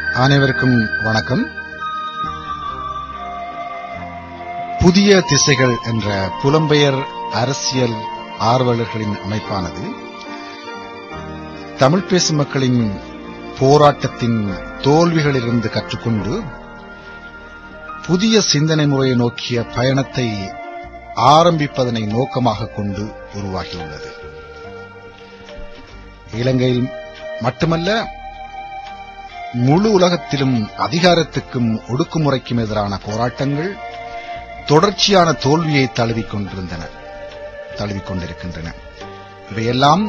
அனைவருக்கும் வணக்கம் புதிய திசைகள் என்ற புலம்பெயர் அரசியல் ஆர்வலர்களின் அமைப்பானது தமிழ் பேசும் மக்களின் போராட்டத்தின் தோல்விகளிலிருந்து கற்றுக்கொண்டு புதிய சிந்தனை முறையை நோக்கிய பயணத்தை ஆரம்பிப்பதனை நோக்கமாக கொண்டு உருவாகியுள்ளது இலங்கையில் மட்டுமல்ல முழு உலகத்திலும் அதிகாரத்துக்கும் ஒடுக்குமுறைக்கும் எதிரான போராட்டங்கள் தொடர்ச்சியான தோல்வியை தழுவிக் கொண்டிருந்தன தழுவிக் கொண்டிருக்கின்றன இவையெல்லாம்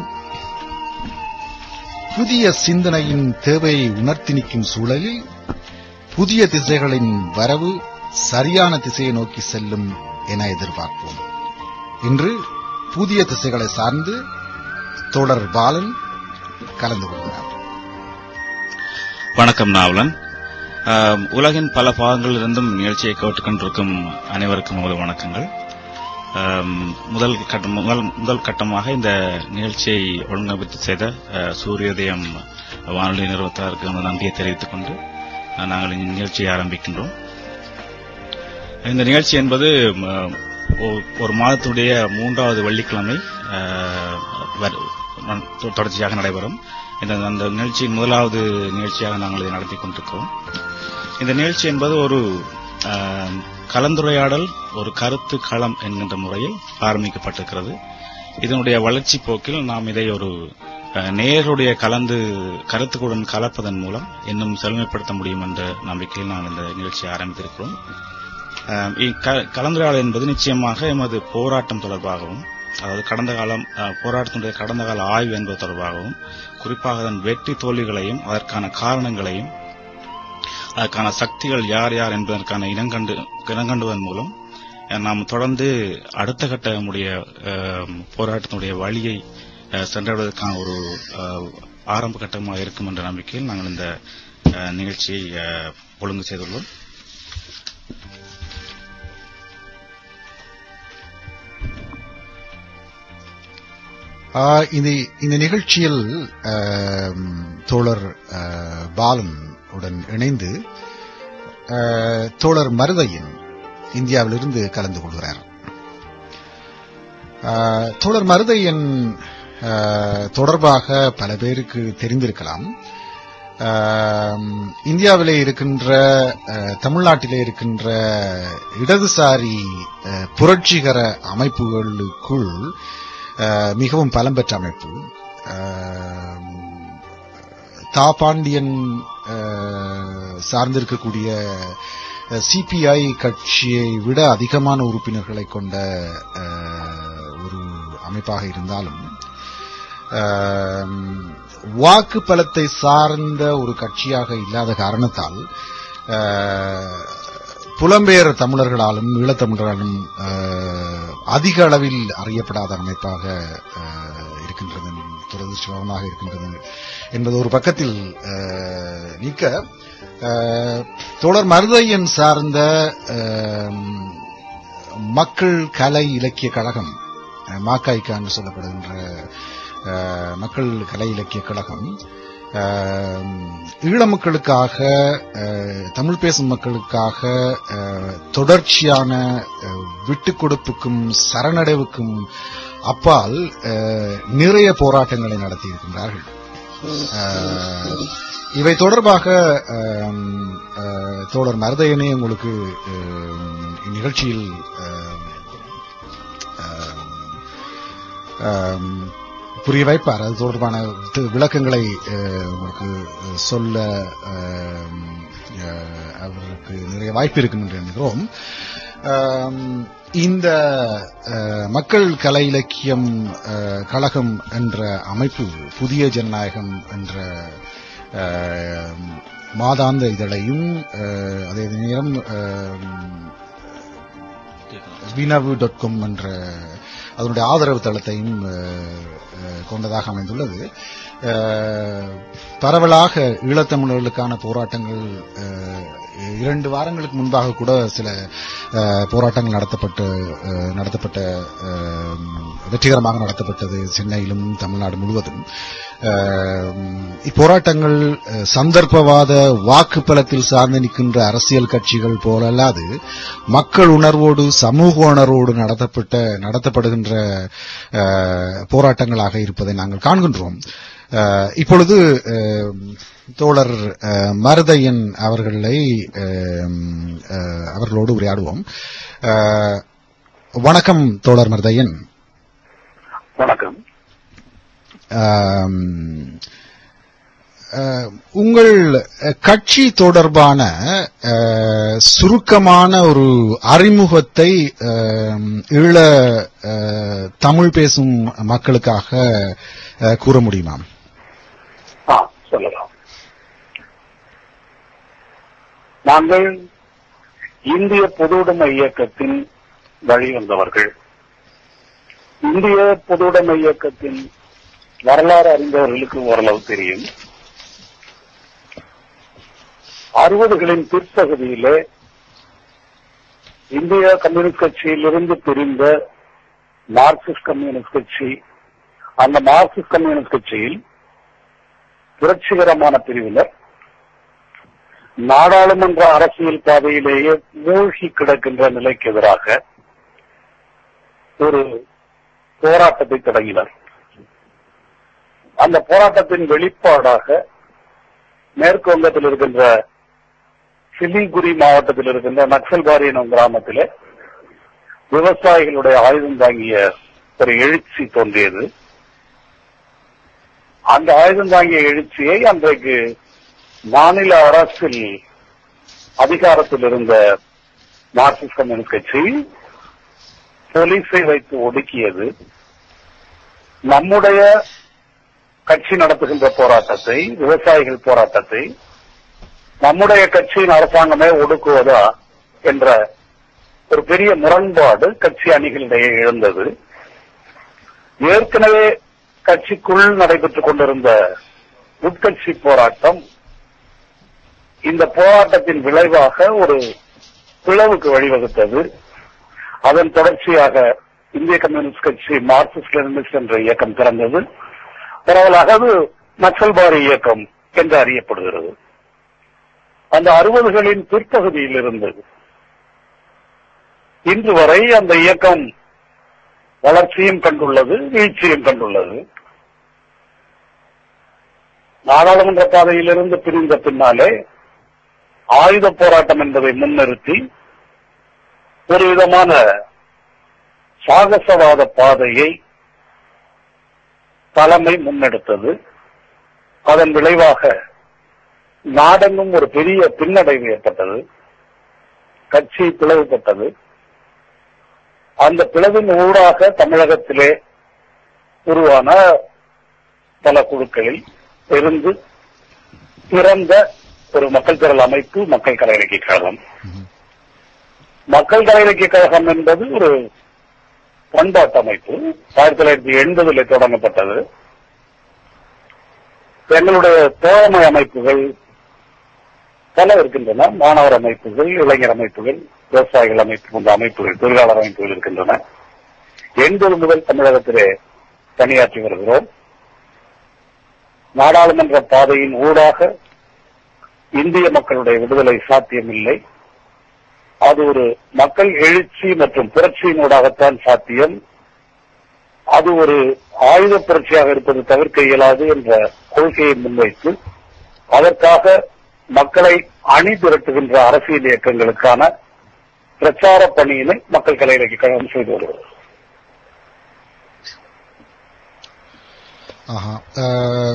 புதிய சிந்தனையின் தேவையை உணர்த்தி நிற்கும் சூழலில் புதிய திசைகளின் வரவு சரியான திசையை நோக்கி செல்லும் என எதிர்பார்ப்போம் இன்று புதிய திசைகளை சார்ந்து தொடர் பாலன் கலந்து கொள்கிறார் வணக்கம் நாவலன் ஆம், உலகின் பல பாகங்களிலிருந்தும் நிகழ்ச்சியை கேட்டுக்கொண்டிருக்கும் அனைவருக்கும் முதல் வணக்கங்கள் ஆம், முதல் கட்டம் முதல் முதல் கட்டமாக இந்த நிகழ்ச்சியை ஒழுங்கமைத்து செய்த அஹ், சூரியோதயம் வானொலி நிறுவனத்தாருக்கு நமது நன்றியை தெரிவித்துக் கொண்டு அஹ், நாங்கள் இந்த நிகழ்ச்சியை ஆரம்பிக்கின்றோம் இந்த நிகழ்ச்சி என்பது ம, ஒ- ஒரு மாதத்துடைய மூன்றாவது வெள்ளிக்கிழமை அஹ், வர- வ- தொடர்ச்சியாக நடைபெறும் இந்த அந்த நிகழ்ச்சியின் முதலாவது நிகழ்ச்சியாக நாங்கள் இதை நடத்தி கொண்டிருக்கிறோம் இந்த நிகழ்ச்சி என்பது ஒரு ஆஹ், கலந்துரையாடல் ஒரு கருத்து களம் என்கின்ற முறையில் ஆரம்பிக்கப்பட்டிருக்கிறது இதனுடைய வளர்ச்சி போக்கில் நாம் இதை ஒரு ஆஹ், நேயருடைய கலந்து கருத்துக்களுடன் கலப்பதன் மூலம் இன்னும் செழுமைப்படுத்த முடியும் என்ற நம்பிக்கையில் நாம் இந்த நிகழ்ச்சியை ஆரம்பித்திருக்கிறோம் ஆஹ், இக்க- கலந்துரையாடல் என்பது நிச்சயமாக எமது போராட்டம் தொடர்பாகவும் அதாவது கடந்த காலம் ஆஹ், போராட்டத்தினுடைய கடந்த கால ஆய்வு என்பது தொடர்பாகவும் குறிப்பாக அதன் வெற்றி தோல்விகளையும் அதற்கான காரணங்களையும் அதற்கான சக்திகள் யார் யார் என்பதற்கான இனங்கண்டு இனங்கண்டுவதன் மூலம் அஹ், நாம் தொடர்ந்து அடுத்த கட்ட நம்முடைய அஹ், போராட்டத்தினுடைய வழியை அஹ், சென்றடைவதற்கான ஒரு அஹ், ஆரம்ப கட்டமாக இருக்கும் என்ற நம்பிக்கையில் நாங்கள் இந்த அஹ், நிகழ்ச்சியை அஹ், ஒழுங்கு செய்துள்ளோம் ஆ, இந்த இந்த நிகழ்ச்சியில் ஆம், தோழர் ஆ, பாலன் உடன் இணைந்து ஆ, தோழர் மருதையன் இந்தியாவிலிருந்து கலந்து கொள்கிறார் ஆ, தோழர் மருதையன் ஆ, தொடர்பாக பல பேருக்கு தெரிந்திருக்கலாம் ஆம், இந்தியாவிலே இருக்கின்ற ஆ, தமிழ்நாட்டிலே இருக்கின்ற இடதுசாரி ஆ, புரட்சிகர அமைப்புகளுக்குள் அஹ், மிகவும் பலம் பெற்ற அமைப்பு அஹ், தாபாண்டியன் அஹ், சார்ந்திருக்கக்கூடிய சிபிஐ கட்சியை விட அதிகமான உறுப்பினர்களை கொண்ட அஹ், ஒரு அமைப்பாக இருந்தாலும் அஹ், வாக்கு பலத்தை சார்ந்த ஒரு கட்சியாக இல்லாத காரணத்தால் அஹ், புலம்பெயர் தமிழர்களாலும் ஈழத்தமிழர்களாலும் அஹ், அதிக அளவில் அறியப்படாத அமைப்பாக அஹ், இருக்கின்றது துரதிருஷ்டமாக இருக்கின்றது என்பது ஒரு பக்கத்தில் அஹ், நிற்க அஹ், தோழர் மருதையன் சார்ந்த அஹ், மக்கள் கலை இலக்கிய கழகம் அஹ், மாக்காய்க்கா என்று சொல்லப்படுகின்ற அஹ், மக்கள் கலை இலக்கிய கழகம் அஹ், ஈழ மக்களுக்காக அஹ், தமிழ் பேசும் மக்களுக்காக அஹ், தொடர்ச்சியான அஹ், விட்டுக் கொடுப்புக்கும் சரணடைவுக்கும் அப்பால் அஹ், நிறைய போராட்டங்களை நடத்தியிருக்கின்றார்கள் அஹ், இவை தொடர்பாக அஹ், அஹ், தோழர் மருதையனே உங்களுக்கு அஹ், இந்நிகழ்ச்சியில் அஹ், அஹ், அஹ், புரிய வைப்பார் அது தொடர்பான தி- விளக்கங்களை அஹ், உங்களுக்கு அஹ், சொல்ல அஹ், அஹ், அவருக்கு நிறைய வாய்ப்பு இருக்கும் என்று எண்ணுகிறோம் ஆம், இந்த அஹ், மக்கள் கலை இலக்கியம் அஹ், கழகம் என்ற அமைப்பு புதிய ஜனநாயகம் என்ற அஹ், மாதாந்த இதழையும் அஹ், அதே நேரம் அஹ், வினவு டாட் காம் என்ற அதனுடைய ஆதரவு தளத்தையும் அஹ், அஹ், கொண்டதாக அமைந்துள்ளது அஹ், பரவலாக ஈழத்தமிழர்களுக்கான போராட்டங்கள் அஹ், இரண்டு வாரங்களுக்கு முன்பாக கூட சில அஹ், போராட்டங்கள் நடத்தப்பட்டு அஹ், நடத்தப்பட்ட அஹ், வெற்றிகரமாக நடத்தப்பட்டது சென்னையிலும் தமிழ்நாடு முழுவதும் அஹ், இப்போராட்டங்கள் அஹ், சந்தர்ப்பவாத வாக்கு பலத்தில் சார்ந்து நிற்கின்ற அரசியல் கட்சிகள் போல அல்லாது மக்கள் உணர்வோடு சமூக உணர்வோடு நடத்தப்பட்ட நடத்தப்படுகின்ற அஹ், போராட்டங்களாக இருப்பதை நாங்கள் காண்கின்றோம் அஹ், இப்பொழுது அஹ், தோழர் அஹ், மருதையன் அவர்களை அஹ், அஹ், அவர்களோடு உரையாடுவோம் அஹ், வணக்கம் தோழர் மருதையன் வணக்கம் ஆம், அஹ், உங்கள் அஹ், கட்சி தொடர்பான அஹ், சுருக்கமான ஒரு அறிமுகத்தை அஹ், ஈழ அஹ், தமிழ் பேசும் மக்களுக்காக அஹ், கூற முடியுமா ஆ சொல்லலாம் நாங்கள் இந்திய பொதுவுடைமை இயக்கத்தின் வழிவந்தவர்கள் இந்திய பொதுவுடைமை இயக்கத்தின் வரலாறு அறிந்தவர்களுக்கு ஓரளவு தெரியும் அறுபதுகளின் பிற்பகுதியிலே இந்திய கம்யூனிஸ்ட் கட்சியிலிருந்து பிரிந்த மார்க்சிஸ்ட் கம்யூனிஸ்ட் கட்சி அந்த மார்க்சிஸ்ட் கம்யூனிஸ்ட் கட்சியில் புரட்சிகரமான பிரிவினர் நாடாளுமன்ற அரசியல் பாதையிலேயே மூழ்கி கிடக்கின்ற நிலைக்கு எதிராக ஒரு போராட்டத்தை தொடங்கினர் அந்த போராட்டத்தின் வெளிப்பாடாக மேற்கு வங்கத்தில் இருக்கின்ற சிலிகுரி மாவட்டத்தில் இருக்கின்ற நக்சல்பாரி எனும் கிராமத்திலே விவசாயிகளுடைய ஆயுதம் தாங்கிய ஒரு எழுச்சி தோன்றியது அந்த ஆயுதம் தாங்கிய எழுச்சியை அன்றைக்கு மாநில அரசில் அதிகாரத்தில் இருந்த மார்க்சிஸ்ட் கம்யூனிஸ்ட் கட்சி போலீஸை வைத்து ஒடுக்கியது நம்முடைய கட்சி நடத்துகின்ற போராட்டத்தை விவசாயிகள் போராட்டத்தை நம்முடைய கட்சியின் அரசாங்கமே ஒடுக்குவதா என்ற ஒரு பெரிய முரண்பாடு கட்சி அணிகளிடையே எழுந்தது ஏற்கனவே கட்சிக்குள் நடைபெற்றுக் கொண்டிருந்த உட்கட்சி போராட்டம் இந்த போராட்டத்தின் விளைவாக ஒரு பிளவுக்கு வழிவகுத்தது அதன் தொடர்ச்சியாக இந்திய கம்யூனிஸ்ட் கட்சி மார்க்சிஸ்ட் லெனினிஸ்ட் என்ற இயக்கம் பிறந்தது பரவலாக அது நக்சல்பாரி இயக்கம் என்று அறியப்படுகிறது அந்த அறுபதுகளின் பிற்பகுதியில் இருந்தது இன்று வரை அந்த இயக்கம் வளர்ச்சியும் கண்டுள்ளது வீழ்ச்சியும் கண்டுள்ளது நாடாளுமன்ற பாதையிலிருந்து பிரிந்த பின்னாலே ஆயுத போராட்டம் என்பதை முன்னிறுத்தி ஒரு விதமான சாகசவாத பாதையை தலைமை முன்னெடுத்தது அதன் விளைவாக நாடெங்கும் ஒரு பெரிய பின்னடைவு ஏற்பட்டது கட்சி பிளவுபட்டது அந்த பிளவின் ஊடாக தமிழகத்திலே உருவான பல குழுக்களில் இருந்து பிறந்த ஒரு மக்கள் திரள் அமைப்பு மக்கள் கலை இலக்கிய கழகம் மக்கள் கலை இலக்கிய கழகம் என்பது ஒரு பண்பாட்டு அமைப்பு ஆயிரத்தி தொள்ளாயிரத்தி எண்பதுல தொடங்கப்பட்டது எங்களுடைய தோழமை அமைப்புகள் பல இருக்கின்றன மாணவர் அமைப்புகள் இளைஞர் அமைப்புகள் விவசாயிகள் அமைப்பு போன்ற அமைப்புகள் தொழிலாளர் அமைப்புகள் இருக்கின்றன எண்பது முதல் தமிழகத்திலே பணியாற்றி வருகிறோம் நாடாளுமன்ற பாதையின் ஊடாக இந்திய மக்களுடைய விடுதலை சாத்தியமில்லை அது ஒரு மக்கள் எழுச்சி மற்றும் புரட்சியினூடாகத்தான் சாத்தியம் அது ஒரு ஆயுத புரட்சியாக இருப்பது தவிர்க்க இயலாது என்ற கொள்கையை முன்வைத்து அதற்காக மக்களை அணி திரட்டுகின்ற அரசியல் இயக்கங்களுக்கான பிரச்சார பணியினை மக்கள் கலை இலக்கிய கழகம் செய்து வருகிறது ஆஹா. அஹ்,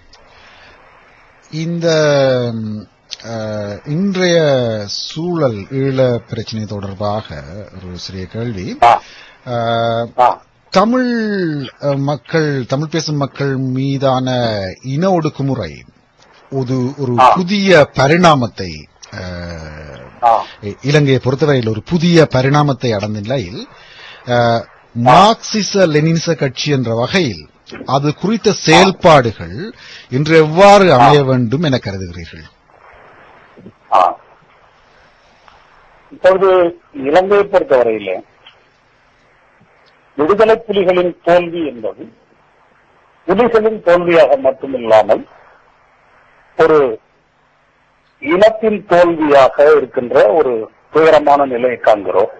இந்த ம், அஹ், இன்றைய சூழல் ஈழ பிரச்சனை தொடர்பாக ஒரு சிறிய கேள்வி ஆ, அஹ், ஆ, தமிழ் அஹ், மக்கள் தமிழ் பேசும் மக்கள் மீதான இன ஒடுக்குமுறை ஒரு ஒரு ஆ. புதிய பரிணாமத்தை அஹ், ஆ, இலங்கையை பொறுத்தவரையில் ஒரு புதிய பரிணாமத்தை அடைந்த நிலையில் அஹ், மார்க்சிச லெனினிச கட்சி என்ற வகையில் அது குறித்த செயல்பாடுகள் இன்று எவ்வாறு அமைய வேண்டும் என கருதுகிறீர்கள் ஆ. இப்பொழுது இலங்கையை பொறுத்தவரையிலே விடுதலை புலிகளின் தோல்வி என்பது புலிகளின் தோல்வியாக மட்டுமில்லாமல் ஒரு இனத்தின் தோல்வியாக இருக்கின்ற ஒரு துயரமான நிலையை காண்கிறோம்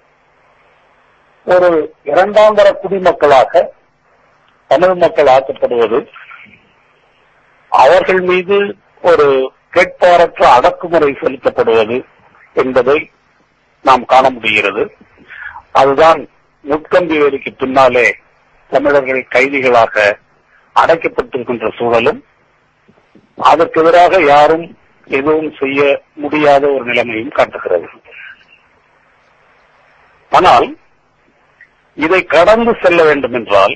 ஒரு இரண்டாம் தர குடிமக்களாக தமிழ் மக்கள் ஆக்கப்படுவது அவர்கள் மீது ஒரு கேட்பாரற்ற அடக்குமுறை செலுத்தப்படுவது என்பதை நாம் காண முடிகிறது அதுதான் முட்கம்பி வேலைக்கு பின்னாலே தமிழர்கள் கைதிகளாக அடைக்கப்பட்டிருக்கின்ற சூழலும் அதற்கு எதிராக யாரும் எதுவும் செய்ய முடியாத ஒரு நிலைமையும் காட்டுகிறது ஆனால் இதை கடந்து செல்ல வேண்டும் என்றால்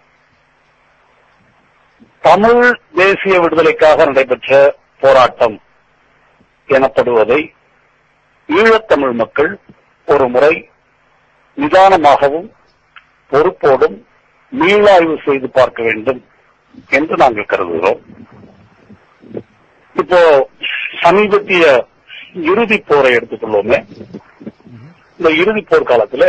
தமிழ் தேசிய விடுதலைக்காக நடைபெற்ற போராட்டம் எனப்படுவதை ஈழத்தமிழ் மக்கள் ஒரு முறை நிதானமாகவும் பொறுப்போடும் மீளாய்வு செய்து பார்க்க வேண்டும் என்று நாங்கள் கருதுகிறோம் இப்போ சமீபத்திய இறுதி போரை எடுத்துக்கொள்வோமே இந்த இறுதி போர் காலத்தில்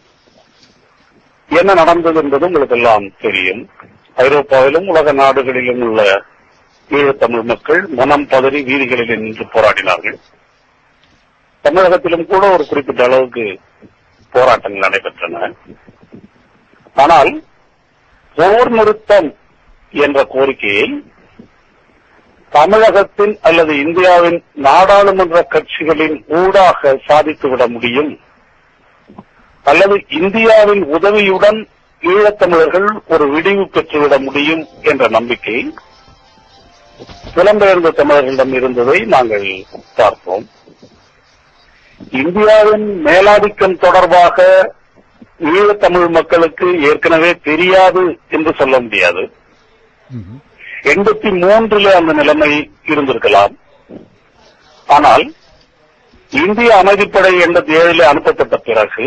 என்ன நடந்தது என்பது உங்களுக்கு எல்லாம் தெரியும் ஐரோப்பாவிலும் உலக நாடுகளிலும் உள்ள ஈழத்தமிழ் மக்கள் மனம் பதறி வீதிகளில் நின்று போராடினார்கள் தமிழகத்திலும் கூட ஒரு குறிப்பிட்ட அளவுக்கு போராட்டங்கள் நடைபெற்றன ஆனால் போர் நிறுத்தம் என்ற கோரிக்கையை தமிழகத்தின் அல்லது இந்தியாவின் நாடாளுமன்ற கட்சிகளின் ஊடாக சாதித்துவிட முடியும் அல்லது இந்தியாவின் உதவியுடன் ஈழத்தமிழர்கள் ஒரு விடிவு பெற்றுவிட முடியும் என்ற நம்பிக்கை புலம்பெயர்ந்த தமிழர்களிடம் இருந்ததை நாங்கள் பார்ப்போம் இந்தியாவின் மேலாதிக்கம் தொடர்பாக ஈழத்தமிழ் மக்களுக்கு ஏற்கனவே தெரியாது என்று சொல்ல முடியாது ம்ஹும். எண்பத்தி மூன்றுல அந்த நிலைமை இருந்திருக்கலாம் ஆனால் இந்திய அமைதிப்படை எண்பத்தி ஏழுல அனுப்பப்பட்ட பிறகு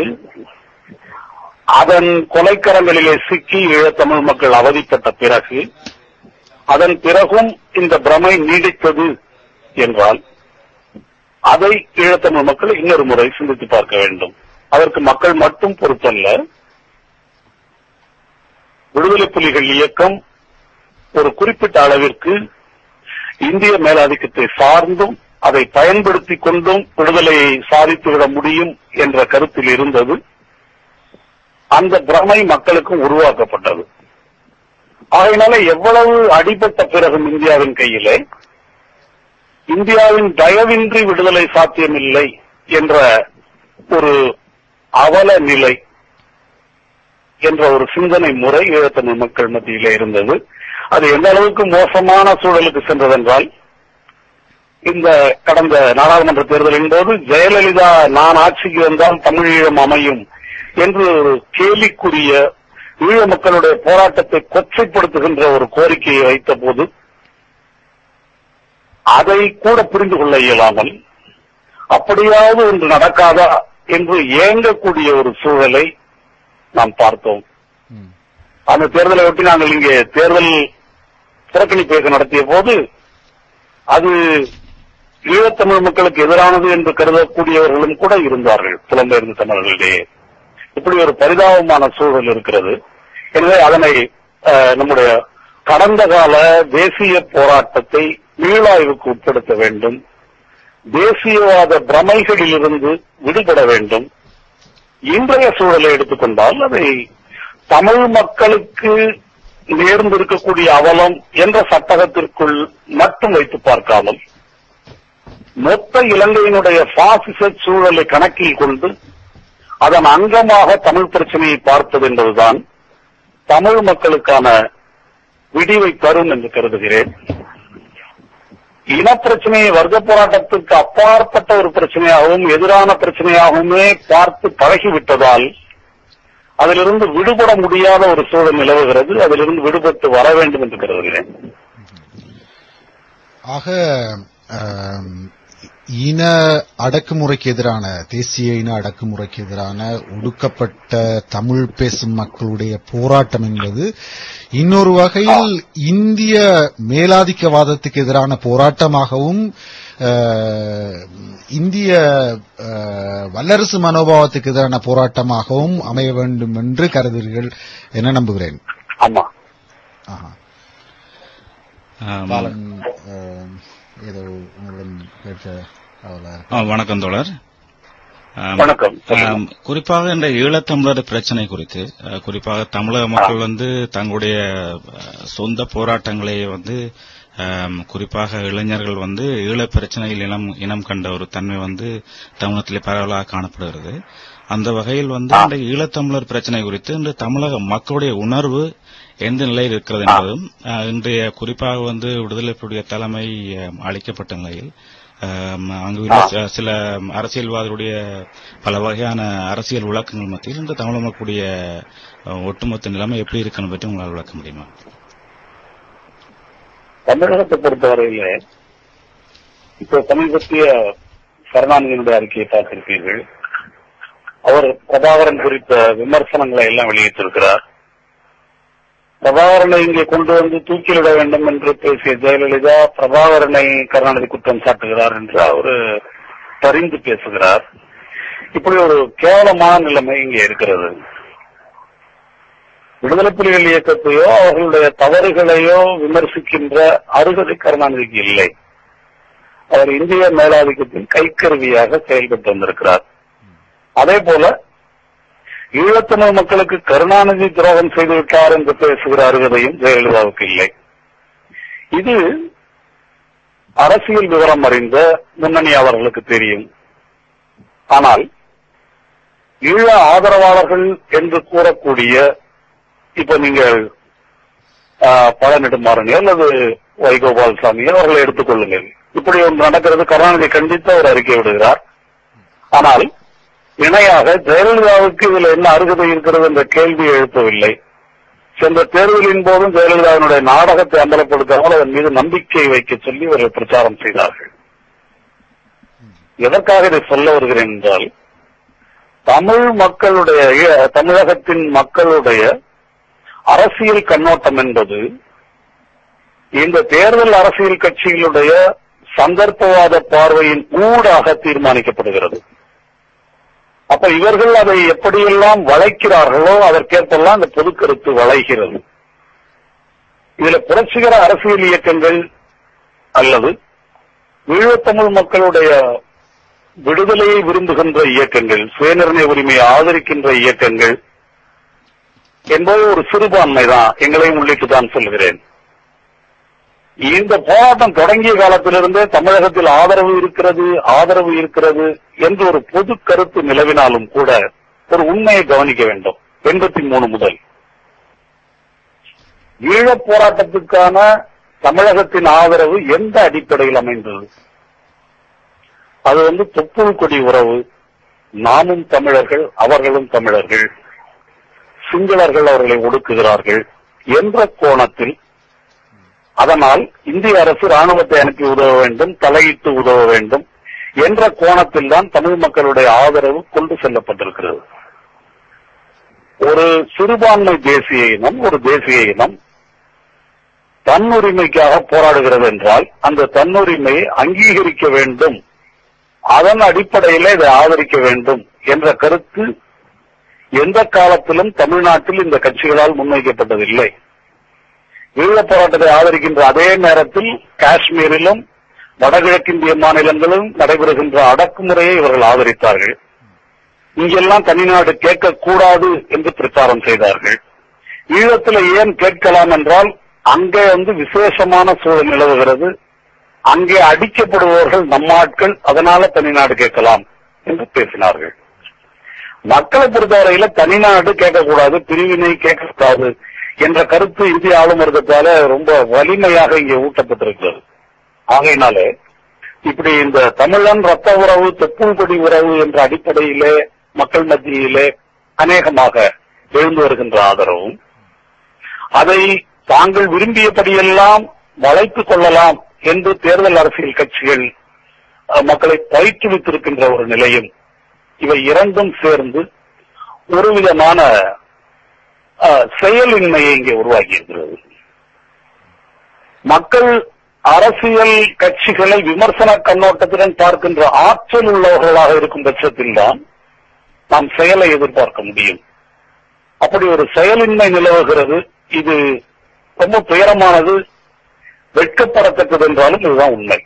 அதன் கொலைக்கரங்களிலே சிக்கி ஈழத்தமிழ் மக்கள் அவதிப்பட்ட பிறகு அதன் பிறகும் இந்த பிரமை நீடித்தது என்றால் அதை ஈழத்தமிழ் மக்கள் இன்னொரு முறை சிந்தித்து பார்க்க வேண்டும் அதற்கு மக்கள் மட்டும் பொறுத்தல்ல விடுதலை புலிகள் இயக்கம் ஒரு குறிப்பிட்ட அளவிற்கு இந்திய மேலாதிக்கத்தை சார்ந்தும் அதை பயன்படுத்திக் கொண்டும் விடுதலையை சாதித்துவிட முடியும் என்ற கருத்தில் இருந்தது அந்த பிரமை மக்களுக்கும் உருவாக்கப்பட்டது ஆகையினால எவ்வளவு அடிபட்ட பிறகும் இந்தியாவின் கையிலே இந்தியாவின் தயவின்றி விடுதலை சாத்தியமில்லை என்ற ஒரு அவல நிலை என்ற ஒரு சிந்தனை முறை ஈழத்தமிழ் மக்கள் மத்தியிலே இருந்தது அது எந்த அளவுக்கு மோசமான சூழலுக்கு சென்றதென்றால் இந்த கடந்த நாடாளுமன்ற தேர்தலின் போது ஜெயலலிதா நான் ஆட்சிக்கு வந்தால் தமிழ் ஈழம் அமையும் என்று ஒரு கேலிக்குரிய ஈழ மக்களுடைய போராட்டத்தை கொச்சைப்படுத்துகின்ற ஒரு கோரிக்கையை வைத்த போது அதை கூட புரிந்து கொள்ள இயலாமல் அப்படியாவது ஒன்று நடக்காதா என்று ஏங்கக்கூடிய ஒரு சூழலை நாம் பார்த்தோம் ம். அந்த தேர்தலை ஒட்டி நாங்கள் இங்கே தேர்தல் புறக்கணிப்பு நடத்திய போது அது ஈழத்தமிழ் மக்களுக்கு எதிரானது என்று கருதக்கூடியவர்களும் கூட இருந்தார்கள் புலம்பெயர்ந்த தமிழர்களிடையே இப்படி ஒரு பரிதாபமான சூழல் இருக்கிறது எனவே அதனை அஹ், நம்முடைய கடந்த கால தேசிய போராட்டத்தை மீளாய்வுக்கு உட்படுத்த வேண்டும் தேசியவாத பிரமைகளிலிருந்து விடுபட வேண்டும் இன்றைய சூழலை எடுத்துக்கொண்டால் அதை தமிழ் மக்களுக்கு நேர்ந்திருக்கக்கூடிய அவலம் என்ற சட்டகத்திற்குள் மட்டும் வைத்து பார்க்காமல் மொத்த இலங்கையினுடைய பாசிச சூழலை கணக்கில் கொண்டு அதன் அங்கமாக தமிழ் பிரச்சனையை பார்ப்பது என்பதுதான் தமிழ் மக்களுக்கான விடிவை தரும் என்று கருதுகிறேன் இனப்பிரச்சனையை வர்க்க போராட்டத்திற்கு அப்பாற்பட்ட ஒரு பிரச்சனையாகவும் எதிரான பிரச்சனையாகவுமே பார்த்து பழகிவிட்டதால் அதிலிருந்து விடுபட முடியாத ஒரு சூழல் நிலவுகிறது அதிலிருந்து விடுபட்டு வர வேண்டும் என்று கருதுகிறேன் ஆக ஆம், இன அடக்குமுறைக்கு எதிரான தேசிய இன அடக்குமுறைக்கு எதிரான ஒடுக்கப்பட்ட தமிழ் பேசும் மக்களுடைய போராட்டம் என்பது இன்னொரு வகையில் இந்திய மேலாதிக்கவாதத்துக்கு எதிரான போராட்டமாகவும் ஆ, இந்திய அஹ், வல்லரசு மனோபாவத்துக்கு எதிரான போராட்டமாகவும் அமைய வேண்டும் என்று கருதுகிறீர்கள் என நம்புகிறேன் ஆமா ஆஹா. ஆம், பாலன் அஹ், ஏதோ உங்களிடம் கேட்க அவள ஆ, வணக்கம் தோழர் ஆம், வணக்கம் சொல்லுங்க. ஆம், குறிப்பாக இந்த ஈழத்தமிழர் பிரச்சனை குறித்து அஹ், குறிப்பாக தமிழக மக்கள் வந்து தங்களுடைய அஹ், சொந்த போராட்டங்களை வந்து ஆம், குறிப்பாக இளைஞர்கள் வந்து ஈழப் பிரச்சனையில் இனம் இனம் கண்ட ஒரு தன்மை வந்து தமிழகத்திலே பரவலாக காணப்படுகிறது அந்த வகையில் வந்து இந்த ஈழத்தமிழர் பிரச்சனை குறித்து இன்று தமிழக மக்களுடைய உணர்வு எந்த நிலையில் இருக்கிறது என்பதும் அஹ், இன்றைய குறிப்பாக வந்து விடுதலை புலிய தலைமை அஹ், அளிக்கப்பட்ட நிலையில் ஆம், அங்கு உள்ள சில- சில அரசியல்வாதிகளுடைய பல வகையான அரசியல் விளக்கங்கள் மத்தியில் இந்த தமிழக மக்களுடைய அஹ், ஒட்டுமொத்த நிலைமை எப்படி இருக்குன்னு பற்றி உங்களால் விளக்க முடியுமா தமிழகத்தை பொறுத்தவரையில இப்போ சமீபத்திய கருணாநிதியினுடைய அறிக்கையை பார்த்திருப்பீர்கள் அவர் பிரபாகரன் குறித்த விமர்சனங்களை எல்லாம் வெளியிட்டிருக்கிறார் பிரபாகரனை இங்கே கொண்டு வந்து தூக்கிலிட வேண்டும் என்று பேசிய ஜெயலலிதா பிரபாகரனை கருணாநிதி குற்றம் சாட்டுகிறார் என்று அவர் பரிந்து பேசுகிறார் இப்படி ஒரு கேவலமான நிலைமை இங்கே இருக்கிறது விடுதலை புலிகள் இயக்கத்தையோ அவர்களுடைய தவறுகளையோ விமர்சிக்கின்ற அருகதை கருணாநிதிக்கு இல்லை அவர் இந்திய மேலாதிக்கத்தின் கைக்கருவியாக செயல்பட்டு வந்திருக்கிறார் அதே போல ஈழத்தமிழ் மக்களுக்கு கருணாநிதி துரோகம் செய்துவிட்டார் என்று பேசுகிற அருகதையும் ஜெயலலிதாவுக்கு இல்லை இது அரசியல் விவரம் அறிந்த முன்னணியாளர்களுக்கு தெரியும் ஆனால் ஈழ ஆதரவாளர்கள் என்று கூறக்கூடிய இப்ப நீங்கள் பழ நெடுமாறனியோ அல்லது வைகோபால்சாமியோ அவர்களை எடுத்துக் கொள்ளுங்கள் இப்படி ஒன்று நடக்கிறது கருணாநிதி கண்டித்து அவர் அறிக்கை விடுகிறார் ஆனால் இணையாக ஜெயலலிதாவுக்கு இதுல என்ன அருகதை இருக்கிறது என்ற கேள்வியை எழுப்பவில்லை சென்ற தேர்தலின் போதும் ஜெயலலிதாவினுடைய நாடகத்தை அம்பலப்படுத்தாமல் அதன் மீது நம்பிக்கை வைக்க சொல்லி இவர்கள் பிரச்சாரம் செய்தார்கள் எதற்காக இதை சொல்ல வருகிறேன் என்றால் தமிழ் மக்களுடைய ஈழ- தமிழகத்தின் மக்களுடைய அரசியல் கண்ணோட்டம் என்பது இந்த தேர்தல் அரசியல் கட்சிகளுடைய சந்தர்ப்பவாத பார்வையின் ஊடாக தீர்மானிக்கப்படுகிறது அப்ப இவர்கள் அதை எப்படியெல்லாம் வளைக்கிறார்களோ அதற்கேற்பெல்லாம் அந்த பொது கருத்து வளைகிறது இதுல புரட்சிகர அரசியல் இயக்கங்கள் அல்லது ஈழத்தமிழ் மக்களுடைய விடுதலையை விரும்புகின்ற இயக்கங்கள் சுயநிர்ணய உரிமையை ஆதரிக்கின்ற இயக்கங்கள் என்பது ஒரு சிறுபான்மை தான் எங்களையும் உள்ளிட்டு தான் சொல்கிறேன் இந்த போராட்டம் தொடங்கிய காலத்திலிருந்தே தமிழகத்தில் ஆதரவு இருக்கிறது ஆதரவு இருக்கிறது என்று ஒரு பொது கருத்து நிலவினாலும் கூட ஒரு உண்மையை கவனிக்க வேண்டும் எண்பத்தி மூணு முதல் ஈழப் போராட்டத்துக்கான தமிழகத்தின் ஆதரவு எந்த அடிப்படையில் அமைந்தது அது வந்து தொப்புள் கொடி உறவு நாமும் தமிழர்கள் அவர்களும் தமிழர்கள் சிங்களர்கள் அவர்களை ஒடுக்குகிறார்கள் என்ற கோணத்தில் அதனால் இந்திய அரசு ராணுவத்தை அனுப்பி உதவ வேண்டும் தலையிட்டு உதவ வேண்டும் என்ற கோணத்தில் தான் தமிழ் மக்களுடைய ஆதரவு கொண்டு செல்லப்பட்டிருக்கிறது ஒரு சிறுபான்மை தேசிய இனம் ஒரு தேசிய இனம் தன்னுரிமைக்காக போராடுகிறது என்றால் அந்த தன்னுரிமையை அங்கீகரிக்க வேண்டும் அதன் அடிப்படையில் இதை ஆதரிக்க வேண்டும் என்ற கருத்து எந்த காலத்திலும் தமிழ்நாட்டில் இந்த கட்சிகளால் முன்வைக்கப்பட்டதில்லை ஈழப் போராட்டத்தை ஆதரிக்கின்ற அதே நேரத்தில் காஷ்மீரிலும் வடகிழக்கிந்திய மாநிலங்களிலும் நடைபெறுகின்ற அடக்குமுறையை இவர்கள் ஆதரித்தார்கள் இங்கெல்லாம் தனிநாடு கேட்கக்கூடாது என்று பிரச்சாரம் செய்தார்கள் ஈழத்தில் ஏன் கேட்கலாம் என்றால் அங்கே வந்து விசேஷமான சூழல் நிலவுகிறது அங்கே அடிக்கப்படுபவர்கள் நம்மாட்கள் அதனால தனிநாடு கேட்கலாம் என்று பேசினார்கள் மக்களை பொறுத்தவரையில தனிநாடு கேட்கக்கூடாது பிரிவினை கேட்கக்கூடாது என்ற கருத்து இந்திய ஆளும் வர்க்கத்தால ரொம்ப வலிமையாக இங்கே ஊட்டப்பட்டிருக்கிறது ஆகையினாலே இப்படி இந்த தமிழன் ரத்த உறவு தொப்புள் கொடி உறவு என்ற அடிப்படையிலே மக்கள் மத்தியிலே அநேகமாக எழுந்து வருகின்ற ஆதரவும் அதை தாங்கள் விரும்பியபடியெல்லாம் வளைத்துக் கொள்ளலாம் என்று தேர்தல் அரசியல் கட்சிகள் அஹ், மக்களை பயிற்றுவித்திருக்கின்ற ஒரு நிலையும் இவை இரண்டும் சேர்ந்து ஒரு விதமான அஹ், செயலின்மையை இங்கே உருவாக்கி இருக்கிறது மக்கள் அரசியல் கட்சிகளை விமர்சன கண்ணோட்டத்துடன் பார்க்கின்ற ஆற்றல் உள்ளவர்களாக இருக்கும் பட்சத்தில் தான் நாம் செயலை எதிர்பார்க்க முடியும் அப்படி ஒரு செயலின்மை நிலவுகிறது இது ரொம்ப துயரமானது வெட்கப்படத்தக்கது என்றாலும் இதுதான் உண்மை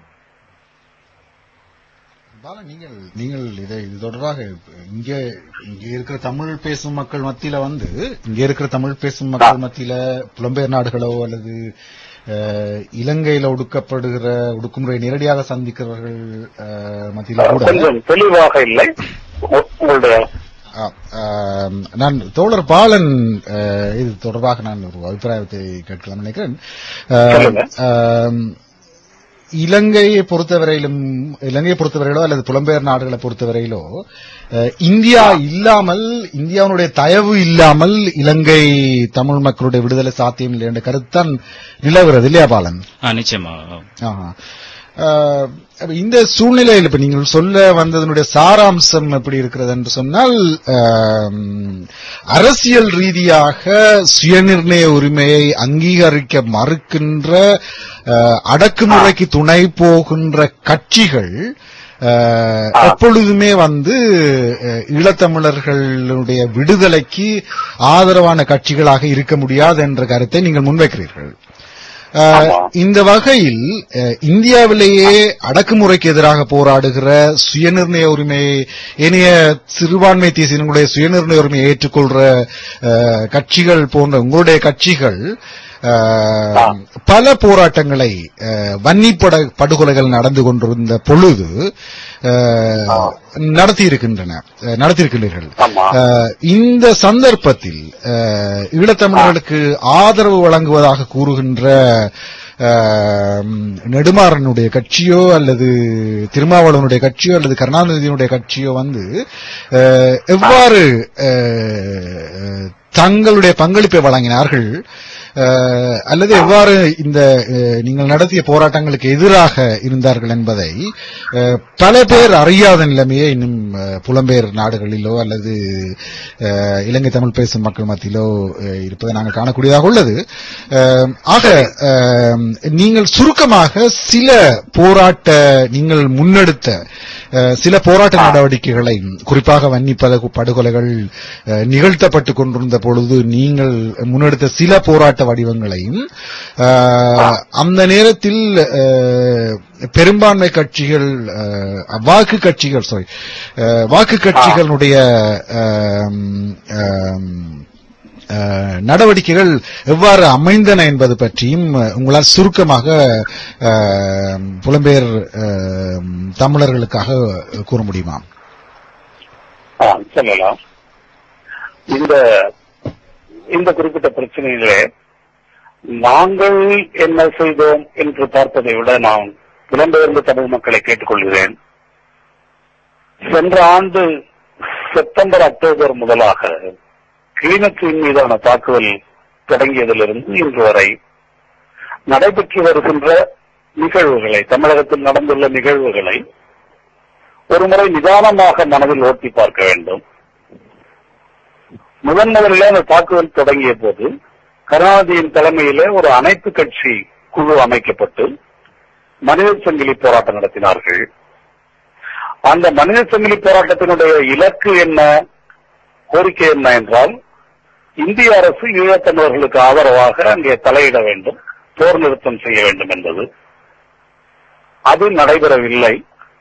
பாலா, நீங்கள் நீங்கள் இதை இது தொடர்பாக இங்க இங்க இருக்கிற தமிழ் பேசும் மக்கள் மத்தியில வந்து இங்க இருக்கிற தமிழ் பேசும் மக்கள் மத்தியில புலம்பெயர் நாடுகளோ அல்லது அஹ், இலங்கையில ஒடுக்கப்படுகிற ஒடுக்குமுறை நேரடியாக சந்திக்கிறவர்கள் அஹ், மத்தியில கூட கொஞ்சம் தெளிவாக இல்லை உ- உங்களுடைய ஆ, ஆம், நான் தோழர் பாலன் அஹ், இது தொடர்பாக நான் ஒரு அபிப்பிராயத்தை கேட்கலாம் நினைக்கிறேன் அஹ், சொல்லுங்க. ஆம், இலங்கையை பொறுத்தவரையிலும் இலங்கையை பொறுத்தவரையிலோ அல்லது புலம்பெயர் நாடுகளை பொறுத்தவரையிலோ அஹ், இந்தியா இல்லாமல் இந்தியாவுடைய தயவு இல்லாமல் இலங்கை தமிழ் மக்களுடைய விடுதலை சாத்தியம் இல்லை என்ற கருத்தான் நிலவுகிறது இல்லையா பாலன் ஆ, நிச்சயமா ஆஹா. ஆஹ், அப்ப இந்த சூழ்நிலையில் இப்ப நீங்கள் சொல்ல வந்ததனுடைய சாராம்சம் எப்படி இருக்கிறது என்று சொன்னால் ஆம், அரசியல் ரீதியாக சுயநிர்ணய உரிமையை அங்கீகரிக்க மறுக்கின்ற ஆஹ், அடக்குமுறைக்கு துணை போகின்ற கட்சிகள் ஆஹ், எப்பொழுதுமே வந்து அஹ், ஈழத்தமிழர்களுடைய விடுதலைக்கு ஆதரவான கட்சிகளாக இருக்க முடியாது என்ற கருத்தை நீங்கள் முன்வைக்கிறீர்கள் அஹ், ஆமா. இந்த வகையில் அஹ், இந்தியாவிலேயே அடக்குமுறைக்கு எதிராக போராடுகிற சுயநிர்ணய உரிமையை ஏனைய சிறுபான்மை தேசியங்களுடைய சுயநிர்ணய உரிமையை ஏற்றுக்கொள்ற அஹ், கட்சிகள் போன்ற உங்களுடைய கட்சிகள் அஹ், ஆ. பல போராட்டங்களை அஹ், வன்னிப்பட படுகொலைகள் நடந்து கொண்டிருந்த பொழுது அஹ், ஆ. நடத்தியிருக்கின்றன அஹ், நடத்தியிருக்கின்றீர்கள் ஆமா. அஹ், இந்த சந்தர்ப்பத்தில் அஹ், ஈழத்தமிழர்களுக்கு ஆதரவு வழங்குவதாக கூறுகின்ற அஹ், நெடுமாறனுடைய கட்சியோ அல்லது திருமாவளவனுடைய கட்சியோ அல்லது கருணாநிதியினுடைய கட்சியோ வந்து அஹ், எவ்வாறு அஹ், தங்களுடைய பங்களிப்பை வழங்கினார்கள் அஹ், அல்லது எவ்வாறு இந்த அஹ், நீங்கள் நடத்திய போராட்டங்களுக்கு எதிராக இருந்தார்கள் என்பதை அஹ், பல பேர் அறியாத நிலைமையே இன்னும் அஹ், புலம்பெயர் நாடுகளிலோ அல்லது அஹ், இலங்கை தமிழ் பேசும் மக்கள் மத்தியிலோ அஹ், இருப்பதை நாங்கள் காணக்கூடியதாக உள்ளது அஹ், ஆக அஹ், நீங்கள் சுருக்கமாக சில போராட்ட நீங்கள் முன்னெடுத்த அஹ், சில போராட்ட நடவடிக்கைகளை குறிப்பாக வன்னி பல- படுகொலைகள் அஹ், நிகழ்த்தப்பட்டுக் கொண்டிருந்த பொழுது நீங்கள் முன்னெடுத்த சில போராட்ட வடிவங்களையும் அஹ், அந்த நேரத்தில் அஹ், பெரும்பான்மை கட்சிகள் அஹ், வாக்கு கட்சிகள் சாரி வாக்கு கட்சிகளுடைய அஹ், அஹ், அஹ், நடவடிக்கைகள் எவ்வாறு அமைந்தன என்பது பற்றியும் அஹ், உங்களால் சுருக்கமாக அஹ், புலம்பெயர் அஹ், தமிழர்களுக்காக கூற முடியுமா ஆ, சொல்லலாம் இந்த இந்த குறிப்பிட்ட பிரச்சனையிலே நாங்கள் என்ன செய்தோம் என்று பார்ப்பதை விட நான் புலம்பெயர்ந்த தமிழ் மக்களை கேட்டுக்கொள்கிறேன் சென்ற ஆண்டு செப்டம்பர் அக்டோபர் முதலாக கிளிநொச்சியின் மீதான தாக்குதல் தொடங்கியதிலிருந்து இன்று வரை நடைபெற்று வருகின்ற நிகழ்வுகளை தமிழகத்தில் நடந்துள்ள நிகழ்வுகளை ஒருமுறை நிதானமாக மனதில் ஓட்டி பார்க்க வேண்டும் முதன் முதலில் அந்த தாக்குதல் தொடங்கிய போது கருணாநிதியின் தலைமையிலே ஒரு அனைத்து கட்சி குழு அமைக்கப்பட்டு மனித சங்கிலி போராட்டம் நடத்தினார்கள் அந்த மனித சங்கிலி போராட்டத்தினுடைய இலக்கு என்ன கோரிக்கை என்ன என்றால் இந்திய அரசு ஈழத்தமிழர்களுக்கு ஆதரவாக அங்கே தலையிட வேண்டும் போர் நிறுத்தம் செய்ய வேண்டும் என்பது அது நடைபெறவில்லை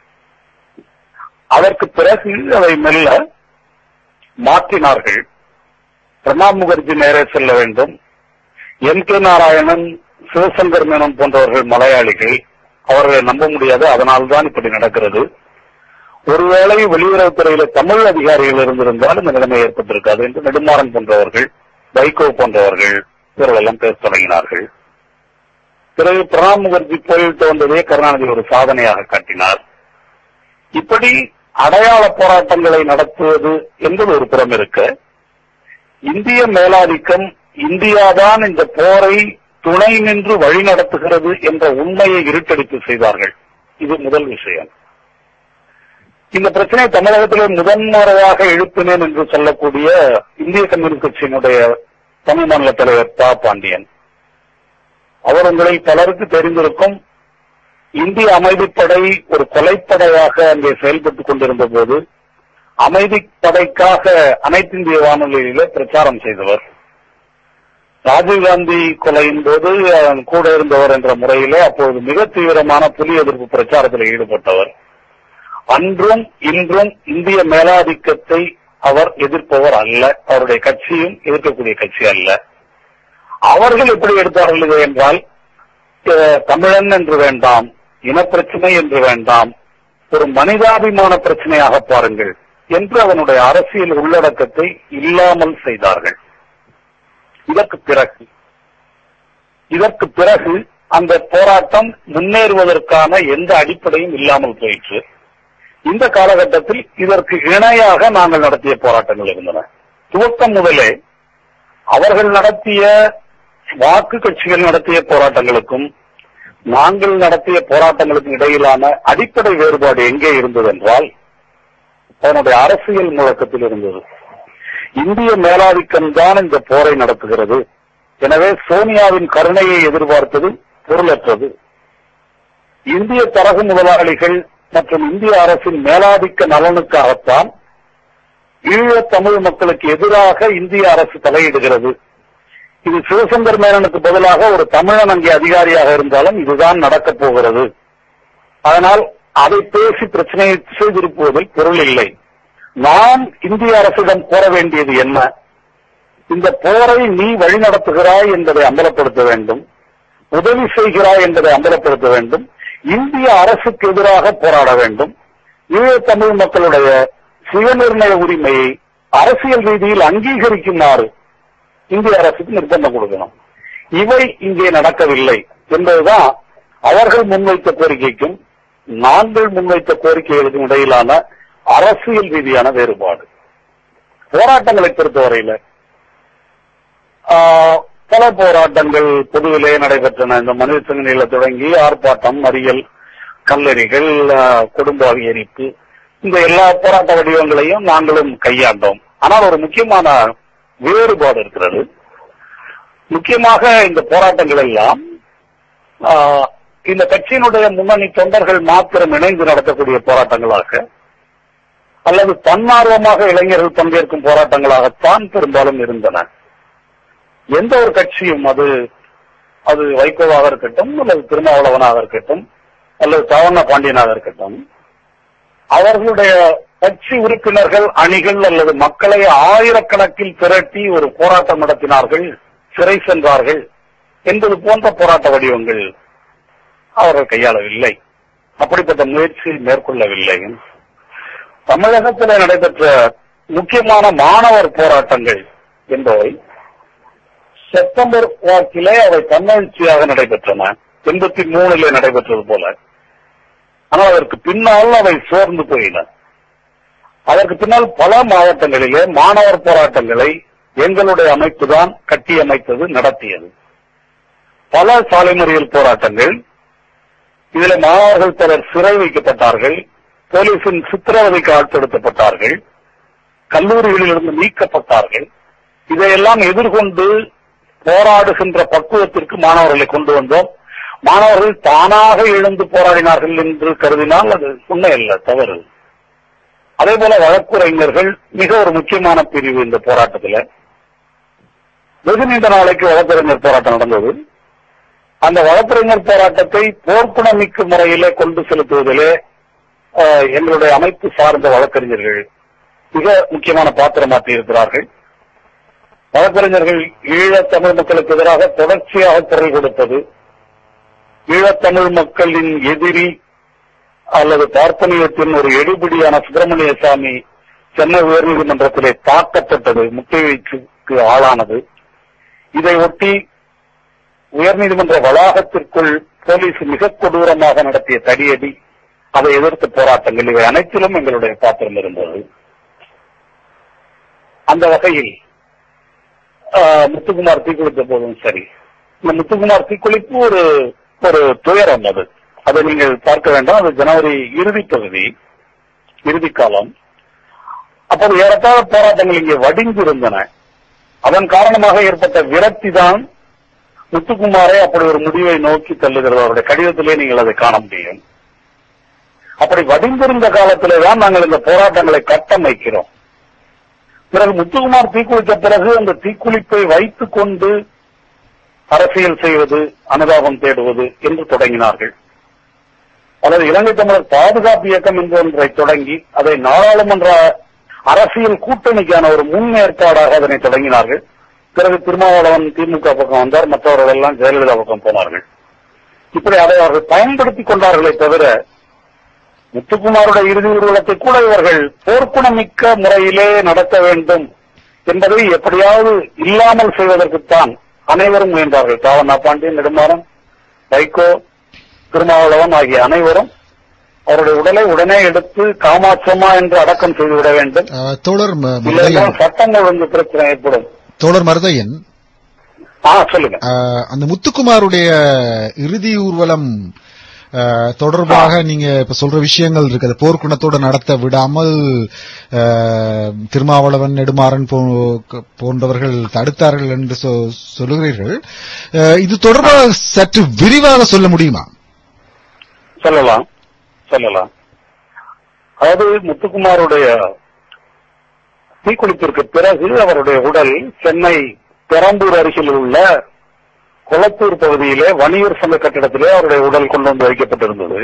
அதற்கு பிறகு அதை மெல்ல மாற்றினார்கள் பிரணாப் முகர்ஜி நேரே செல்ல வேண்டும் எம் கே நாராயணன் சிவசங்கர் மேனன் போன்றவர்கள் மலையாளிகள் அவர்களை நம்ப முடியாது அதனால்தான் இப்படி நடக்கிறது ஒருவேளை வெளியுறவுத்துறையில தமிழ் அதிகாரிகள் இருந்திருந்தால் இந்த நிலைமை ஏற்பட்டிருக்காது என்று நெடுமாறன் போன்றவர்கள் வைகோ போன்றவர்கள் இவர்களெல்லாம் பேச தொடங்கினார்கள் பிறகு பிரணாப் முகர்ஜி போயிட்டு வந்ததே கருணாநிதி ஒரு சாதனையாக காட்டினார் இப்படி அடையாள போராட்டங்களை நடத்துவது என்பது ஒரு புறம் இருக்க இந்திய மேலாதிக்கம் இந்தியாதான் இந்த போரை துணை நின்று வழிநடத்துகிறது என்ற உண்மையை இருட்டடிப்பு செய்தார்கள் இது முதல் விஷயம் இந்த பிரச்சனை தமிழகத்திலே முதன்முறையாக எழுப்பினேன் என்று சொல்லக்கூடிய இந்திய கம்யூனிஸ்ட் கட்சியினுடைய தமிழ் மாநில தலைவர் பா பாண்டியன் அவர் உங்களில் பலருக்கு தெரிந்திருக்கும் இந்திய அமைதிப்படை ஒரு கொலைப்படையாக அங்கே செயல்பட்டுக் கொண்டிருந்த போது அமைதிப்படைக்காக அனைத்திந்திய வானொலியிலே பிரச்சாரம் செய்தவர் ராஜீவ்காந்தி கொலையின் போது அவன் கூட இருந்தவர் என்ற முறையிலே அப்போது மிக தீவிரமான புலி எதிர்ப்பு பிரச்சாரத்தில் ஈடுபட்டவர் அன்றும் இன்றும் இந்திய மேலாதிக்கத்தை அவர் எதிர்ப்பவர் அல்ல அவருடைய கட்சியும் எதிர்க்கக்கூடிய கட்சி அல்ல அவர்கள் எப்படி எடுத்தார்கள் இதை என்றால் அஹ், தமிழன் என்று வேண்டாம் இனப்பிரச்சனை என்று வேண்டாம் ஒரு மனிதாபிமான பிரச்சனையாக பாருங்கள் என்று அவனுடைய அரசியல் உள்ளடக்கத்தை இல்லாமல் செய்தார்கள் இதற்கு பிறகு இதற்கு பிறகு அந்த போராட்டம் முன்னேறுவதற்கான எந்த அடிப்படையும் இல்லாமல் போயிற்று இந்த காலகட்டத்தில் இதற்கு இணையாக நாங்கள் நடத்திய போராட்டங்கள் இருந்தன துவக்கம் முதலே அவர்கள் நடத்திய வாக்கு கட்சிகள் நடத்திய போராட்டங்களுக்கும் நாங்கள் நடத்திய போராட்டங்களுக்கும் இடையிலான அடிப்படை வேறுபாடு எங்கே இருந்தது என்றால் அதனுடைய அரசியல் முழக்கத்தில் இருந்தது இந்திய மேலாதிக்கம் தான் இந்த போரை நடத்துகிறது எனவே சோனியாவின் கருணையை எதிர்பார்த்தது பொருளற்றது இந்திய தரகு முதலாளிகள் மற்றும் இந்திய அரசின் மேலாதிக்க நலனுக்காகத்தான் ஈழத் தமிழ் மக்களுக்கு எதிராக இந்திய அரசு தலையிடுகிறது இது சிவசங்கர் மேனனுக்கு பதிலாக ஒரு தமிழன் அங்கே அதிகாரியாக இருந்தாலும் இதுதான் நடக்கப் போகிறது அதனால் அதை பேசி பிரச்சனையை செய்திருப்பதில் பொருள் இல்லை நாம் இந்திய அரசிடம் கோர வேண்டியது என்ன இந்த போரை நீ வழிநடத்துகிறாய் என்பதை அம்பலப்படுத்த வேண்டும் உதவி செய்கிறாய் என்பதை அம்பலப்படுத்த வேண்டும் இந்திய அரசுக்கு எதிராக போராட வேண்டும் ஈழத் தமிழ் மக்களுடைய சுயநிர்ணய உரிமையை அரசியல் ரீதியில் அங்கீகரிக்குமாறு இந்திய அரசுக்கு நிர்பந்தம் கொடுக்கணும் இவை இங்கே நடக்கவில்லை என்பதுதான் அவர்கள் முன்வைத்த கோரிக்கைக்கும் நாங்கள் முன்வைத்த கோரிக்கைகளுக்கும் இடையிலான அரசியல் ரீதியான வேறுபாடு போராட்டங்களை பொறுத்தவரையில ஆஹ், பல போராட்டங்கள் பொதுவிலே நடைபெற்றன இந்த மனித சங்கநில தொடங்கி ஆர்ப்பாட்டம் மறியல் கல்லறிகள் ஆஹ், குடும்ப எரிப்பு இந்த எல்லா போராட்ட வடிவங்களையும் நாங்களும் கையாண்டோம் ஆனால் ஒரு முக்கியமான வேறுபாடு இருக்கிறது முக்கியமாக இந்த போராட்டங்கள் எல்லாம் ஆஹ், இந்த கட்சியினுடைய முன்னணி தொண்டர்கள் மாத்திரம் இணைந்து நடத்தக்கூடிய போராட்டங்களாக அல்லது தன்னார்வமாக இளைஞர்கள் பங்கேற்கும் போராட்டங்களாகத்தான் பெரும்பாலும் இருந்தன எந்த ஒரு கட்சியும் அது அது வைகோவாக இருக்கட்டும் அல்லது திருமாவளவனாக இருக்கட்டும் அல்லது தவண்ண பாண்டியனாக இருக்கட்டும் அவர்களுடைய கட்சி உறுப்பினர்கள் அணிகள் அல்லது மக்களை ஆயிரக்கணக்கில் திரட்டி ஒரு போராட்டம் நடத்தினார்கள் சிறை சென்றார்கள் என்பது போன்ற போராட்ட வடிவங்கள் அவர்கள் கையாளவில்லை அப்படிப்பட்ட முயற்சி மேற்கொள்ளவில்லை தமிழகத்தில் நடைபெற்ற முக்கியமான மாணவர் போராட்டங்கள் என்பவை செப்டம்பர் வாக்கிலே அவை தன்னெழுச்சியாக நடைபெற்றன எண்பத்தி மூணுல நடைபெற்றது போல ஆனால் அதற்கு பின்னால் அவை சோர்ந்து போயின அதற்கு பின்னால் பல மாவட்டங்களிலே மாணவர் போராட்டங்களை எங்களுடைய அமைப்பு தான் கட்டியமைத்தது நடத்தியது பல சாலை மறியல் போராட்டங்கள் இதில் மாணவர்கள் பலர் சிறை வைக்கப்பட்டார்கள் போலீசின் சித்திரவதைக்கு ஆட்படுத்தப்பட்டார்கள் கல்லூரிகளிலிருந்து நீக்கப்பட்டார்கள் இதையெல்லாம் எதிர்கொண்டு போராடுகின்ற பக்குவத்திற்கு மாணவர்களை கொண்டு வந்தோம் மாணவர்கள் தானாக எழுந்து போராடினார்கள் என்று கருதினால் அது உண்மை அல்ல தவறு அதே போல வழக்குரைஞர்கள் மிக ஒரு முக்கியமான பிரிவு இந்த போராட்டத்தில் வெகு நீண்ட நாளைக்கு வழக்கறிஞர் போராட்டம் நடந்தது அந்த வழக்கறிஞர் போராட்டத்தை போர்க்குணமிக்க முறையிலே கொண்டு செலுத்துவதிலே அஹ், எங்களுடைய அமைப்பு சார்ந்த வழக்கறிஞர்கள் மிக முக்கியமான பாத்திரமாற்றி இருக்கிறார்கள் வழக்கறிஞர்கள் ஈழத் தமிழ் மக்களுக்கு எதிராக தொடர்ச்சியாக குரல் கொடுப்பது ஈழத்தமிழ் மக்களின் எதிரி அல்லது பார்ப்பனியத்தின் ஒரு எடுபிடியான சுப்பிரமணிய சாமி சென்னை உயர்நீதிமன்றத்திலே தாக்கப்பட்டது முக்கிய வீச்சுக்கு ஆளானது இதை ஒட்டி உயர்நீதிமன்ற வளாகத்திற்குள் போலீஸ் மிக கொடூரமாக நடத்திய தடியடி அதை எதிர்த்து போராட்டங்கள் இவை அனைத்திலும் எங்களுடைய பாத்திரம் இருந்தது அந்த வகையில் ஆஹ், முத்துக்குமார் தீக்குளித்த போதும் சரி இந்த முத்துக்குமார் தீக்குளிப்பு ஒரு ஒரு துயரம் அது அதை நீங்கள் பார்க்க வேண்டாம் அது ஜனவரி இறுதி பகுதி இறுதி காலம் அப்போது ஏறத்தாழ போராட்டங்கள் இங்கே வடிந்திருந்தன அதன் காரணமாக ஏற்பட்ட விரக்தி தான் முத்துக்குமாரே அப்படி ஒரு முடிவை நோக்கி தள்ளுகிறது அவருடைய கடிதத்திலே நீங்கள் அதை காண முடியும் அப்படி வடிந்திருந்த காலத்திலே தான் நாங்கள் இந்த போராட்டங்களை கட்டமைக்கிறோம் பிறகு முத்துக்குமார் தீக்குளித்த பிறகு அந்த தீக்குளிப்பை வைத்துக் கொண்டு அரசியல் செய்வது அனுதாபம் தேடுவது என்று தொடங்கினார்கள் அல்லது இலங்கை தமிழர் பாதுகாப்பு இயக்கம் என்ற ஒன்றை தொடங்கி அதை நாடாளுமன்ற அரசியல் கூட்டணிக்கான ஒரு முன்னேற்பாடாக அதனை தொடங்கினார்கள் பிறகு திருமாவளவன் திமுக பக்கம் வந்தார் மற்றவர்கள் எல்லாம் ஜெயலலிதா பக்கம் போனார்கள் இப்படி அதை அவர்கள் பயன்படுத்திக் கொண்டார்களே தவிர முத்துக்குமாருடைய இறுதி ஊர்வலத்தை கூட இவர்கள் போர்க்குணமிக்க முறையிலே நடத்த வேண்டும் என்பதை எப்படியாவது இல்லாமல் செய்வதற்குத்தான் அனைவரும் முயன்றார்கள் தாவண்ணா பாண்டியன் நெடுமாறன் வைகோ திருமாவளவன் ஆகிய அனைவரும் அவருடைய உடலை உடனே எடுத்து காமாட்சமா என்று அடக்கம் செய்துவிட வேண்டும் அஹ், தோழர் ம- இல்லைன்னா மருதையன் சட்டம் ஒழுங்கு பிரச்சனை ஏற்படும் தோழர் மருதையன் ஆ சொல்லுங்க அஹ், அந்த முத்துக்குமாருடைய இறுதி ஊர்வலம் அஹ், தொடர்பாக நீங்க இப்ப சொல்ற விஷயங்கள் இருக்கு அது போர்க்குணத்தோட நடத்த விடாமல் அஹ், திருமாவளவன் நெடுமாறன் போ- போன்றவர்கள் தடுத்தார்கள் என்று சொ- சொல்லுகிறீர்கள் அஹ், இது தொடர்பாக சற்று விரிவாக சொல்ல முடியுமா சொல்லலாம் சொல்லலாம் அதாவது முத்துக்குமாருடைய தீக்குளிப்பிற்கு பிறகு அவருடைய உடல் சென்னை பெரம்பூர் அருகில் உள்ள கொளத்தூர் பகுதியிலே வணிகர் சங்க கட்டிடத்திலே அவருடைய உடல் கொண்டு வந்து வைக்கப்பட்டிருந்தது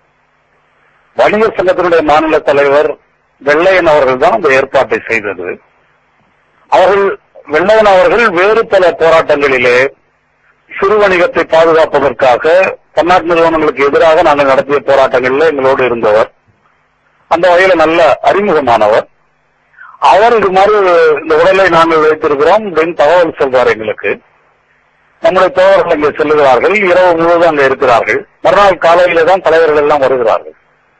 வணிகர் சங்கத்தினுடைய மாநில தலைவர் வெள்ளையன் அவர்கள் தான் அந்த ஏற்பாட்டை செய்தது அவர்கள் வெள்ளையன் அவர்கள் வேறு பல போராட்டங்களிலே சிறு வணிகத்தை பாதுகாப்பதற்காக பன்னாட்டு நிறுவனங்களுக்கு எதிராக நாங்கள் நடத்திய போராட்டங்களில் எங்களோடு இருந்தவர் அந்த வகையில நல்ல அறிமுகமானவர் அவர் இது மாதிரி இந்த உடலை நாங்கள் வைத்திருக்கிறோம் அப்படின்னு தகவல் சொல்றார் எங்களுக்கு நம்முடைய தோழர்கள் அங்கே செல்லுகிறார்கள் இரவு முழுவதும் அங்கே இருக்கிறார்கள் மறுநாள் காலையில தான் தலைவர்கள் எல்லாம் வருகிறார்கள்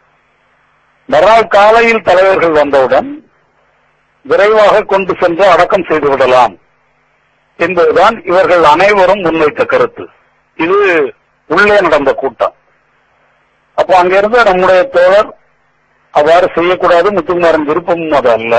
மறுநாள் காலையில் தலைவர்கள் வந்தவுடன் விரைவாக கொண்டு சென்று அடக்கம் செய்து விடலாம் என்பதுதான் இவர்கள் அனைவரும் முன்வைத்த கருத்து இது உள்ளே நடந்த கூட்டம் அப்போ அங்கிருந்து நம்முடைய தோழர் அவ்வாறு செய்யக்கூடாது முத்துக்குமாரன் விருப்பமும் அது அல்ல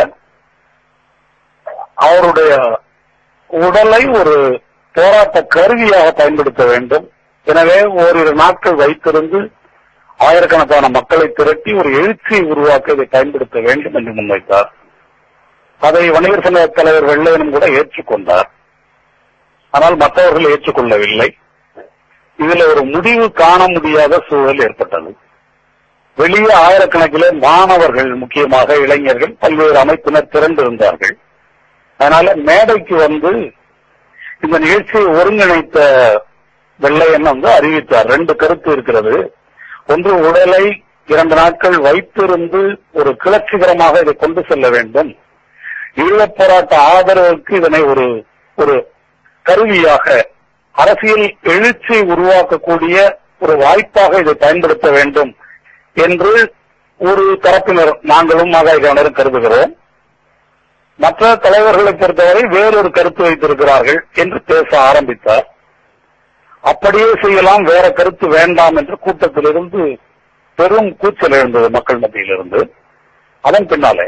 அவருடைய உடலை ஒரு போராட்ட கருவியாக பயன்படுத்த வேண்டும் எனவே ஓரிரு நாட்கள் வைத்திருந்து ஆயிரக்கணக்கான மக்களை திரட்டி ஒரு எழுச்சியை உருவாக்க இதை பயன்படுத்த வேண்டும் என்று முன்வைத்தார் அதை வணிகர் சங்க தலைவர் வெள்ளையனும் கூட ஏற்றுக்கொண்டார் ஆனால் மற்றவர்கள் ஏற்றுக்கொள்ளவில்லை இதுல ஒரு முடிவு காண முடியாத சூழல் ஏற்பட்டது வெளியே ஆயிரக்கணக்கிலே மாணவர்கள் முக்கியமாக இளைஞர்கள் பல்வேறு அமைப்பினர் திரண்டிருந்தார்கள் அதனால மேடைக்கு வந்து இந்த நிகழ்ச்சியை ஒருங்கிணைத்த வெள்ளையன் வந்து அறிவித்தார் ரெண்டு கருத்து இருக்கிறது ஒன்று உடலை இரண்டு நாட்கள் வைத்திருந்து ஒரு கிளர்ச்சிகரமாக இதை கொண்டு செல்ல வேண்டும் ஈழப் போராட்ட ஆதரவுக்கு இதனை ஒரு ஒரு கருவியாக அரசியல் எழுச்சி உருவாக்கக்கூடிய ஒரு வாய்ப்பாக இதை பயன்படுத்த வேண்டும் என்று ஒரு தரப்பினர் நாங்களும் மாகாய்கானரும் கருதுகிறோம் மற்ற தலைவர்களை பொறுத்தவரை வேறொரு கருத்து வைத்திருக்கிறார்கள் என்று பேச ஆரம்பித்தார் அப்படியே செய்யலாம் வேற கருத்து வேண்டாம் என்று கூட்டத்திலிருந்து பெரும் கூச்சல் எழுந்தது மக்கள் மத்தியிலிருந்து அதன் பின்னாலே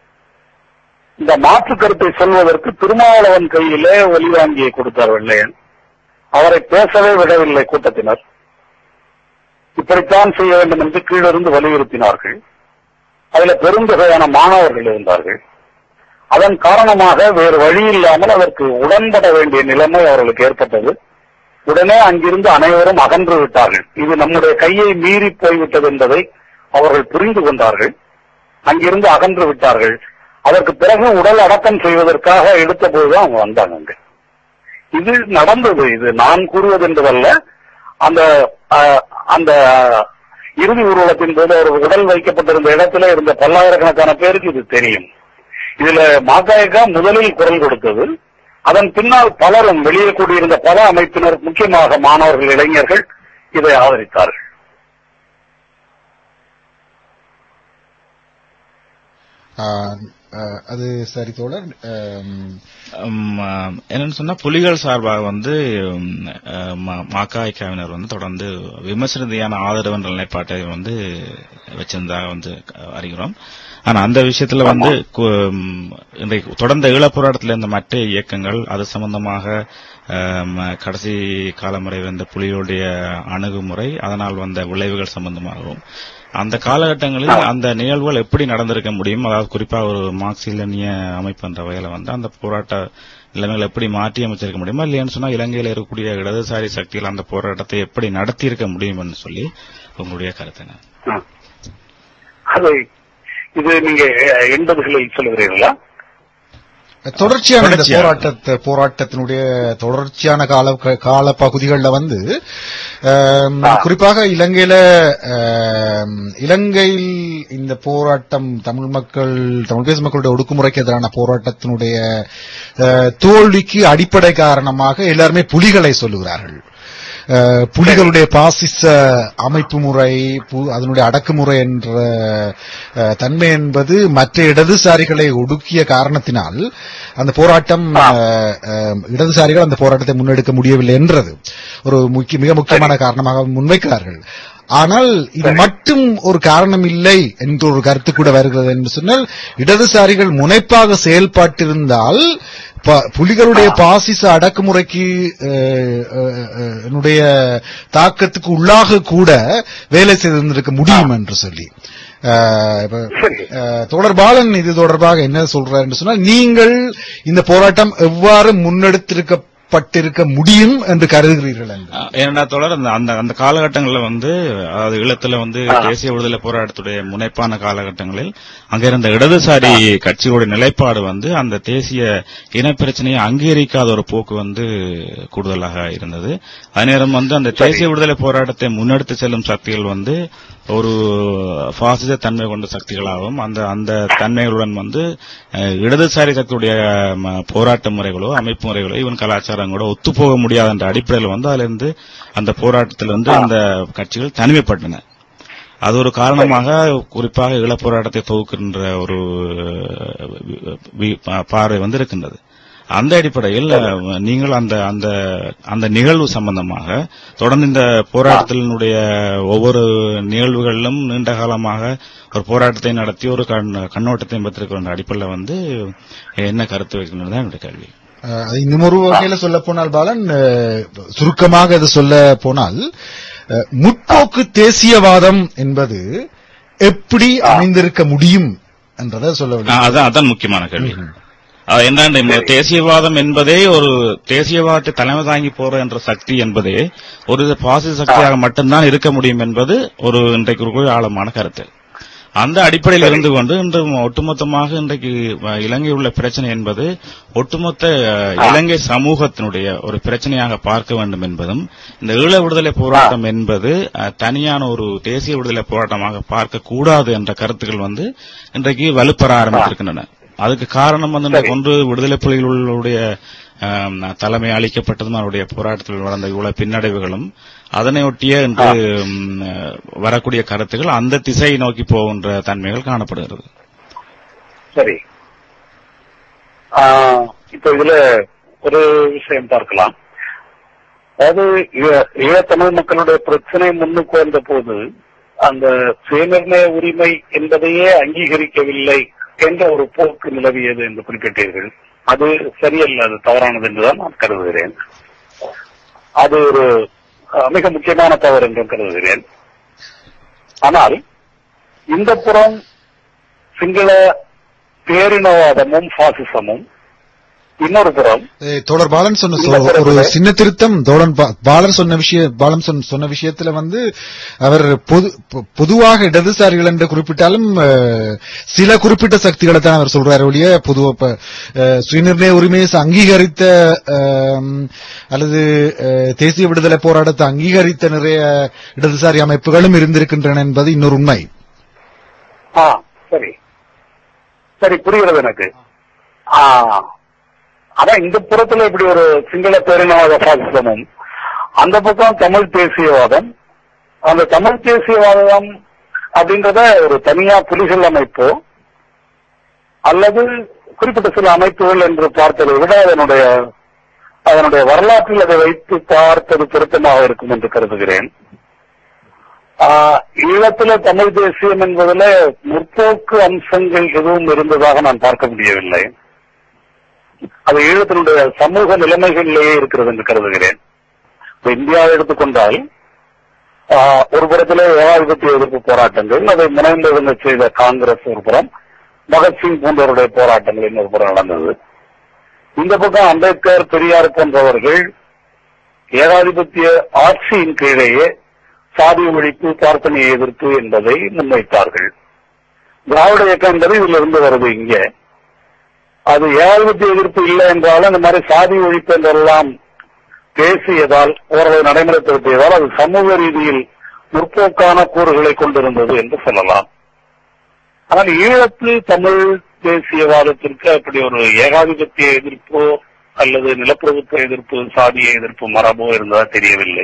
இந்த மாற்று கருத்தை சொல்வதற்கு திருமாவளவன் கையிலே ஒலிவாங்கியை கொடுத்தார் வெள்ளையன் அவரை பேசவே விடவில்லை கூட்டத்தினர் இப்படித்தான் செய்ய வேண்டும் என்று கீழிருந்து வலியுறுத்தினார்கள் அதுல பெருந்தொகையான மாணவர்கள் இருந்தார்கள் அதன் காரணமாக வேறு வழி இல்லாமல் அதற்கு உடன்பட வேண்டிய நிலைமை அவர்களுக்கு ஏற்பட்டது உடனே அங்கிருந்து அனைவரும் அகன்று விட்டார்கள் இது நம்முடைய கையை மீறி போய்விட்டது என்பதை அவர்கள் புரிந்து கொண்டார்கள் அங்கிருந்து அகன்று விட்டார்கள் அதற்கு பிறகு உடல் அடக்கம் செய்வதற்காக எடுத்த போதுதான் அவங்க வந்தாங்க அங்க இது நடந்தது இது நான் கூறுவது என்பதல்ல அந்த அஹ், அந்த இறுதி ஊர்வலத்தின் போது அவர் உடல் வைக்கப்பட்டிருந்த இடத்துல இருந்த பல்லாயிரக்கணக்கான பேருக்கு இது தெரியும் இதுல மாகாயக்கா முதலில் குரல் கொடுத்தது அதன் பின்னால் பலரும் வெளியே கூடியிருந்த பல அமைப்பினர் முக்கியமாக மாணவர்கள் இளைஞர்கள் இதை ஆதரித்தார்கள் ஆஹ், ஆஹ், அது சரி தோழர் ஆம், உம், ஆஹ், என்னன்னு சொன்னா புலிகள் சார்பாக வந்து உம், ஆஹ், ம- மாக்காய்க்காவினர் வந்து தொடர்ந்து விமர்சன ரீதியான ஆதரவு என்ற நிலைப்பாட்டை வந்து வச்சிருந்ததாக வந்து அஹ், அறிகிறோம் ஆனா அந்த விஷயத்துல வந்து கு- உம், இன்றைக்கு தொடர்ந்த ஈழப் போராட்டத்தில் இருந்த மற்ற இயக்கங்கள் அது சம்பந்தமாக ஆம், கடைசி காலமுறை வந்த புலிகளுடைய அணுகுமுறை அதனால் வந்த விளைவுகள் சம்பந்தமாகவும் அந்த காலகட்டங்களில் அந்த நிகழ்வுகள் எப்படி நடந்திருக்க முடியும் அதாவது குறிப்பா ஒரு மார்க்சிலனிய அமைப்பு என்ற வகையில வந்து அந்த போராட்ட நிலைமைகளை எப்படி மாற்றி அமைச்சிருக்க முடியுமா இல்லையான்னு சொன்னா இலங்கையில் இருக்கக்கூடிய இடதுசாரி சக்திகள் அந்த போராட்டத்தை எப்படி நடத்தி இருக்க முடியும்னு சொல்லி உங்களுடைய கருத்து என்ன ஆ. அது இது நீங்க எண்பதுகளில் சொல்லுகிறீர்களா தொடர்ச்சியான இந்த தொடர்ச்சியா. போராட்டத்தை போராட்டத்தினுடைய தொடர்ச்சியான கால கால பகுதிகளில் வந்து ஆம், ஆ. குறிப்பாக இலங்கையில ஆம், இலங்கையில் இந்த போராட்டம் தமிழ் மக்கள் தமிழ் பேசும் மக்களுடைய ஒடுக்குமுறைக்கு எதிரான போராட்டத்தினுடைய அஹ், தோல்விக்கு அடிப்படை காரணமாக எல்லாருமே புலிகளை சொல்லுகிறார்கள் அஹ், புலிகளுடைய பாசிச அமைப்பு முறை பு- அதனுடைய அடக்குமுறை என்ற அஹ், தன்மை என்பது மற்ற இடதுசாரிகளை ஒடுக்கிய காரணத்தினால் அந்த போராட்டம் அஹ், அஹ், இடதுசாரிகள் அந்த போராட்டத்தை முன்னெடுக்க முடியவில்லை என்றது ஒரு முக்கிய மிக முக்கியமான காரணமாக முன்வைக்கிறார்கள் ஆனால் இது மட்டும் ஒரு காரணம் இல்லை என்ற ஒரு கருத்து கூட வருகிறது என்று சொன்னால் இடதுசாரிகள் முனைப்பாக செயல்பட்டிருந்தால் ப- புலிகளுடைய பாசிச அடக்குமுறைக்கு அஹ், அஹ், அஹ், என்னுடைய தாக்கத்துக்கு உள்ளாக கூட வேலை செய்திருந்திருக்க முடியும் என்று சொல்லி அஹ், இப்ப, சரி அஹ், தோழர் பாலன் இது தொடர்பாக என்ன சொல்றார் என்று சொன்னால் நீங்கள் இந்த போராட்டம் எவ்வாறு முன்னெடுத்திருக்கப்பட்டிருக்க முடியும் என்று கருதுகிறீர்கள் என்று அஹ் ஏனென்றா தொடர் அந்த அந்த அந்த காலகட்டங்களில் வந்து அதாவது ஈழத்துல வந்து தேசிய விடுதலை போராட்டத்துடைய முனைப்பான காலகட்டங்களில் அங்க இருந்த இடதுசாரி கட்சியோட நிலைப்பாடு வந்து அந்த தேசிய இனப்பிரச்சனையை அங்கீகரிக்காத ஒரு போக்கு வந்து கூடுதலாக இருந்தது அதே நேரம் வந்து அந்த தேசிய விடுதலை போராட்டத்தை முன்னெடுத்து செல்லும் சக்திகள் வந்து ஒரு பாசிச தன்மை கொண்ட சக்திகளாகவும் அந்த அந்த தன்மைகளுடன் வந்து அஹ், இடதுசாரி சக்தியுடைய ம, போராட்ட முறைகளோ அமைப்பு முறைகளோ இவன் கலாச்சாரம் கூட ஒத்துப்போக முடியாத என்ற அடிப்படையில் வந்து அதுல இருந்து அந்த போராட்டத்தில் வந்து அந்த கட்சிகள் தனிமைப்பட்டன அது ஒரு காரணமாக குறிப்பாக ஈழப் போராட்டத்தை தொகுக்கின்ற ஒரு வி- பா- பார்வை வந்து இருக்கின்றது அந்த அடிப்படையில் அஹ், நீங்கள் அந்த அந்த அந்த நிகழ்வு சம்பந்தமாக தொடர்ந்து இந்த போராட்டத்தினுடைய ஒவ்வொரு நிகழ்வுகளிலும் நீண்ட காலமாக ஒரு போராட்டத்தை நடத்தி ஒரு கண்- கண்ணோட்டத்தை பெற்றிருக்கிற அடிப்படையில் வந்து என்ன கருத்து வைக்கணும் தான் என்னுடைய கேள்வி அஹ், அது இன்னும் ஒரு வகையில சொல்ல போனால் பாலன் அஹ், சுருக்கமாக இது சொல்ல போனால் அஹ், முற்போக்கு தேசியவாதம் என்பது எப்படி அமைந்திருக்க முடியும் என்றதை சொல்ல ஆ, வேண்டும் அதான் அதான் முக்கியமான கேள்வி அது என்னன்னா இந்த தேசியவாதம் என்பதே ஒரு தேசியவாதத்தை தலைமை தாங்கி போற என்ற சக்தி என்பதே ஒரு பாசிச சக்தியாக மட்டும்தான் இருக்க முடியும் என்பது ஒரு இன்றைக்கு ஒரு ஆழமான கருத்து அந்த அடிப்படையில் இருந்து கொண்டு இன்று ஒட்டுமொத்தமாக இன்றைக்கு அஹ், இலங்கை உள்ள பிரச்சனை என்பது ஒட்டுமொத்த அஹ், இலங்கை சமூகத்தினுடைய ஒரு பிரச்சனையாக பார்க்க வேண்டும் என்பதும் இந்த ஈழ விடுதலை போராட்டம் என்பது அஹ், தனியான ஒரு தேசிய விடுதலை போராட்டமாக பார்க்க கூடாது என்ற கருத்துக்கள் வந்து இன்றைக்கு வலுப்பெற ஆரம்பித்திருக்கின்றன அதுக்கு காரணம் வந்து இந்த ஒன்று விடுதலை புலிகளுடைய ஆம், தலைமை அளிக்கப்பட்டதும் அவருடைய போராட்டத்தில் நடந்த இவ்வளவு பின்னடைவுகளும் அதனை ஒட்டிய இன்று ம், வரக்கூடிய கருத்துக்கள் அந்த திசையை நோக்கி போகின்ற தன்மைகள் காணப்படுகிறது சரி ஆ, இப்போ இதுல ஒரு விஷயம் பார்க்கலாம் அதாவது ஈழ- ஈழத்தமிழ் மக்களுடைய பிரச்சனை முன்னுக்கு வந்த போது அந்த சுயநிர்ணய உரிமை என்பதையே அங்கீகரிக்கவில்லை என்ற ஒரு போக்கு நிலவியது என்று குறிப்பிட்டீர்கள் அது சரியல்ல அது தவறானது என்றுதான் நான் கருதுகிறேன் அது ஒரு அஹ், மிக முக்கியமான தவறு என்றும் கருதுகிறேன் ஆனால் இந்த புறம் சிங்கள பேரினவாதமும் பாசிசமும் இன்னொரு புறம் ஏய், தோழர் பாலன் சொன்ன சொ- இந்த ஒரு தரப்புல- சின்ன திருத்தம் தோழன் பா- பாலர் சொன்ன விஷய பாலன் சொன்ன- சொன்ன விஷயத்துல வந்து அவர் பொது பொ- பொதுவாக இடதுசாரிகள் என்று குறிப்பிட்டாலும் அஹ், சில குறிப்பிட்ட சக்திகளை தான் அவர் சொல்றாரு ஒழிய பொதுவா இப்ப, அஹ், சுயநிர்ணய உரிமையை அங்கீகரித்த அஹ், அல்லது அஹ், தேசிய விடுதலை போராட்டத்தை அங்கீகரித்த நிறைய இடதுசாரி அமைப்புகளும் இருந்திருக்கின்றன என்பது இன்னொரு உண்மை ஆ சரி சரி புரிகிறது எனக்கு ஆ ஆனா இந்த புறத்துல இப்படி ஒரு சிங்கள பேரினவாத பாசிசமும் அந்த பக்கம் தமிழ் தேசியவாதம் அந்த தமிழ் தேசியவாதம் அப்படின்றத ஒரு தனியா புலிகள் அமைப்போ அல்லது குறிப்பிட்ட சில அமைப்புகள் என்று பார்த்ததை விட அதனுடைய அதனுடைய வரலாற்றில் அதை வைத்து பார்ப்பது பொருத்தமாக இருக்கும் என்று கருதுகிறேன் ஆஹ், ஈழத்தில தமிழ் தேசியம் என்பதில் முற்போக்கு அம்சங்கள் எதுவும் இருந்ததாக நான் பார்க்க முடியவில்லை அது ஈழத்தினுடைய சமூக நிலைமைகளிலேயே இருக்கிறது என்று கருதுகிறேன் இப்ப இந்தியாவை எடுத்துக்கொண்டால் ஆஹ், ஒரு புறத்திலே ஏகாதிபத்திய எதிர்ப்பு போராட்டங்கள் அதை முனைந்தவங்க செய்த காங்கிரஸ் ஒரு புறம் பகத்சிங் போன்றவருடைய போராட்டங்கள் இன்னொரு புறம் நடந்தது இந்த பக்கம் அம்பேத்கர் பெரியார் போன்றவர்கள் ஏகாதிபத்திய ஆட்சியின் கீழேயே சாதி ஒழிப்பு பார்ப்பனிய எதிர்ப்பு என்பதை முன்வைத்தார்கள் திராவிட இயக்கம் என்பது இதுல இருந்து வருது இங்க அது ஏகாதிபத்திய எதிர்ப்பு இல்லை என்றாலும் இந்த மாதிரி சாதி ஒழிப்பு என்றெல்லாம் பேசியதால் ஓரளவு நடைமுறைப்படுத்தியதால் அது சமூக ரீதியில் முற்போக்கான கூறுகளை கொண்டிருந்தது என்று சொல்லலாம் ஆனால் ஈழத்து தமிழ் தேசியவாதத்திற்கு அப்படி ஒரு ஏகாதிபத்திய எதிர்ப்போ அல்லது நிலப்பிரபுத்துவ எதிர்ப்பு சாதிய எதிர்ப்பு மரபோ இருந்ததா தெரியவில்லை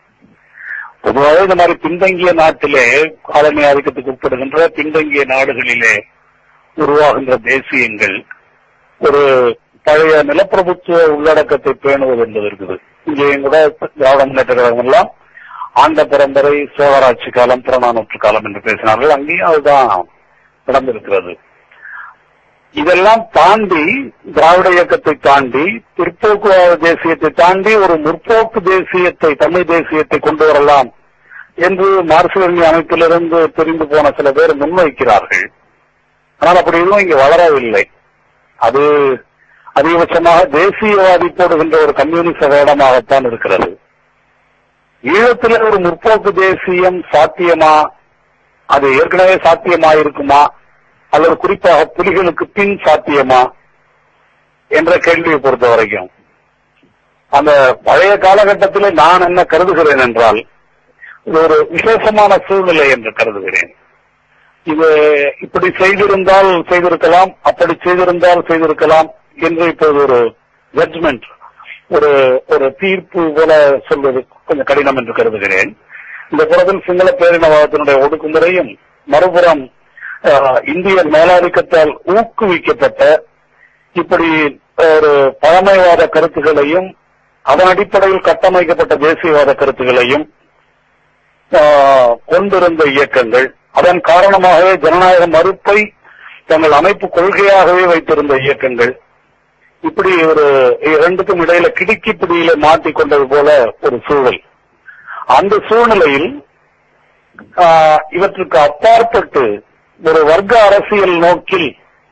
பொதுவாக இந்த மாதிரி பின்தங்கிய நாட்டிலே காலனி ஆதிக்கத்துக்கு உட்படுகின்ற பின்தங்கிய நாடுகளிலே உருவாகின்ற தேசியங்கள் ஒரு பழைய நிலப்பிரபுத்துவ உள்ளடக்கத்தை பேணுவது என்பது இருக்குது இங்கேயும் கூட திராவிட முன்னேற்ற கழகம் எல்லாம் ஆண்ட பரம்பரை சோழராட்சி காலம் புறநானூற்று காலம் என்று பேசினார்கள் அங்கேயும் அதுதான் நடந்திருக்கிறது இதெல்லாம் தாண்டி திராவிட இயக்கத்தை தாண்டி பிற்போக்குவாத தேசியத்தை தாண்டி ஒரு முற்போக்கு தேசியத்தை தமிழ் தேசியத்தை கொண்டு வரலாம் என்று மார்க்சிய அமைப்பிலிருந்து தெரிந்து போன சில பேர் முன்வைக்கிறார்கள் ஆனால் அப்படி எதுவும் இங்கு வளரவில்லை அது அதிகபட்சமாக தேசியவாதி போடுகின்ற ஒரு கம்யூனிச வேடமாகத்தான் இருக்கிறது ஈழத்திலே ஒரு முற்போக்கு தேசியம் சாத்தியமா அது ஏற்கனவே சாத்தியமாயிருக்குமா அல்லது குறிப்பாக புலிகளுக்கு பின் சாத்தியமா என்ற கேள்வியை பொறுத்த வரைக்கும் அந்த பழைய காலகட்டத்தில் நான் என்ன கருதுகிறேன் என்றால் இது ஒரு விசேஷமான சூழ்நிலை என்று கருதுகிறேன் இது இப்படி செய்திருந்தால் செய்திருக்கலாம் அப்படி செய்திருந்தால் செய்திருக்கலாம் என்று இப்போது ஒரு ஜட்ஜ்மெண்ட் ஒரு ஒரு தீர்ப்பு போல சொல்வது கொஞ்சம் கடினம் என்று கருதுகிறேன் இந்த புறத்தில் சிங்கள பேரினவாதத்தினுடைய ஒடுக்குமுறையும் மறுபுறம் அஹ், இந்திய மேலாதிக்கத்தால் ஊக்குவிக்கப்பட்ட இப்படி ஒரு பழமைவாத கருத்துகளையும் அதன் அடிப்படையில் கட்டமைக்கப்பட்ட தேசியவாத கருத்துகளையும் ஆஹ், கொண்டிருந்த இயக்கங்கள் அதன் காரணமாகவே ஜனநாயக மறுப்பை தங்கள் அமைப்பு கொள்கையாகவே வைத்திருந்த இயக்கங்கள் இப்படி ஒரு இரண்டுக்கும் இடையில கிடுக்கி பிடியில மாட்டிக்கொண்டது போல ஒரு சூழல் அந்த சூழ்நிலையில் ஆஹ், இவற்றுக்கு அப்பாற்பட்டு ஒரு வர்க்க அரசியல் நோக்கில்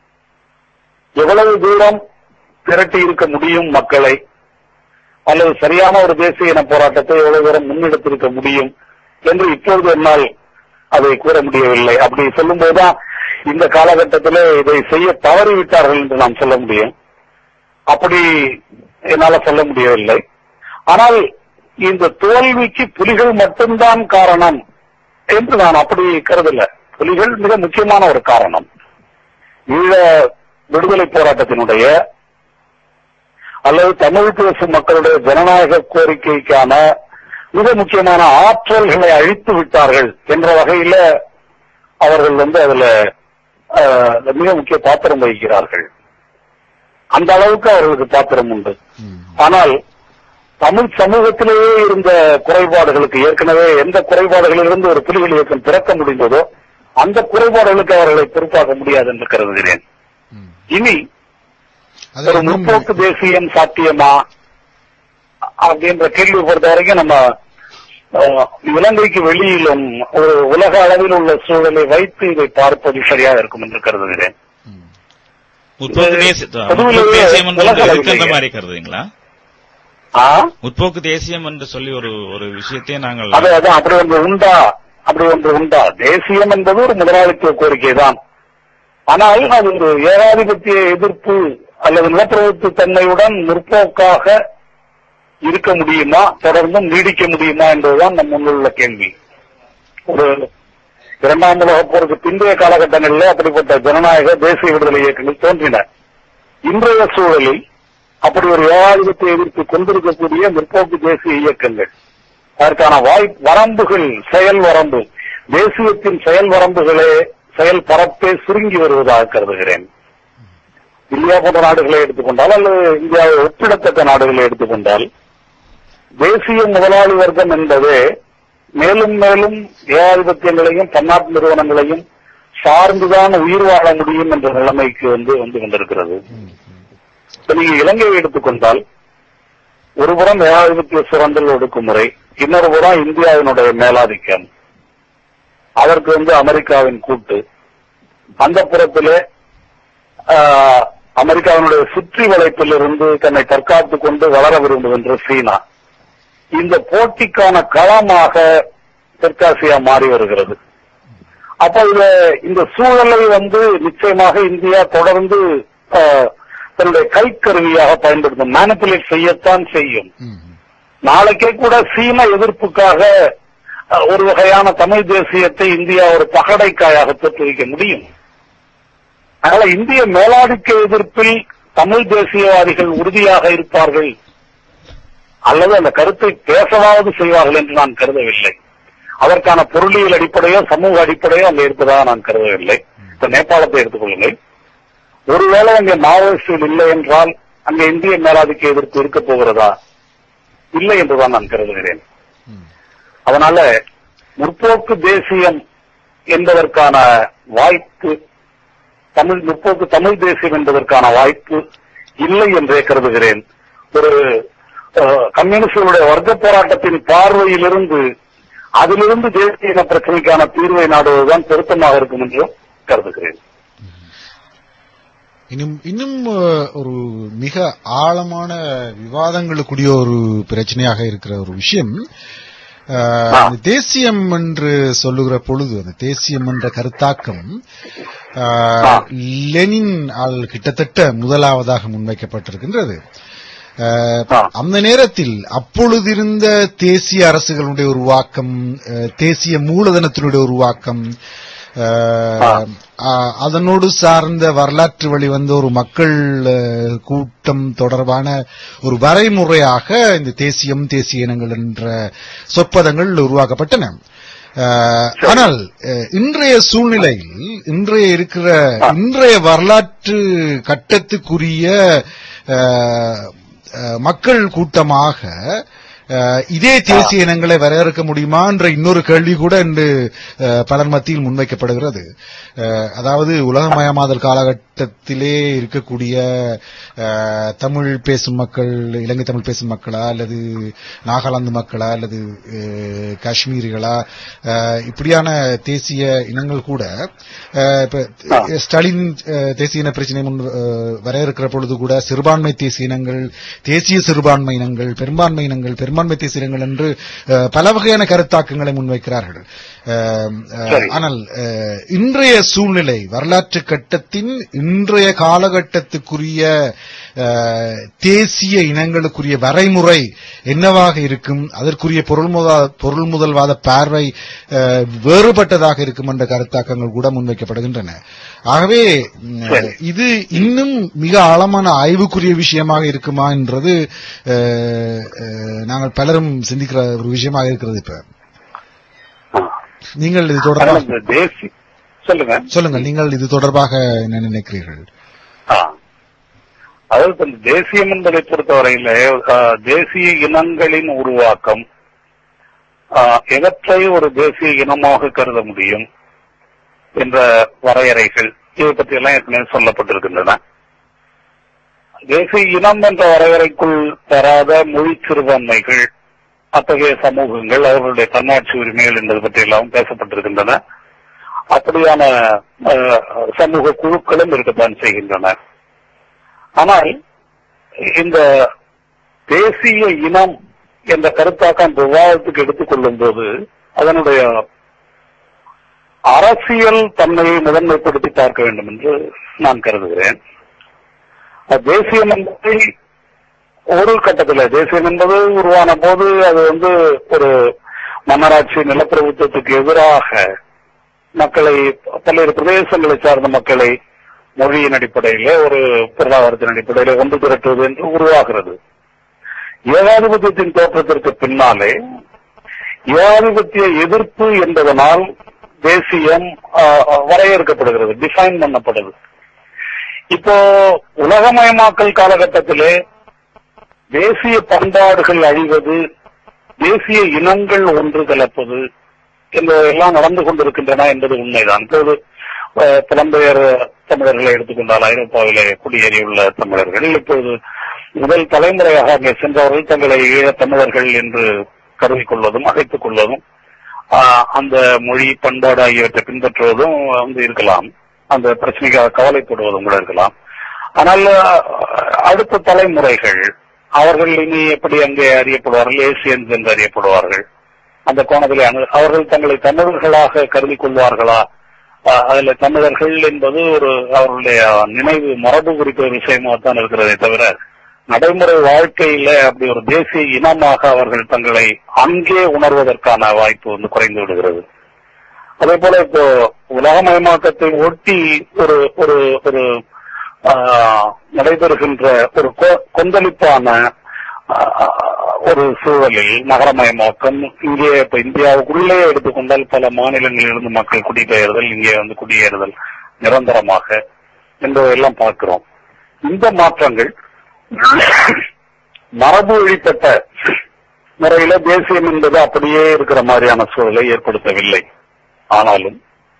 எவ்வளவு தூரம் திரட்டி இருக்க முடியும் மக்களை அல்லது சரியான ஒரு தேசிய இன போராட்டத்தை எவ்வளவு தூரம் முன்னெடுத்திருக்க முடியும் என்று இப்பொழுது என்னால் அதை கூற முடியவில்லை அப்படி சொல்லும்போதுதான் இந்த காலகட்டத்திலே இதை செய்ய தவறிவிட்டார்கள் என்று நாம் சொல்ல முடியும் அப்படி என்னால சொல்ல முடியவில்லை ஆனால் இந்த தோல்விக்கு புலிகள் மட்டும்தான் காரணம் என்று நான் அப்படி கருதல புலிகள் மிக முக்கியமான ஒரு காரணம் ஈழ விடுதலை போராட்டத்தினுடைய அல்லது தமிழ் பேசும் மக்களுடைய ஜனநாயக கோரிக்கைக்கான மிக முக்கியமான ஆற்றல்களை அழித்து விட்டார்கள் என்ற வகையில அவர்கள் வந்து அதுல அஹ், மிக முக்கிய பாத்திரம் வகிக்கிறார்கள் அந்த அளவுக்கு அவர்களுக்கு பாத்திரம் உண்டு ம். ஆனால் தமிழ் சமூகத்திலேயே இருந்த குறைபாடுகளுக்கு ஏற்கனவே எந்த குறைபாடுகளிலிருந்து ஒரு புலிகள் இயக்கம் திறக்க முடிந்ததோ அந்த குறைபாடுகளுக்கு அவர்களை பொறுப்பாக்க முடியாது என்று கருதுகிறேன் ம். இனி அது ஒரு இன்னும் முற்போக்கு தேசியம் சாத்தியமா அப்படின்ற கேள்வி பொறுத்த வரைக்கும் நம்ம அஹ், இலங்கைக்கு வெளியிலும் ஒரு உலக அளவில் உள்ள சூழலை வைத்து இதை பார்ப்பது சரியாக இருக்கும் என்று கருதுகிறேன் ம். முற்போக்கு இது தேசிய பொதுவிலேயே முற்போக்கு தேசியம் என்று உலக ஒன்று அளவிலேயே. இருக்கின்ற மாதிரி கருதுங்களா ஆ முற்போக்கு தேசியம் என்று சொல்லி ஒரு ஒரு விஷயத்தை நாங்கள் அது அதான் அப்படி ஒன்று உண்டா அப்படி ஒன்று உண்டா தேசியம் என்பது ஒரு முதலாளித்துவ கோரிக்கை தான் ஆனால் அது ஒரு ஏகாதிபத்திய எதிர்ப்பு அல்லது நிலப்பிரபுத்துவ தன்மையுடன் முற்போக்காக இருக்க முடியுமா தொடர்ந்தும் நீடிக்க முடியுமா என்பதுதான் நம் முன்னுள்ள கேள்வி ஒரு இரண்டாம் உலக போருக்கு பிந்தைய காலகட்டங்களில் அப்படிப்பட்ட ஜனநாயக தேசிய விடுதலை இயக்கங்கள் தோன்றின இன்றைய சூழலில் அப்படி ஒரு ஏகாதிபத்திய எதிர்ப்பு கொண்டிருக்கக்கூடிய முற்போக்கு தேசிய இயக்கங்கள் அதற்கான வாய் வரம்புகள் செயல் வரம்பு தேசியத்தின் செயல் வரம்புகளே செயல் பரப்பே சுருங்கி வருவதாக கருதுகிறேன் இந்தியா போன்ற நாடுகளை எடுத்துக்கொண்டால் அல்லது இந்தியாவை ஒப்பிடத்தக்க நாடுகளை எடுத்துக்கொண்டால் தேசிய முதலாளி வர்க்கம் என்பதே மேலும் மேலும் ஏகாதிபத்தியங்களையும் பன்னாட்டு நிறுவனங்களையும் சார்ந்துதான் உயிர் வாழ முடியும் என்ற நிலைமைக்கு வந்து வந்து கொண்டிருக்கிறது இப்ப நீங்க இலங்கையை எடுத்துக்கொண்டால் ஒரு புறம் ஏகாதிபத்திய சுரண்டல் ஒடுக்குமுறை இன்னொரு புறம் இந்தியாவினுடைய மேலாதிக்கம் அதற்கு வந்து அமெரிக்காவின் கூட்டு அந்த புறத்திலே ஆஹ், அமெரிக்காவினுடைய சுற்றி வளைப்பில் இருந்து தன்னை தற்காத்துக் கொண்டு வளர விரும்புகின்ற சீனா இந்த போட்டிக்கான களமாக தெற்காசியா மாறி வருகிறது அப்ப இத இந்த சூழலை வந்து நிச்சயமாக இந்தியா தொடர்ந்து ஆஹ், தன்னுடைய கைக்கருவியாக பயன்படுத்தும் மேனிப்புலேட் செய்யத்தான் செய்யும் ம், நாளைக்கே கூட சீன எதிர்ப்புக்காக அஹ், ஒரு வகையான தமிழ் தேசியத்தை இந்தியா ஒரு பகடைக்காயாக தோற்றுவிக்க முடியும் அதனால இந்திய மேலாதிக்க எதிர்ப்பில் தமிழ் தேசியவாதிகள் உறுதியாக இருப்பார்கள் அல்லது அந்த கருத்தை பேசவாவது செய்வார்கள் என்று நான் கருதவில்லை அதற்கான பொருளியல் அடிப்படையோ சமூக அடிப்படையோ அங்கே இருப்பதாக நான் கருதவில்லை இப்ப நேபாளத்தை எடுத்துக்கொள்ளுங்கள் ஒருவேளை அங்கே மாவோயிஸ்டுகள் இல்லை என்றால் அங்கே இந்திய மேலாதிக்க எதிர்ப்பு இருக்க போகிறதா இல்லை என்றுதான் நான் கருதுகிறேன் ம். அதனால முற்போக்கு தேசியம் என்பதற்கான வாய்ப்பு தமிழ் முற்போக்கு தமிழ் தேசியம் என்பதற்கான வாய்ப்பு இல்லை என்றே கருதுகிறேன் ஒரு அஹ், கம்யூனிஸ்டுகளுடைய வர்க்க போராட்டத்தின் பார்வையிலிருந்து அதிலிருந்து தேசிய இன பிரச்சனைக்கான தீர்வை நாடுவதுதான் பொருத்தமாக இருக்கும் என்று கருதுகிறேன் இன்னும் இன்னும் அஹ், ஒரு மிக ஆழமான விவாதங்களுக்குரிய ஒரு பிரச்சனையாக இருக்கிற ஒரு விஷயம் அஹ், ஆ. இந்த தேசியம் என்று சொல்லுகிற பொழுது அந்த தேசியம் என்ற கருத்தாக்கம் அஹ், ஆ. லெனின் ஆல் கிட்டத்தட்ட முதலாவதாக முன்வைக்கப்பட்டிருக்கின்றது அஹ், ஆ. அந்த நேரத்தில் அப்பொழுதிருந்த தேசிய அரசுகளுடைய உருவாக்கம் அஹ், தேசிய மூலதனத்தினுடைய உருவாக்கம் அஹ், ஆ. ஆஹ் அதனோடு சார்ந்த வரலாற்று வழி வந்த ஒரு மக்கள் அஹ், கூட்டம் தொடர்பான ஒரு வரைமுறையாக இந்த தேசியம் தேசிய இனங்கள் என்ற சொற்பதங்கள் உருவாக்கப்பட்டன அஹ், ஆனால் அஹ், இன்றைய சூழ்நிலையில் இன்றைய இருக்கிற இன்றைய வரலாற்று கட்டத்துக்குரிய அஹ், அஹ், மக்கள் கூட்டமாக அஹ், இதே தேசிய இனங்களை வரையறுக்க முடியுமா என்ற இன்னொரு கேள்வி கூட இன்று அஹ், பலர் மத்தியில் முன்வைக்கப்படுகிறது அஹ், அதாவது உலகமயமாதல் காலகட்டத்திலே இருக்கக்கூடிய அஹ், தமிழ் பேசும் மக்கள் இலங்கை தமிழ் பேசும் மக்களா அல்லது நாகாலாந்து மக்களா அல்லது அஹ், காஷ்மீரிகளா அஹ், இப்படியான தேசிய இனங்கள் கூட அஹ், இப்ப ஆ. ஸ்டாலின் அஹ், தேசிய இன பிரச்சனை முன் அஹ், வரையறுக்கிற பொழுது கூட சிறுபான்மை தேசிய இனங்கள் தேசிய சிறுபான்மை இனங்கள் பெரும்பான்மை இனங்கள் பெரும்பான்மை தேசிய இனங்கள் என்று அஹ், பல வகையான கருத்தாக்கங்களை முன்வைக்கிறார்கள் அஹ், அஹ், சரி. ஆனால் அஹ், இன்றைய சூழ்நிலை வரலாற்று கட்டத்தின் இன்றைய காலகட்டத்துக்குரிய அஹ், தேசிய இனங்களுக்குரிய வரைமுறை என்னவாக இருக்கும் அதற்குரிய பொருள் முத- பொருள் முதல்வாத பார்வை அஹ், வேறுபட்டதாக இருக்கும் என்ற கருத்தாக்கங்கள் கூட முன்வைக்கப்படுகின்றன ஆகவே ம், சரி. இது இன்னும் மிக ஆழமான ஆய்வுக்குரிய விஷயமாக இருக்குமா என்றது அஹ், அஹ், நாங்கள் பலரும் சிந்திக்கிற ஒரு விஷயமாக இருக்கிறது இப்ப ஆ. நீங்கள் இது அதனால தொடர்பாக இந்த தேசி சொல்லுங்க சொல்லுங்கள் நீங்கள் இது தொடர்பாக என்ன நினைக்கிறீர்கள் ஆ. அதாவது இப்ப இந்த தேசியம் என்பதை பொறுத்தவரையில ஆ, தேசிய இனங்களின் உருவாக்கம் ஆ, எவற்றை ஒரு தேசிய இனமாக கருத முடியும் என்ற வரையறைகள் இதை பற்றி எல்லாம் ஏற்கனவே சொல்லப்பட்டிருக்கின்றன தேசிய இனம் என்ற வரையறைக்குள் பெறாத மொழி சிறுபான்மைகள் அத்தகைய சமூகங்கள் அவர்களுடைய தன்னாட்சி உரிமைகள் என்பது பற்றி எல்லாம் பேசப்பட்டிருக்கின்றன அப்படியான அஹ், சமூக குழுக்களும் இருக்கத்தான் செய்கின்றன ஆனால் இந்த தேசிய இனம் என்ற கருத்தாக்கம் விவாதத்துக்கு எடுத்துக்கொள்ளும் போது அதனுடைய அரசியல் தன்மையை முதன்மைப்படுத்தி பார்க்க வேண்டும் என்று நான் கருதுகிறேன் அஹ், தேசியம் என்பதை ஒரு கட்டத்தில் தேசியம் என்பது உருவான போது அது வந்து ஒரு மன்னராட்சி நிலப்பிரபுத்துவத்துக்கு எதிராக மக்களை பல்வேறு பிரதேசங்களை சார்ந்த மக்களை மொழியின் அடிப்படையிலே ஒரு பொருளாதாரத்தின் அடிப்படையிலே ஒன்று திரட்டுவது என்று உருவாகிறது ஏகாதிபத்தியத்தின் தோற்றத்திற்கு பின்னாலே ஏகாதிபத்திய எதிர்ப்பு என்பதனால் தேசியம் ஆ, ஆ, வரையறுக்கப்படுகிறது டிஃபைன் பண்ணப்படுது இப்போ உலகமயமாக்கல் காலகட்டத்திலே தேசிய பண்பாடுகள் அழிவது தேசிய இனங்கள் ஒன்று கலப்பது என்பதெல்லாம் நடந்து கொண்டிருக்கின்றன என்பது உண்மைதான் இப்போது அஹ், புலம்பெயர் தமிழர்களை எடுத்துக்கொண்டால் ஐரோப்பாவிலே குடியேறியுள்ள தமிழர்கள் இப்போது முதல் தலைமுறையாக அங்கே சென்றவர்கள் தங்களை ஈழத் தமிழர்கள் என்று கருதிக் கொள்வதும் அழைத்துக் கொள்வதும் ஆஹ், அந்த மொழி பண்பாடு ஆகியவற்றை பின்பற்றுவதும் வந்து இருக்கலாம் அந்த பிரச்சனைக்காக கவலைப்படுவதும் கூட இருக்கலாம் ஆனால் அஹ், அடுத்த தலைமுறைகள் அவர்கள் இனி எப்படி அங்கே அறியப்படுவார்கள் ஏசியன்ஸ் என்று அறியப்படுவார்கள் அந்த கோணத்திலே அணு- அவர்கள் தங்களை தமிழர்களாக கருதி கொள்வார்களா அஹ், அதுல தமிழர்கள் என்பது ஒரு அவர்களுடைய நினைவு மரபு குறித்த ஒரு விஷயமா தான் இருக்கிறதே தவிர நடைமுறை வாழ்க்கையில அப்படி ஒரு தேசிய இனமாக அவர்கள் தங்களை அங்கே உணர்வதற்கான வாய்ப்பு வந்து குறைந்து விடுகிறது அதே போல இப்போ உலகமயமாக்கத்தை ஒட்டி ஒரு ஒரு ஒரு ஆஹ், நடைபெறுகின்ற ஒரு கொ- கொந்தளிப்பான ஆஹ், ஒரு சூழலில் நகரமயமாக்கம் இங்கே இப்ப இந்தியாவுக்குள்ளே எடுத்துக்கொண்டால் பல மாநிலங்களிலிருந்து மக்கள் குடிபெயர்தல் இங்கே வந்து குடியேறுதல் நிரந்தரமாக என்பதையெல்லாம் பார்க்கிறோம் இந்த மாற்றங்கள் மரபு வழிபட்ட முறையில தேசியம் என்பது அப்படியே இருக்கிற மாதிரியான சூழலை ஏற்படுத்தவில்லை ஆனாலும்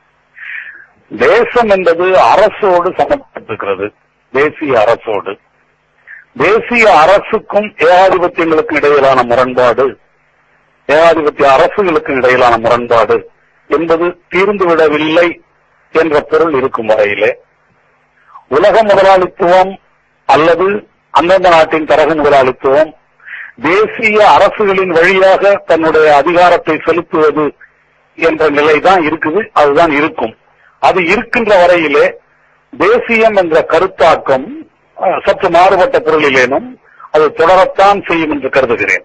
தேசம் என்பது அரசோடு சமப்பட்டிருக்கிறது தேசிய அரசோடு தேசிய அரசுக்கும் ஏகாதிபத்தியங்களுக்கு இடையிலான முரண்பாடு ஏகாதிபத்திய அரசுகளுக்கு இடையிலான முரண்பாடு என்பது தீர்ந்துவிடவில்லை என்ற பொருள் இருக்கும் வரையிலே உலக முதலாளித்துவம் அல்லது அந்தந்த நாட்டின் தரகு முதலாளித்துவம் தேசிய அரசுகளின் வழியாக தன்னுடைய அதிகாரத்தை செலுத்துவது என்ற நிலைதான் இருக்குது அதுதான் இருக்கும் அது இருக்கின்ற வரையிலே தேசியம் என்ற கருத்தாக்கம் அஹ், சற்று மாறுபட்ட பொருளிலேனும் அது தொடரத்தான் செய்யும் என்று கருதுகிறேன்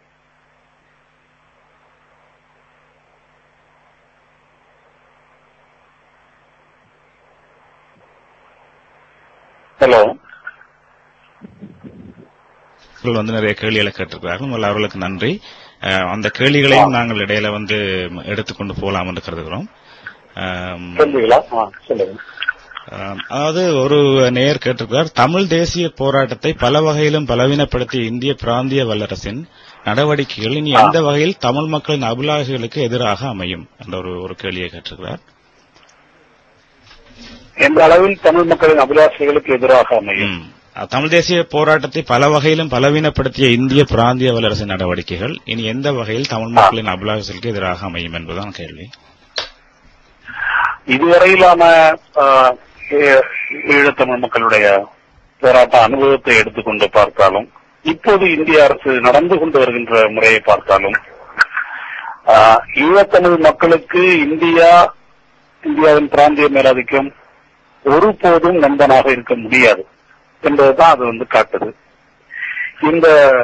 ஹலோ அவர்கள் வந்து நிறைய கேள்விகளை கேட்டிருக்கிறார்கள் முதல்ல அவர்களுக்கு நன்றி அஹ், அந்த கேள்விகளையும் நாங்கள் இடையில வந்து எடுத்துக்கொண்டு போகலாம் என்று கருதுகிறோம் அஹ், சொல்லுங்களா ஆ, சொல்லுங்க அஹ், அதாவது ஒரு நேயர் கேட்டிருக்கிறார் தமிழ் தேசிய போராட்டத்தை பல வகையிலும் பலவீனப்படுத்திய இந்திய பிராந்திய வல்லரசின் நடவடிக்கைகள் இனி எந்த வகையில் தமிழ் மக்களின் அபிலாஷைகளுக்கு எதிராக அமையும் என்ற ஒரு ஒரு கேள்வியை கேட்டிருக்கிறார் எந்த அளவில் தமிழ் மக்களின் அபிலாஷைகளுக்கு எதிராக அமையும் ம். தமிழ் தேசிய போராட்டத்தை பல வகையிலும் பலவீனப்படுத்திய இந்திய பிராந்திய வல்லரசின் நடவடிக்கைகள் இனி எந்த வகையில் தமிழ் மக்களின் அபிலாஷைகளுக்கு எதிராக அமையும் என்பதுதான் கேள்வி இதுவரையிலான ஆஹ், ஈ- ஈழத்தமிழ் மக்களுடைய போராட்ட அனுபவத்தை எடுத்துக்கொண்டு பார்த்தாலும் இப்போது இந்திய அரசு நடந்து கொண்டு வருகின்ற முறையை பார்த்தாலும் ஆஹ், ஈழத்தமிழ் மக்களுக்கு இந்தியா இந்தியாவின் பிராந்திய மேலாதிக்கம் ஒருபோதும் நண்பனாக இருக்க முடியாது என்பதுதான் அது வந்து காட்டுது இந்த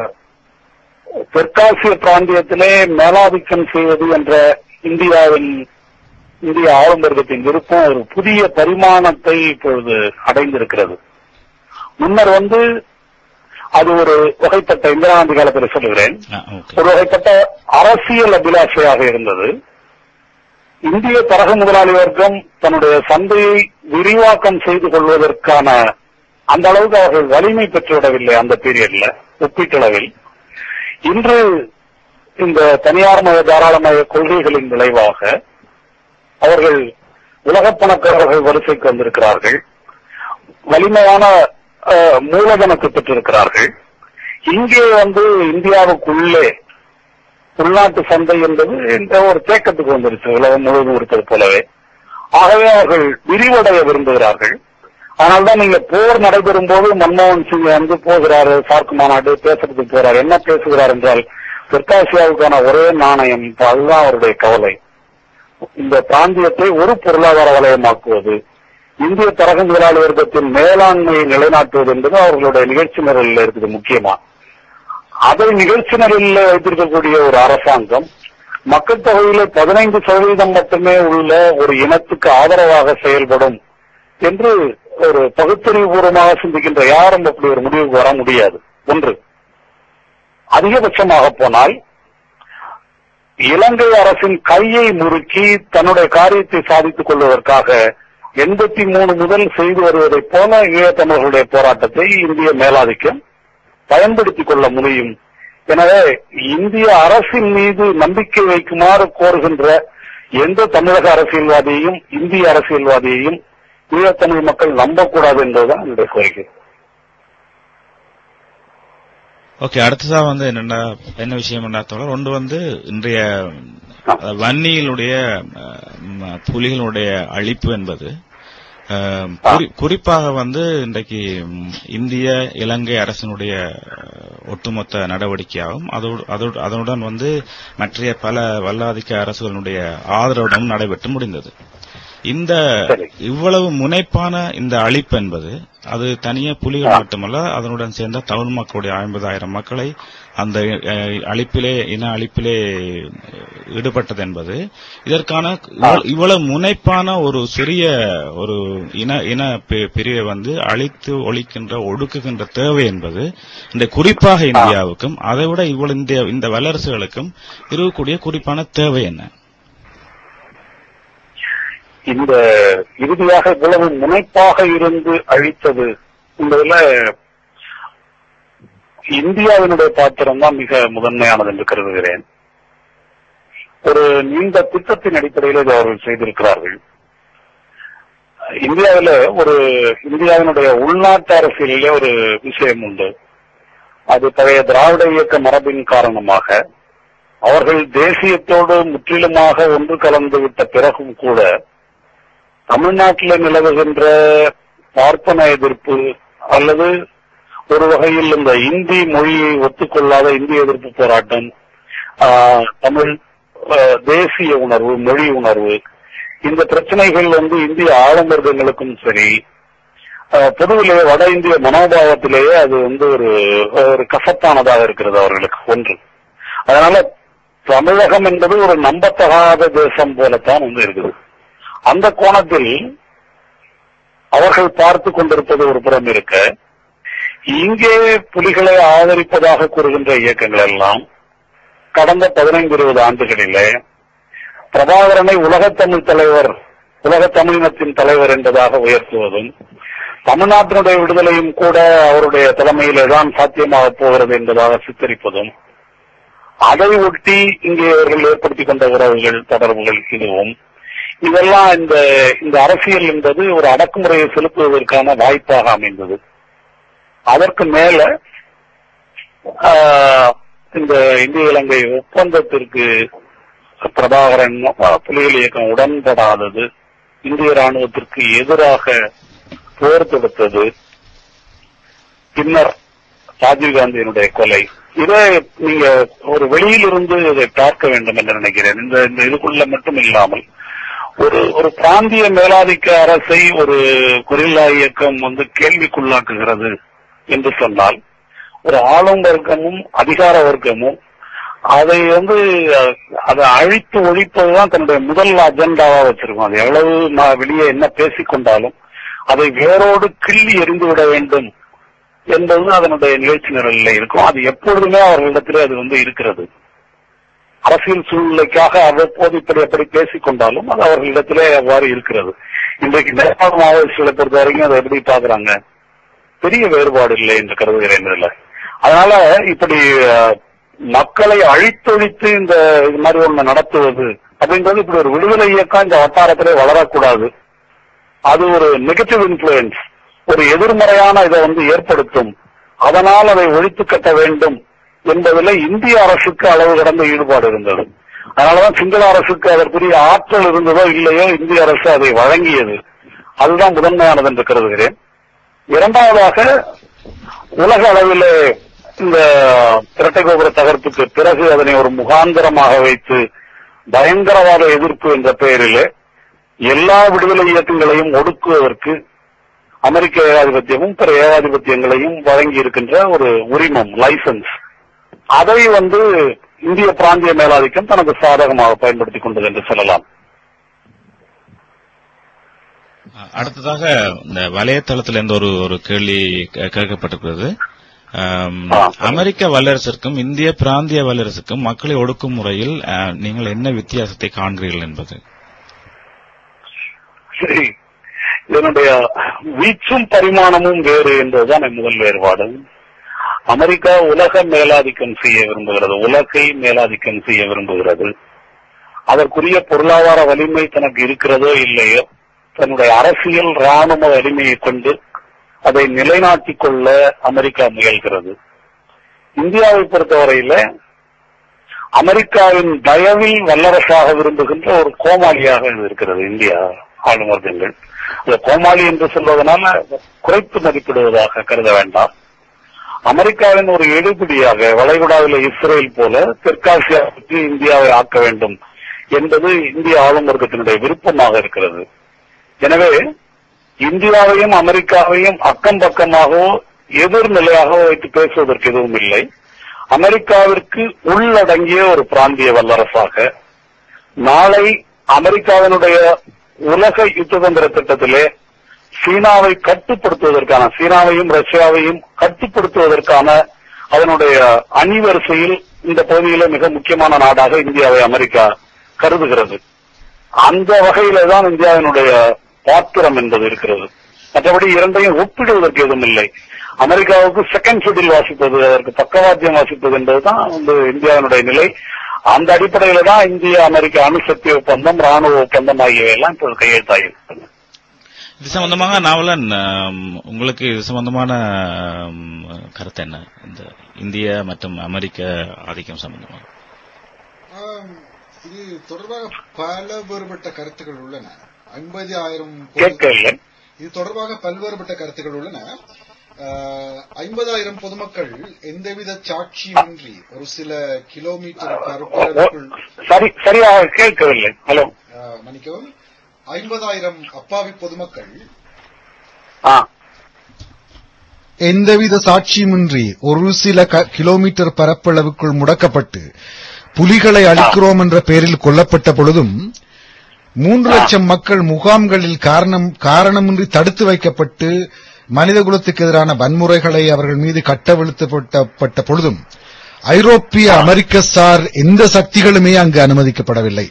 தெற்காசிய பிராந்தியத்திலே மேலாதிக்கம் செய்வது என்ற இந்தியாவின் இந்திய ஆளும் வர்க்கத்தின் விருப்பம் ஒரு புதிய பரிமாணத்தை இப்பொழுது அடைந்திருக்கிறது முன்னர் வந்து அது ஒரு வகைப்பட்ட இந்திரா காந்தி காலத்தில் சொல்லுகிறேன் ஆ, ஓகே ஒரு வகைப்பட்ட அரசியல் அபிலாஷையாக இருந்தது இந்திய தரகு முதலாளி வர்க்கம் தன்னுடைய சந்தையை விரிவாக்கம் செய்து கொள்வதற்கான அந்த அளவுக்கு அவர்கள் வலிமை பெற்றுவிடவில்லை அந்த பீரியட்ல ஒப்பீட்டளவில் இன்று இந்த தனியார்மய தாராளமய கொள்கைகளின் விளைவாக அவர்கள் உலகப் பணக்காரர்கள் வரிசைக்கு வந்திருக்கிறார்கள் வலிமையான அஹ், மூலதனத்தை பெற்றிருக்கிறார்கள் இங்கே வந்து இந்தியாவுக்குள்ளே உள்நாட்டு சந்தை என்பது இந்த ஒரு தேக்கத்துக்கு வந்துருச்சு உலகம் முழுவதும் இருப்பது போலவே ஆகவே அவர்கள் விரிவடைய விரும்புகிறார்கள் அதனால்தான் நீங்க போர் நடைபெறும் போது மன்மோகன் சிங் வந்து போகிறாரு சார்க் மாநாடு பேசுறதுக்கு போறாரு என்ன பேசுகிறார் என்றால் தெற்காசியாவுக்கான ஒரே நாணயம் இப்ப அதுதான் அவருடைய கவலை இந்த பிராந்தியத்தை ஒரு பொருளாதார வலயமாக்குவது இந்திய தரகு முதலாளி வர்க்கத்தின் மேலாண்மையை நிலைநாட்டுவது என்பது அவர்களுடைய நிகழ்ச்சி நிரலில் இருக்குது முக்கியமா அதை நிகழ்ச்சி நிரலில் வைத்திருக்கக்கூடிய ஒரு அரசாங்கம் மக்கள் தொகையில பதினைந்து சதவீதம் மட்டுமே உள்ள ஒரு இனத்துக்கு ஆதரவாக செயல்படும் என்று ஒரு பகுத்தறிவுபூர்வமாக சிந்திக்கின்ற யாரும் அப்படி ஒரு முடிவுக்கு வர முடியாது ஒன்று அதிகபட்சமாக போனால் இலங்கை அரசின் கையை முறுக்கி தன்னுடைய காரியத்தை சாதித்துக் கொள்வதற்காக எண்பத்தி மூணு முதல் செய்து வருவதைப் போல ஈழத்தமிழர்களுடைய போராட்டத்தை இந்திய மேலாதிக்கம் பயன்படுத்திக் கொள்ள முடியும் எனவே இந்திய அரசின் மீது நம்பிக்கை வைக்குமாறு கோருகின்ற எந்த தமிழக அரசியல்வாதியையும் இந்திய அரசியல்வாதியையும் ஈழத்தமிழ் மக்கள் நம்பக்கூடாது என்பதுதான் என்னுடைய கோரிக்கை ஓகே அடுத்ததா வந்து என்னன்னா என்ன விஷயம் என்ன தோழர் ஒன்று வந்து இன்றைய அஹ், வன்னியிலுடைய அஹ், ம- புலிகளுடைய அழிப்பு என்பது அஹ், குறி- குறிப்பாக வந்து இன்றைக்கு ம், இந்திய இலங்கை அரசினுடைய அஹ், ஒட்டுமொத்த நடவடிக்கையாகும் அதோடு- அதோடு- அதனுடன் வந்து மற்றைய பல வல்லாதிக்க அரசுகளுடைய ஆதரவுடன் நடைபெற்று முடிந்தது இந்த சரி. இவ்வளவு முனைப்பான இந்த அழிப்பு என்பது அது தனியே புலிகள் மட்டுமல்ல அதனுடன் சேர்ந்த தமிழ் மக்களுடைய ஐம்பதாயிரம் மக்களை அந்த அஹ், அழிப்பிலே இன அழிப்பிலே ஈடுபட்டது என்பது இதற்கான இவ்வளவு- இவ்வளவு முனைப்பான ஒரு சிறிய ஒரு இன இன பி- பிரிவை வந்து அழித்து ஒழிக்கின்ற ஒடுக்குகின்ற தேவை என்பது இந்த குறிப்பாக இந்தியாவுக்கும் அதை விட இவ்வளவு இந்த இந்த வல்லரசுகளுக்கும் இருக்கக்கூடிய குறிப்பான தேவை என்ன இந்த இறுதியாக இவ்வளவு முனைப்பாக இருந்து அழித்தது என்பதுல இந்தியாவினுடைய பாத்திரம் தான் மிக முதன்மையானது என்று கருதுகிறேன் ஒரு நீண்ட திட்டத்தின் அடிப்படையில் இதை அவர்கள் செய்திருக்கிறார்கள் இந்தியாவில ஒரு இந்தியாவினுடைய உள்நாட்டு அரசியலிலே ஒரு விஷயம் உண்டு அது பழைய திராவிட இயக்க மரபின் காரணமாக அவர்கள் தேசியத்தோடு முற்றிலுமாக ஒன்று கலந்து விட்ட பிறகும் கூட தமிழ்நாட்டில் நிலவுகின்ற பார்ப்பன எதிர்ப்பு அல்லது ஒரு வகையில் இந்த இந்தி மொழியை ஒத்துக்கொள்ளாத இந்திய எதிர்ப்பு போராட்டம் ஆஹ், தமிழ் ஆஹ், தேசிய உணர்வு மொழி உணர்வு இந்த பிரச்சனைகள் வந்து இந்திய ஆழம்பர்களுக்கும் சரி ஆஹ், பொதுவிலே வட இந்திய மனோபாவத்திலேயே அது வந்து ஒரு ஒரு கசப்பானதாக இருக்கிறது அவர்களுக்கு ஒன்று அதனால தமிழகம் என்பது ஒரு நம்பத்தகாத தேசம் போலத்தான் வந்து இருக்குது அந்த கோணத்தில் அவர்கள் பார்த்து கொண்டிருப்பது ஒரு புறம் இருக்க இங்கே புலிகளை ஆதரிப்பதாக கூறுகின்ற இயக்கங்கள் எல்லாம் கடந்த பதினைந்து இருபது ஆண்டுகளிலே பிரபாகரனை உலகத் தமிழ் தலைவர் உலக தமிழினத்தின் தலைவர் என்பதாக உயர்த்துவதும் தமிழ்நாட்டினுடைய விடுதலையும் கூட அவருடைய தலைமையிலே தான் சாத்தியமாக போகிறது என்பதாக சித்தரிப்பதும் அதை ஒட்டி இங்கே அவர்கள் ஏற்படுத்திக் கொண்ட உறவுகள் தொடர்புகள் இதுவும் இதெல்லாம் இந்த இந்த அரசியல் என்பது ஒரு அடக்குமுறையை செலுத்துவதற்கான வாய்ப்பாக அமைந்தது அதற்கு மேல ஆஹ், இந்த இந்திய இலங்கை ஒப்பந்தத்திற்கு பிரபாகரன் ஆஹ், புலிகள் இயக்கம் உடன்படாதது இந்திய ராணுவத்திற்கு எதிராக போர் தொடுத்தது பின்னர் ராஜீவ்காந்தியினுடைய கொலை இதை நீங்க ஒரு வெளியிலிருந்து இதை பார்க்க வேண்டும் என்று நினைக்கிறேன் இந்த இந்த இதுக்குள்ள மட்டும் இல்லாமல் ஒரு ஒரு பிராந்திய மேலாதிக்க அரசை ஒரு கொரில்லா இயக்கம் வந்து கேள்விக்குள்ளாக்குகிறது என்று சொன்னால் ஒரு ஆளும் வர்க்கமும் அதிகார வர்க்கமும் அதை வந்து அஹ், அதை அழித்து ஒழிப்பதுதான் தன்னுடைய முதல் அஜெண்டாவா வச்சிருக்கும் அது எவ்வளவு நான் வெளியே என்ன பேசிக்கொண்டாலும் அதை வேரோடு கிள்ளி எறிந்து விட வேண்டும் என்பது அதனுடைய நிகழ்ச்சி நிரலில் இருக்கும் அது எப்பொழுதுமே அவர்களிடத்திலே அது வந்து இருக்கிறது அரசியல் சூழ்நிலைக்காக அவ்வப்போது இப்படி அப்படி பேசிக் கொண்டாலும் அது அவர்களிடத்திலே அவ்வாறு இருக்கிறது இன்றைக்கு நேபாள மாவோயிஸ்டுகளை பொறுத்த வரைக்கும் அதை எப்படி பாக்குறாங்க பெரிய வேறுபாடு இல்லை என்று கருதுகிறேன் இதுல அதனால இப்படி அஹ், மக்களை அழித்தொழித்து இந்த இது மாதிரி ஒண்ணு நடத்துவது அப்படின்றது இப்படி ஒரு விடுதலை இயக்கம் இந்த வட்டாரத்திலே வளரக்கூடாது அது ஒரு நெகட்டிவ் இன்ஃபுளுயன்ஸ் ஒரு எதிர்மறையான இதை வந்து ஏற்படுத்தும் அதனால் அதை ஒழித்து கட்ட வேண்டும் என்பதில் இந்திய அரசுக்கு அளவு கடந்த ஈடுபாடு இருந்தது அதனாலதான் சிங்கள அரசுக்கு அதற்குரிய ஆற்றல் இருந்ததோ இல்லையோ இந்திய அரசு அதை வழங்கியது அதுதான் முதன்மையானது என்று கருதுகிறேன் இரண்டாவதாக உலக அளவிலே இந்த இரட்டை கோபுர தகர்ப்புக்கு பிறகு அதனை ஒரு முகாந்திரமாக வைத்து பயங்கரவாத எதிர்ப்பு என்ற பெயரிலே எல்லா விடுதலை இயக்கங்களையும் ஒடுக்குவதற்கு அமெரிக்க ஏகாதிபத்தியமும் பிற ஏகாதிபத்தியங்களையும் வழங்கி இருக்கின்ற ஒரு உரிமம் லைசன்ஸ் அதை வந்து இந்திய பிராந்திய மேலாதிக்கம் தனக்கு சாதகமாக பயன்படுத்திக் கொண்டது என்று சொல்லலாம் அடுத்ததாக இந்த வலைத்தளத்தில் இருந்து ஒரு ஒரு கேள்வி கே- கேட்கப்பட்டிருக்கிறது ஆம், ஆ. அமெரிக்க வல்லரசிற்கும் இந்திய பிராந்திய வல்லரசுக்கும் மக்களை ஒடுக்கும் முறையில் ஆ, நீங்கள் என்ன வித்தியாசத்தை காண்கிறீர்கள் என்பது சரி இதனுடைய வீச்சும் பரிமாணமும் வேறு என்பதுதான் என் முதல் வேறுபாடு அமெரிக்கா உலக மேலாதிக்கம் செய்ய விரும்புகிறது உலகை மேலாதிக்கம் செய்ய விரும்புகிறது அதற்குரிய பொருளாதார வலிமை தனக்கு இருக்கிறதோ இல்லையோ தன்னுடைய அரசியல் ராணுவ வலிமையை கொண்டு அதை நிலைநாட்டிக் கொள்ள அமெரிக்கா முயல்கிறது இந்தியாவை பொறுத்தவரையில அமெரிக்காவின் தயவில் வல்லரசாக விரும்புகின்ற ஒரு கோமாளியாக இது இருக்கிறது இந்தியா ஆளும் வர்க்கங்கள் இந்த கோமாளி என்று சொல்வதனால குறைத்து மதிப்பிடுவதாக கருத வேண்டாம் அமெரிக்காவின் ஒரு எடுபிடியாக வளைகுடாவில் இஸ்ரேல் போல தெற்காசியாவுக்கு இந்தியாவை ஆக்க வேண்டும் என்பது இந்திய ஆளும் வர்க்கத்தினுடைய விருப்பமாக இருக்கிறது எனவே இந்தியாவையும் அமெரிக்காவையும் அக்கம் பக்கமாகவோ எதிர்நிலையாகவோ வைத்து பேசுவதற்கு எதுவும் இல்லை அமெரிக்காவிற்கு உள்ளடங்கிய ஒரு பிராந்திய வல்லரசாக நாளை அமெரிக்காவினுடைய உலக யுத்ததந்திர திட்டத்திலே சீனாவை கட்டுப்படுத்துவதற்கான சீனாவையும் ரஷ்யாவையும் கட்டுப்படுத்துவதற்கான அதனுடைய அணிவரிசையில் இந்த பகுதியில மிக முக்கியமான நாடாக இந்தியாவை அமெரிக்கா கருதுகிறது அந்த வகையில தான் இந்தியாவினுடைய பாத்திரம் என்பது இருக்கிறது மற்றபடி இரண்டையும் ஒப்பிடுவதற்கு எதுவும் இல்லை அமெரிக்காவுக்கு செகண்ட் ஷெடியூல் வாசிப்பது அதற்கு பக்கவாத்தியம் வாசிப்பது என்பதுதான் வந்து இந்தியாவினுடைய நிலை அந்த அடிப்படையில தான் இந்திய அமெரிக்க அணுசக்தி ஒப்பந்தம் ராணுவ ஒப்பந்தம் ஆகியவை எல்லாம் இப்போது கையெழுத்தாகிவிட்டன இது சம்பந்தமாக நாவலன் ஆம், உங்களுக்கு இது சம்பந்தமான ஆம், கருத்து என்ன இந்த இந்திய மற்றும் அமெரிக்க ஆதிக்கம் சம்பந்தமாக ஆம், இது தொடர்பாக பல வேறுபட்ட கருத்துக்கள் உள்ளன ஐம்பது ஆயிரம் கேட்கவில்லை இது தொடர்பாக பல்வேறுபட்ட கருத்துக்கள் உள்ளன ஐம்பதாயிரம் பொதுமக்கள் எந்தவித சாட்சியுமின்றி ஒரு சில கிலோமீட்டர் ஓ, ஓ, பரப்பளவுக்குள் சரி சரியாக கேட்கவில்லை ஹலோ ஆ, மன்னிக்கவும் ஐம்பதாயிரம் அப்பாவி பொதுமக்கள் ஆ எந்தவித சாட்சியுமின்றி ஒரு சில க- கிலோமீட்டர் பரப்பளவுக்குள் முடக்கப்பட்டு புலிகளை அழிக்கிறோம் என்ற பெயரில் கொல்லப்பட்ட பொழுதும் மூன்று லட்சம் மக்கள் முகாம்களில் காரணம் காரணமின்றி தடுத்து வைக்கப்பட்டு மனிதகுலத்துக்கு எதிரான வன்முறைகளை அவர்கள் மீது கட்டவிழ்த்தப்பட்ட பொழுதும் ஐரோப்பிய அமெரிக்க சார் எந்த சக்திகளுமே அங்கு அனுமதிக்கப்படவில்லை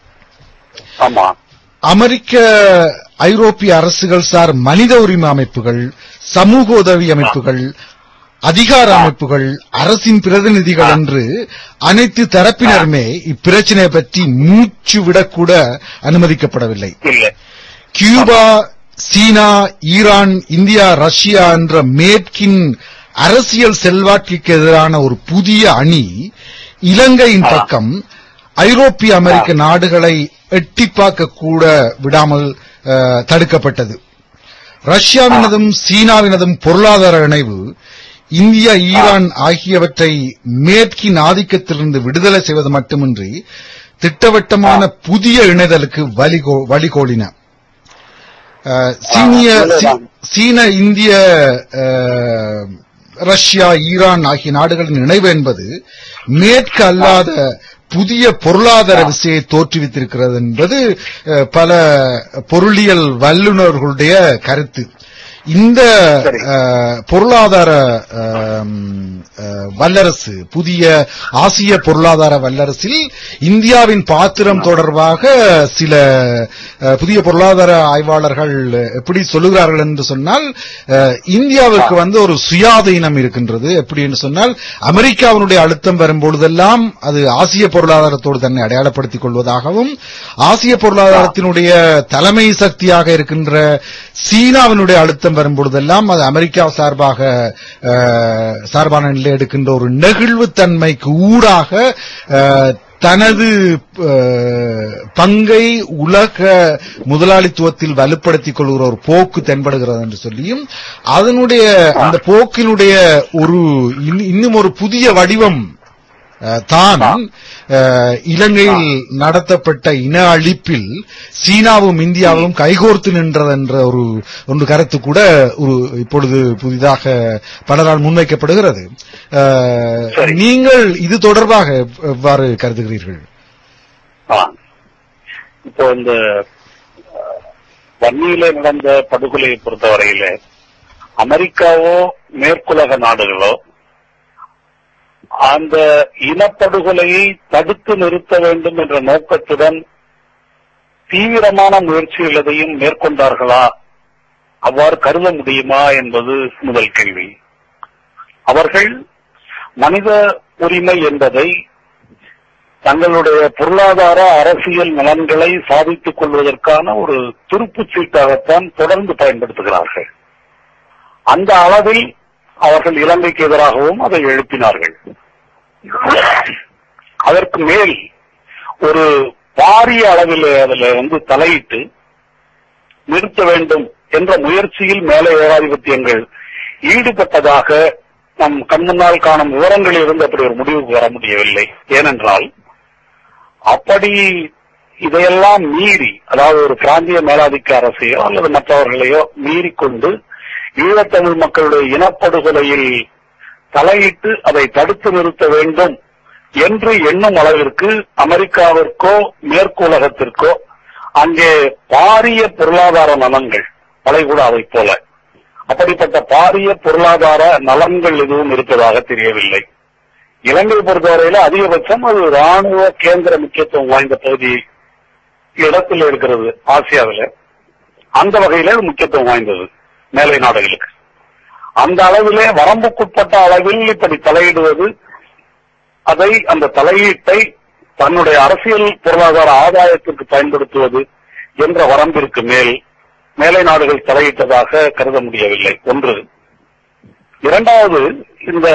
ஆமா அமெரிக்க ஐரோப்பிய அரசுகள் சார் மனித உரிமை அமைப்புகள் சமூக உதவி அமைப்புகள் அதிகார அமைப்புகள் அரசின் பிரதிநிதிகள் என்று அனைத்து தரப்பினருமே இப்பிரச்சனை பற்றி மூச்சு விடக்கூட அனுமதிக்கப்படவில்லை இல்ல Cuba China Iran India Russia என்ற மேற்கின் அரசியல் செல்வாக்கிற்கு எதிரான ஒரு புதிய அணி இலங்கையின் பக்கம் ஐரோப்பிய அமெரிக்க நாடுகளை எட்டி பார்க்க கூட விடாமல் அஹ், தடுக்கப்பட்டது ரஷ்யாவினதும் சீனாவினதும் பொருளாதார இணைவு இந்தியா ஈரான் ஆகியவற்றை மேற்கின் ஆதிக்கத்திலிருந்து விடுதலை செய்வது மட்டுமின்றி திட்டவட்டமான புதிய இணைதலுக்கு வழிகோ- வழிகோலின அஹ், சீனிய சீ- சீன இந்திய அஹ், ரஷ்யா ஈரான் ஆகிய நாடுகளின் இணைவு என்பது மேற்கு அல்லாத புதிய பொருளாதார விசையை தோற்றுவித்திருக்கிறது என்பது அஹ், பல பொருளியல் வல்லுநர்களுடைய கருத்து இந்த சரி. அஹ், பொருளாதார அஹ், அஹ், வல்லரசு புதிய ஆசிய பொருளாதார வல்லரசில் இந்தியாவின் பாத்திரம் தொடர்பாக சில அஹ், புதிய பொருளாதார ஆய்வாளர்கள் எப்படி சொல்லுகிறார்கள் என்று சொன்னால் அஹ், இந்தியாவுக்கு வந்து ஒரு சுயாதீனம் இருக்கின்றது எப்படி என்று சொன்னால் அமெரிக்காவினுடைய அழுத்தம் வரும்பொழுதெல்லாம் அது ஆசிய பொருளாதாரத்தோடு தன்னை அடையாளப்படுத்திக் கொள்வதாகவும் ஆசிய பொருளாதாரத்தினுடைய தலைமை சக்தியாக இருக்கின்ற சீனாவினுடைய அழுத்தம் வரும்பொழுதெல்லாம் அது அமெரிக்கா சார்பாக அஹ், சார்பான நிலை எடுக்கின்ற ஒரு நெகிழ்வுத்தன்மைக்கு ஊடாக அஹ், தனது அஹ், பங்கை உலக முதலாளித்துவத்தில் வலுப்படுத்திக் கொள்கிற ஒரு போக்கு தென்படுகிறது என்று சொல்லியும் அதனுடைய அந்த போக்கினுடைய ஒரு இன்னும் இன்னும் ஒரு புதிய வடிவம் அஹ், தான் அஹ், இலங்கையில் நடத்தப்பட்ட இன அழிப்பில் சீனாவும் இந்தியாவும் கைகோர்த்து நின்றது என்ற ஒரு ஒன்று கருத்து கூட ஒரு இப்பொழுது புதிதாக பலரால் முன்வைக்கப்படுகிறது அஹ், சரி. நீங்கள் இது தொடர்பாக எவ்வாறு கருதுகிறீர்கள் ஆ. இப்போ இந்த அஹ், வன்னியில நடந்த படுகொலையை பொறுத்தவரையில அமெரிக்காவோ மேற்குலக நாடுகளோ அந்த இனப்படுகொலையை தடுத்து நிறுத்த வேண்டும் என்ற நோக்கத்துடன் தீவிரமான முயற்சிகள் எதையும் மேற்கொண்டார்களா அவ்வாறு கருத முடியுமா என்பது முதல் கேள்வி அவர்கள் மனித உரிமை என்பதை தங்களுடைய பொருளாதார அரசியல் நலன்களை சாதித்துக் கொள்வதற்கான ஒரு துருப்புச் சீட்டாகத்தான் தொடர்ந்து பயன்படுத்துகிறார்கள் அந்த அளவில் அவர்கள் இலங்கைக்கு எதிராகவும் அதை எழுப்பினார்கள் அதற்கு மேல் ஒரு பாரிய அளவில் அதில் வந்து தலையிட்டு நிறுத்த வேண்டும் என்ற முயற்சியில் மேலே ஏகாதிபத்தியங்கள் ஈடுபட்டதாக நம் கண்முன்னால் காணும் விவரங்களில் இருந்து அப்படி ஒரு முடிவுக்கு வர முடியவில்லை ஏனென்றால் அப்படி இதையெல்லாம் மீறி அதாவது ஒரு பிராந்திய மேலாதிக்க அரசையோ அல்லது மற்றவர்களையோ மீறிக்கொண்டு ஈழத்தமிழ் மக்களுடைய இனப்படுகொலையில் தலையிட்டு அதை தடுத்து நிறுத்த வேண்டும் என்று எண்ணும் அளவிற்கு அமெரிக்காவிற்கோ மேற்குலகத்திற்கோ அங்கே பாரிய பொருளாதார நலன்கள் வளைகுடாவை போல அப்படிப்பட்ட பாரிய பொருளாதார நலன்கள் எதுவும் இருப்பதாக தெரியவில்லை இலங்கை பொறுத்தவரையில அதிகபட்சம் அது ராணுவ கேந்திர முக்கியத்துவம் வாய்ந்த பகுதி இடத்தில் இருக்கிறது ஆசியாவில் அந்த வகையில அது முக்கியத்துவம் வாய்ந்தது மேலை நாடுகளுக்கு அந்த அளவிலே வரம்புக்குட்பட்ட அளவில் இப்படி தலையிடுவது அதை அந்த தலையீட்டை தன்னுடைய அரசியல் பொருளாதார ஆதாயத்திற்கு பயன்படுத்துவது என்ற வரம்பிற்கு மேல் மேலை நாடுகள் தலையிட்டதாக கருத முடியவில்லை ஒன்று இரண்டாவது இந்த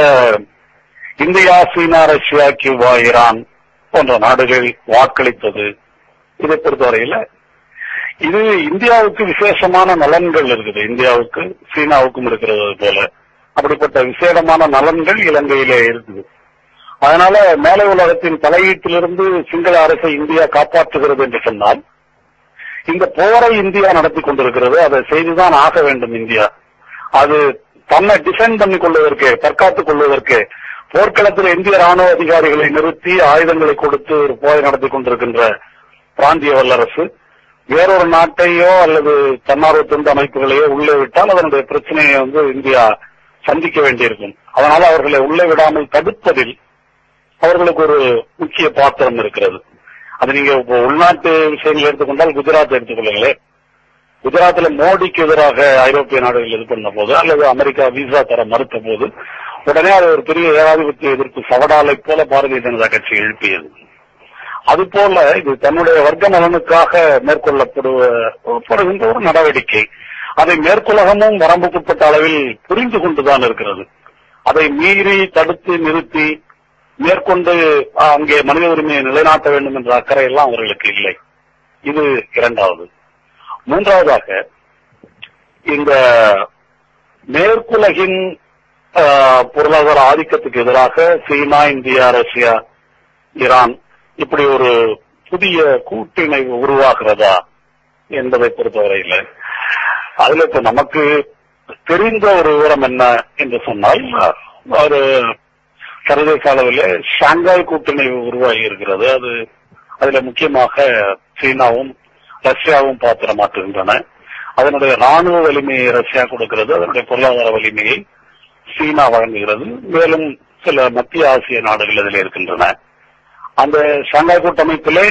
India China Russia Cuba Iran போன்ற நாடுகள் வாக்களித்தது இதை பொறுத்தவரையில இது இந்தியாவுக்கு விசேஷமான நலன்கள் இருக்குது இந்தியாவுக்கு சீனாவுக்கும் இருக்கிறது போல அப்படிப்பட்ட விசேடமான நலன்கள் இலங்கையிலே இருக்குது அதனால மேலை உலகத்தின் தலையீட்டிலிருந்து சிங்கள அரசை இந்தியா காப்பாற்றுகிறது என்று சொன்னால் இந்த போரை இந்தியா நடத்தி கொண்டிருக்கிறது அதை செய்துதான் ஆக வேண்டும் இந்தியா அது தன்னை டிஃபெண்ட் பண்ணி கொள்வதற்கு தற்காத்துக் கொள்வதற்கு போர்க்களத்தில் இந்திய ராணுவ அதிகாரிகளை நிறுத்தி ஆயுதங்களை கொடுத்து ஒரு போரை நடத்தி கொண்டிருக்கின்ற பிராந்திய வல்லரசு வேறொரு நாட்டையோ அல்லது தன்னார்வ தொண்டு அமைப்புகளையோ உள்ளே விட்டால் அதனுடைய பிரச்சனையை வந்து இந்தியா சந்திக்க வேண்டியிருக்கும் அதனால அவர்களை உள்ளே விடாமல் தடுப்பதில் அவர்களுக்கு ஒரு முக்கிய பாத்திரம் இருக்கிறது அது நீங்க இப்போ உள்நாட்டு விஷயங்கள் எடுத்துக்கொண்டால் குஜராத் எடுத்துக்கொள்ளுங்களேன் குஜராத்தில் மோடிக்கு எதிராக ஐரோப்பிய நாடுகள் இது பண்ண போது அல்லது அமெரிக்கா விசா தர மறுத்த போது உடனே அது ஒரு பெரிய ஏகாதிபத்திய எதிர்ப்பு சவடாலை போல பாரதிய ஜனதா கட்சி எழுப்பியது அதுபோல இது தன்னுடைய வர்க்க நலனுக்காக மேற்கொள்ளப்படுகின்ற ஒரு நடவடிக்கை அதை மேற்குலகமும் வரம்புக்குட்பட்ட அளவில் புரிந்து கொண்டுதான் இருக்கிறது அதை மீறி தடுத்து நிறுத்தி மேற்கொண்டு அங்கே மனித உரிமையை நிலைநாட்ட வேண்டும் என்ற அக்கறை எல்லாம் அவர்களுக்கு இல்லை இது இரண்டாவது மூன்றாவதாக இந்த மேற்குலகின் பொருளாதார ஆதிக்கத்துக்கு எதிராக சீனா இந்தியா ரஷ்யா ஈரான் இப்படி ஒரு புதிய கூட்டிணைவு உருவாகிறதா என்பதை பொறுத்தவரையில் அதுல இப்ப நமக்கு தெரிந்த ஒரு விவரம் என்ன என்று சொன்னால் ஒரு சர்வதேச அளவில் ஷாங்காய் கூட்டணி உருவாகி இருக்கிறது அது அதுல முக்கியமாக சீனாவும் ரஷ்யாவும் பாத்திரமாற்றுகின்றன அதனுடைய ராணுவ வலிமையை ரஷ்யா கொடுக்கிறது அதனுடைய பொருளாதார வலிமையை சீனா வழங்குகிறது மேலும் சில மத்திய ஆசிய நாடுகள் அதில் இருக்கின்றன அந்த ஷாங்காய் கூட்டமைப்பிலே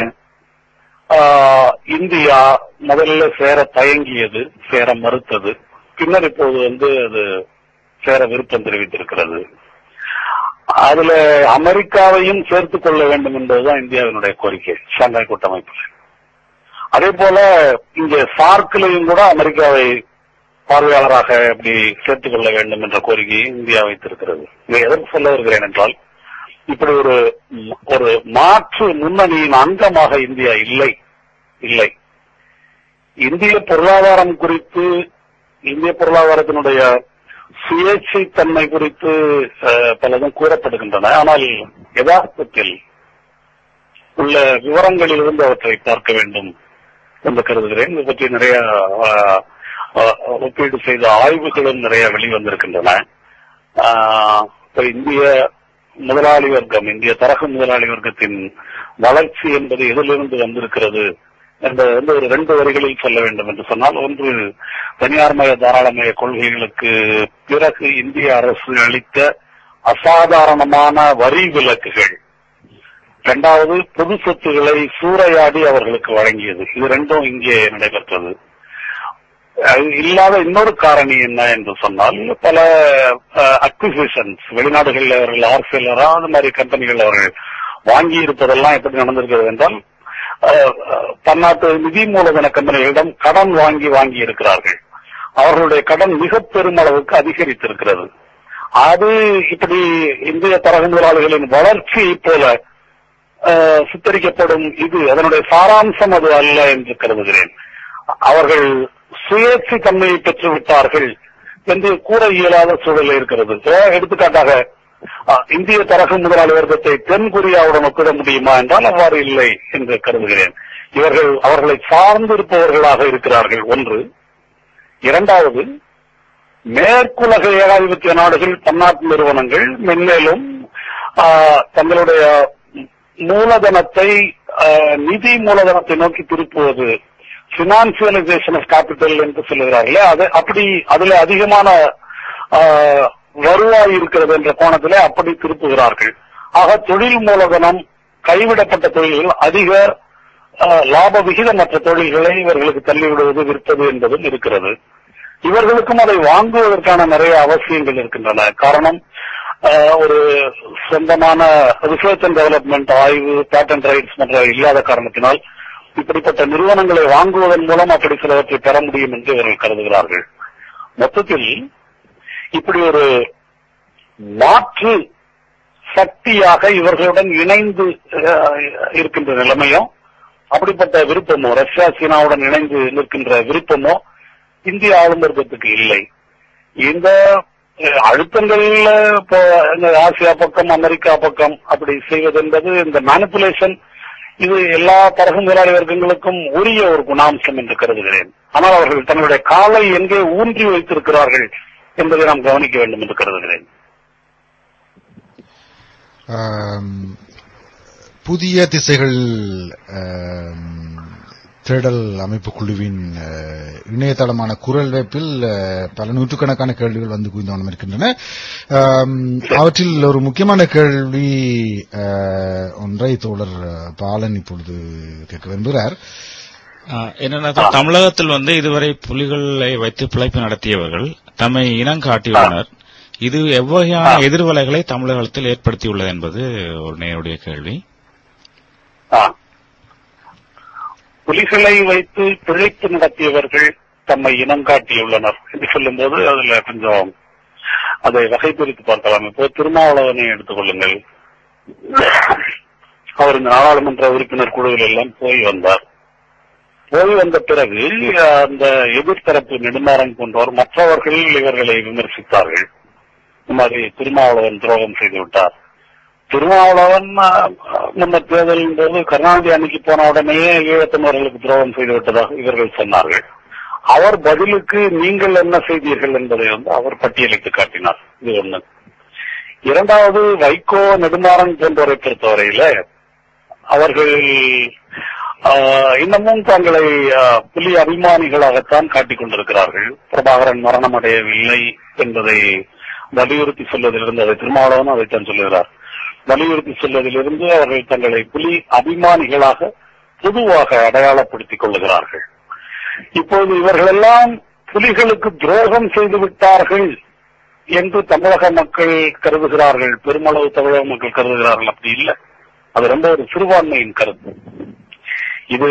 இந்தியா முதல்ல சேர தயங்கியது சேர மறுத்தது பின்னர் இப்போது வந்து அது சேர விருப்பம் தெரிவித்திருக்கிறது அதுல அமெரிக்காவையும் சேர்த்துக் கொள்ள வேண்டும் என்பதுதான் இந்தியாவினுடைய கோரிக்கை ஷாங்காய் கூட்டமைப்பில் அதே போல இங்க சார்க்கிலையும் கூட அமெரிக்காவை பார்வையாளராக இப்படி சேர்த்துக் கொள்ள வேண்டும் என்ற கோரிக்கையை இந்தியா வைத்திருக்கிறது இதை எதற்கு சொல்ல வருகிறேன் என்றால் இப்படி ஒரு ஒரு மாற்று முன்னணியின் அங்கமாக இந்தியா இல்லை இல்லை இந்திய பொருளாதாரம் குறித்து இந்திய பொருளாதாரத்தினுடைய சுயேட்சை தன்மை குறித்து பலதும் கூறப்படுகின்றன ஆனால் யதார்த்தத்தில் உள்ள விவரங்களில் இருந்து அவற்றை பார்க்க வேண்டும் என்று கருதுகிறேன் இது பற்றி நிறைய ஒப்பீடு செய்த ஆய்வுகளும் நிறைய வெளிவந்திருக்கின்றன இந்திய முதலாளி வர்க்கம் இந்திய தரகு முதலாளி வர்க்கத்தின் வளர்ச்சி என்பது எதிலிருந்து வந்திருக்கிறது என்பது வந்து ஒரு ரெண்டு வரிகளில் சொல்ல வேண்டும் என்று சொன்னால் ஒன்று தனியார்மய தாராளமய கொள்கைகளுக்கு பிறகு இந்திய அரசு அளித்த அசாதாரணமான வரி விலக்குகள் இரண்டாவது பொது சொத்துக்களை சூறையாடி அவர்களுக்கு வழங்கியது இது ரெண்டும் இங்கே நடைபெற்றது அது இல்லாத இன்னொரு காரணி என்ன என்று சொன்னால் பல அக்விசிஷன்ஸ் வெளிநாடுகளில் அவர்கள் ஆர்சிஎல் அந்த மாதிரி கம்பெனிகள் அவர்கள் வாங்கி இருப்பதெல்லாம் எப்படி நடந்திருக்கிறது என்றால் அஹ், அஹ், பன்னாட்டு நிதி மூலதன கம்பெனிகளிடம் கடன் வாங்கி வாங்கி இருக்கிறார்கள் அவர்களுடைய கடன் மிக பெருமளவுக்கு அதிகரித்திருக்கிறது அது இப்படி இந்திய தரகு முதலாளிகளின் வளர்ச்சியை போல அஹ், சித்தரிக்கப்படும் இது அதனுடைய சாராம்சம் அது அல்ல என்று கருதுகிறேன் அவர்கள் சுயேட்சை தன்மையை பெற்று விட்டார்கள் என்று கூற இயலாத சூழல் இருக்கிறது அஹ், எடுத்துக்காட்டாக அஹ், இந்திய தரகு முதலாளி வர்க்கத்தை தென் கொரியாவுடன் ஒப்பிட முடியுமா என்றால் அவ்வாறு இல்லை என்று கருதுகிறேன் இவர்கள் அவர்களை சார்ந்திருப்பவர்களாக இருக்கிறார்கள் ஒன்று இரண்டாவது மேற்குலக ஏகாதிபத்திய நாடுகள் பன்னாட்டு நிறுவனங்கள் மென்மேலும் ஆஹ், தங்களுடைய மூலதனத்தை ஆஹ், நிதி மூலதனத்தை நோக்கி திருப்புவது பினான்சியலைசேஷன் ஆஃப் கேபிட்டல் என்று சொல்லுகிறார்களே அது அப்படி அதுல அதிகமான ஆஹ், வருவாய் இருக்கிறது என்ற கோணத்திலே அப்படி திருப்புகிறார்கள் ஆக தொழில் மூலதனம் கைவிடப்பட்ட தொழில்கள் அதிக ஆஹ், லாப விகிதமற்ற தொழில்களை இவர்களுக்கு தள்ளிவிடுவது விற்பது என்பதும் இருக்கிறது இவர்களுக்கும் அதை வாங்குவதற்கான நிறைய அவசியங்கள் இருக்கின்றன காரணம் ஆஹ், ஒரு சொந்தமான ரிசர்ச் அண்ட் டெவலப்மெண்ட் ஆய்வு பேட்டன் ரைட்ஸ் போன்ற இல்லாத காரணத்தினால் இப்படிப்பட்ட நிறுவனங்களை வாங்குவதன் மூலம் அப்படி சிலவற்றை பெற முடியும் என்று இவர்கள் கருதுகிறார்கள் மொத்தத்தில் இப்படி ஒரு மாற்று சக்தியாக இவர்களுடன் இணைந்து அஹ், இருக்கின்ற நிலைமையும் அப்படிப்பட்ட விருப்பமோ ரஷ்யா சீனாவுடன் இணைந்து நிற்கின்ற விருப்பமோ இந்திய ஆளும் வர்க்கத்துக்கு இல்லை இந்த அஹ், அழுத்தங்கள்ல இப்போ இந்த ஆசியா பக்கம் அமெரிக்கா பக்கம் அப்படி செய்வது என்பது இந்த மேனிப்புலேஷன் இது எல்லா தரகு முதலாளி வர்க்கங்களுக்கும் உரிய ஒரு குணாம்சம் என்று கருதுகிறேன் ஆனால் அவர்கள் தங்களுடைய காலை எங்கே ஊன்றி வைத்திருக்கிறார்கள் என்பதை நாம் கவனிக்க வேண்டும் என்று கருதுகிறேன் ஆம், புதிய திசைகள் ஆம், தேடல் அமைப்பு குழுவின் அஹ், இணையதளமான குரல் வைப்பில் அஹ், பல நூற்றுக்கணக்கான கேள்விகள் வந்து குவிந்தவண்ணம் இருக்கின்றன ஆம், அவற்றில் ஒரு முக்கியமான கேள்வி அஹ், ஒன்றை தோழர் பாலன் இப்பொழுது கேட்க விரும்புகிறார் ஆஹ் என்னன்னா தமிழகத்தில் வந்து இதுவரை புலிகளை வைத்து பிழைப்பு நடத்தியவர்கள் தம்மை இனம் காட்டியுள்ளனர் இது எவ்வகையான எதிர்வலைகளை தமிழகத்தில் ஏற்படுத்தியுள்ளது என்பது ஒரு நேருடைய கேள்வி ஆ. புலிகளை வைத்து பிழைப்பு நடத்தியவர்கள் தம்மை இனம் காட்டியுள்ளனர் என்று சொல்லும்போது அதுல கொஞ்சம் அதை வகைபிரித்து பார்க்கலாம் இப்போ திருமாவளவனை எடுத்துக்கொள்ளுங்கள் அவர் இந்த நாடாளுமன்ற உறுப்பினர் குழுவில் எல்லாம் போய் வந்தார் போய் வந்த பிறகு அந்த எதிர்த்தரப்பு நெடுமாறன் போன்றோர் மற்றவர்கள் இவர்களை விமர்சித்தார்கள் இந்த மாதிரி திருமாவளவன் துரோகம் செய்து விட்டார் திருமாவளவன் அஹ், முன்ன தேர்தலின் போது கருணாநிதி அன்னைக்கு போன உடனேயே ஈழத்தமிழர்களுக்கு துரோகம் செய்து விட்டதாக இவர்கள் சொன்னார்கள் அவர் பதிலுக்கு நீங்கள் என்ன செய்தீர்கள் என்பதை வந்து அவர் பட்டியலிட்டு காட்டினார் இது ஒண்ணு இரண்டாவது வைகோ நெடுமாறன் போன்றோரை பொறுத்தவரையில அவர்கள் ஆஹ், இன்னமும் தங்களை ஆஹ், புலி அபிமானிகளாகத்தான் காட்டிக் கொண்டிருக்கிறார்கள் பிரபாகரன் மரணம் அடையவில்லை என்பதை வலியுறுத்தி சொல்வதிலிருந்து அதை திருமாவளவன் அதைத்தான் சொல்லுகிறார் வலியுறுத்தி சொல்வதிலிருந்து அவர்கள் தங்களை புலி அபிமானிகளாக பொதுவாக அடையாளப்படுத்திக் கொள்ளுகிறார்கள் இப்போது இவர்களெல்லாம் புலிகளுக்கு துரோகம் செய்து விட்டார்கள் என்று தமிழக மக்கள் கருதுகிறார்கள் பெருமளவு தமிழக மக்கள் கருதுகிறார்கள் அப்படி இல்லை அது ரொம்ப ஒரு சிறுபான்மையின் கருத்து இது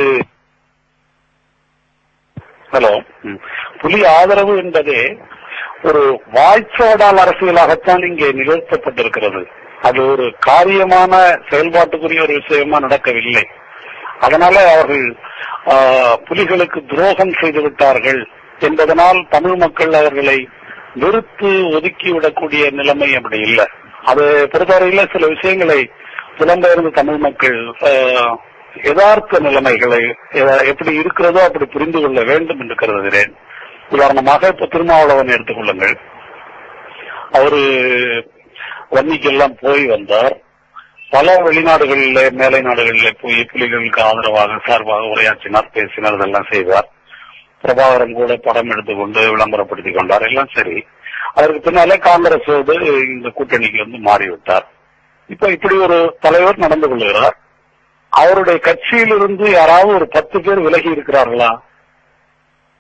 ஹலோ ம். புலி ஆதரவு என்பதே ஒரு வாய்ச்சோடால் அரசியலாகத்தான் இங்கே நிகழ்த்தப்பட்டிருக்கிறது அது ஒரு காரியமான செயல்பாட்டுக்குரிய ஒரு விஷயமா நடக்கவில்லை அதனால அவர்கள் ஆ, புலிகளுக்கு துரோகம் செய்து விட்டார்கள் என்பதனால் தமிழ் மக்கள் அவர்களை வெறுத்து ஒதுக்கிவிடக்கூடிய நிலைமை அப்படி இல்லை அது பொறுத்தவரையில சில விஷயங்களை புலம்பெயர்ந்த தமிழ் மக்கள் ஆ, யதார்த்த நிலைமைகளை எ- எப்படி இருக்கிறதோ அப்படி புரிந்து கொள்ள வேண்டும் என்று கருதுகிறேன் உதாரணமாக இப்ப திருமாவளவன் எடுத்துக்கொள்ளுங்கள் அவரு வன்னிக்கெல்லாம் போய் வந்தார் பல வெளிநாடுகளிலே மேலை நாடுகளிலே போய் புலிகளுக்கு ஆதரவாக சார்பாக உரையாற்றினார் பேசினார் இதெல்லாம் செய்தார் பிரபாகரன் கூட படம் எடுத்துக்கொண்டு விளம்பரப்படுத்திக் கொண்டார் எல்லாம் சரி அதற்கு பின்னாலே காங்கிரஸோடு இந்த கூட்டணிக்கு வந்து மாறிவிட்டார் இப்ப இப்படி ஒரு தலைவர் நடந்து கொள்கிறார் அவருடைய கட்சியிலிருந்து யாராவது ஒரு பத்து பேர் விலகி இருக்கிறார்களா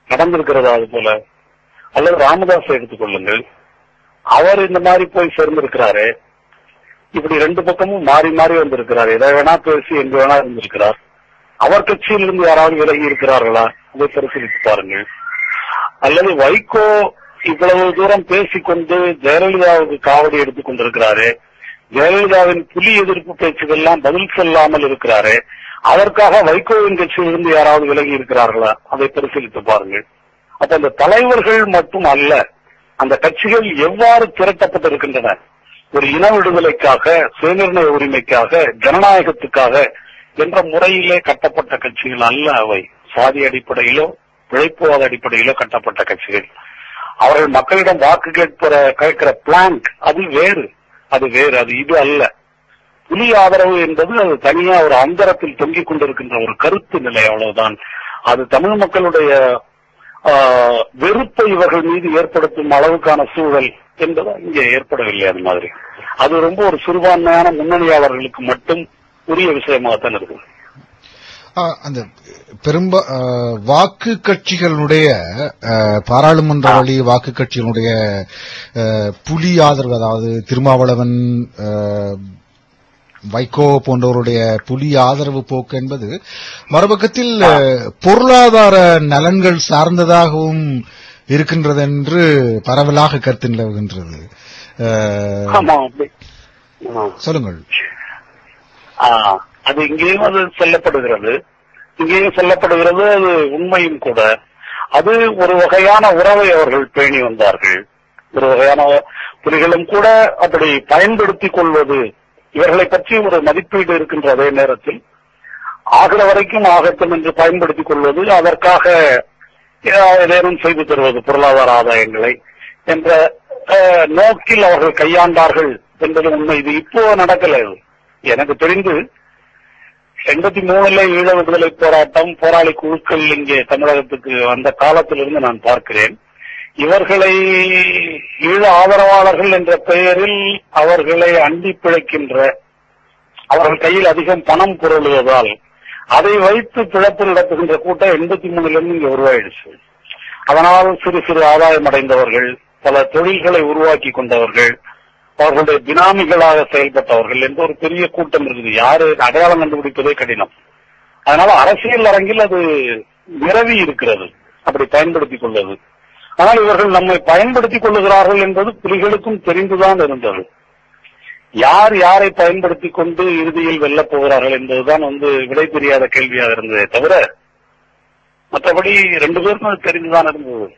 நடந்திருக்கிறதா அது போல அல்லது ராமதாஸ் எடுத்துக்கொள்ளுங்கள் அவர் இந்த மாதிரி போய் சேர்ந்திருக்கிறாரு இப்படி ரெண்டு பக்கமும் மாறி மாறி வந்திருக்கிறார் எதை வேணா பேசி எங்க வேணா இருந்திருக்கிறார் அவர் கட்சியிலிருந்து யாராவது விலகி இருக்கிறார்களா அதை பரிசீலித்து பாருங்கள் அல்லது வைகோ இவ்வளவு தூரம் பேசிக்கொண்டு ஜெயலலிதாவுக்கு காவடி எடுத்துக் கொண்டிருக்கிறாரு ஜெயலலிதாவின் புலி எதிர்ப்பு பேச்சுக்கெல்லாம் பதில் சொல்லாமல் இருக்கிறாரு அதற்காக வைகோவின் கட்சியிலிருந்து யாராவது விலகி இருக்கிறார்களா அதை பரிசீலித்து பாருங்கள் அப்ப அந்த தலைவர்கள் மட்டும் அல்ல அந்த கட்சிகள் எவ்வாறு திரட்டப்பட்டிருக்கின்றன ஒரு இன விடுதலைக்காக சுயநிர்ணய உரிமைக்காக ஜனநாயகத்துக்காக என்ற முறையிலே கட்டப்பட்ட கட்சிகள் அல்ல அவை சாதி அடிப்படையிலோ பிழைப்புவாத அடிப்படையிலோ கட்டப்பட்ட கட்சிகள் அவர்கள் மக்களிடம் வாக்கு கேட்கிற கேட்கிற பிளாங்க் அது வேறு அது வேறு அது இது அல்ல புலி ஆதரவு என்பது அது தனியா ஒரு அந்தரத்தில் தொங்கிக் கொண்டிருக்கின்ற ஒரு கருத்து நிலை அவ்வளவுதான் அது தமிழ் மக்களுடைய ஆஹ், வெறுப்பை இவர்கள் மீது ஏற்படுத்தும் அளவுக்கான சூழல் என்பது இங்கே ஏற்படவில்லை அது மாதிரி அது ரொம்ப ஒரு சிறுபான்மையான முன்னணியாளர்களுக்கு மட்டும் உரிய விஷயமாகத்தான் இருக்குது ஆ, அந்த பெரும்ப ஆ, வாக்கு கட்சிகளுடைய ஆ, பாராளுமன்ற வழி வாக்கு கட்சிகளுடைய ஆ, புலி ஆதரவு அதாவது திருமாவளவன் ஆ, வைகோ போன்றவருடைய புலி ஆதரவு போக்கு என்பது மறுபக்கத்தில் ஆ, பொருளாதார நலன்கள் சார்ந்ததாகவும் இருக்கின்றது என்று பரவலாக கருத்து நிலவுகின்றது ஆ, ஆமா அப்படி ஆ. சொல்லுங்கள் ஆ, அது இங்கேயும் அது சொல்லப்படுகிறது இங்கேயும் சொல்லப்படுகிறது அது உண்மையும் கூட அது ஒரு வகையான உறவை அவர்கள் பேணி வந்தார்கள் ஒரு வகையான புலிகளும் கூட அப்படி பயன்படுத்திக் கொள்வது இவர்களை பற்றி ஒரு மதிப்பீடு இருக்கின்ற அதே நேரத்தில் ஆகிற வரைக்கும் ஆகட்டும் என்று பயன்படுத்திக் கொள்வது அதற்காக ஏதாவது ஏதேனும் செய்து தருவது பொருளாதார ஆதாயங்களை என்ற அஹ், நோக்கில் அவர்கள் கையாண்டார்கள் என்பது உண்மை இது இப்போ நடக்கல இது எனக்கு தெரிந்து எண்பத்தி மூணுல ஈழ விடுதலை போராட்டம் போராளி குழுக்கள் இங்கே தமிழகத்துக்கு வந்த காலத்திலிருந்து நான் பார்க்கிறேன் இவர்களை ஈழ ஆதரவாளர்கள் என்ற பெயரில் அவர்களை அண்டி பிழைக்கின்ற அவர்கள் கையில் அதிகம் பணம் புரளுவதால் அதை வைத்து பிழப்பு நடத்துகின்ற கூட்டம் எண்பத்தி மூணுல இருந்து இங்க உருவாயிடுச்சு அதனால் சிறு சிறு ஆதாயம் அடைந்தவர்கள் பல தொழில்களை உருவாக்கி கொண்டவர்கள் அவர்களுடைய பினாமிகளாக செயல்பட்டவர்கள் என்ற ஒரு பெரிய கூட்டம் இருக்குது யாரு அடையாளம் கண்டுபிடிப்பதே கடினம் அதனால அரசியல் அரங்கில் அது நிரவி இருக்கிறது அப்படி பயன்படுத்திக் கொள்வது ஆனால் இவர்கள் நம்மை பயன்படுத்திக் கொள்ளுகிறார்கள் என்பது புலிகளுக்கும் தெரிந்துதான் இருந்தது யார் யாரை பயன்படுத்திக் கொண்டு இறுதியில் வெல்லப் போகிறார்கள் என்பதுதான் வந்து விடை தெரியாத கேள்வியாக இருந்ததே தவிர மற்றபடி ரெண்டு பேருக்கும் அது தெரிந்துதான் இருந்தது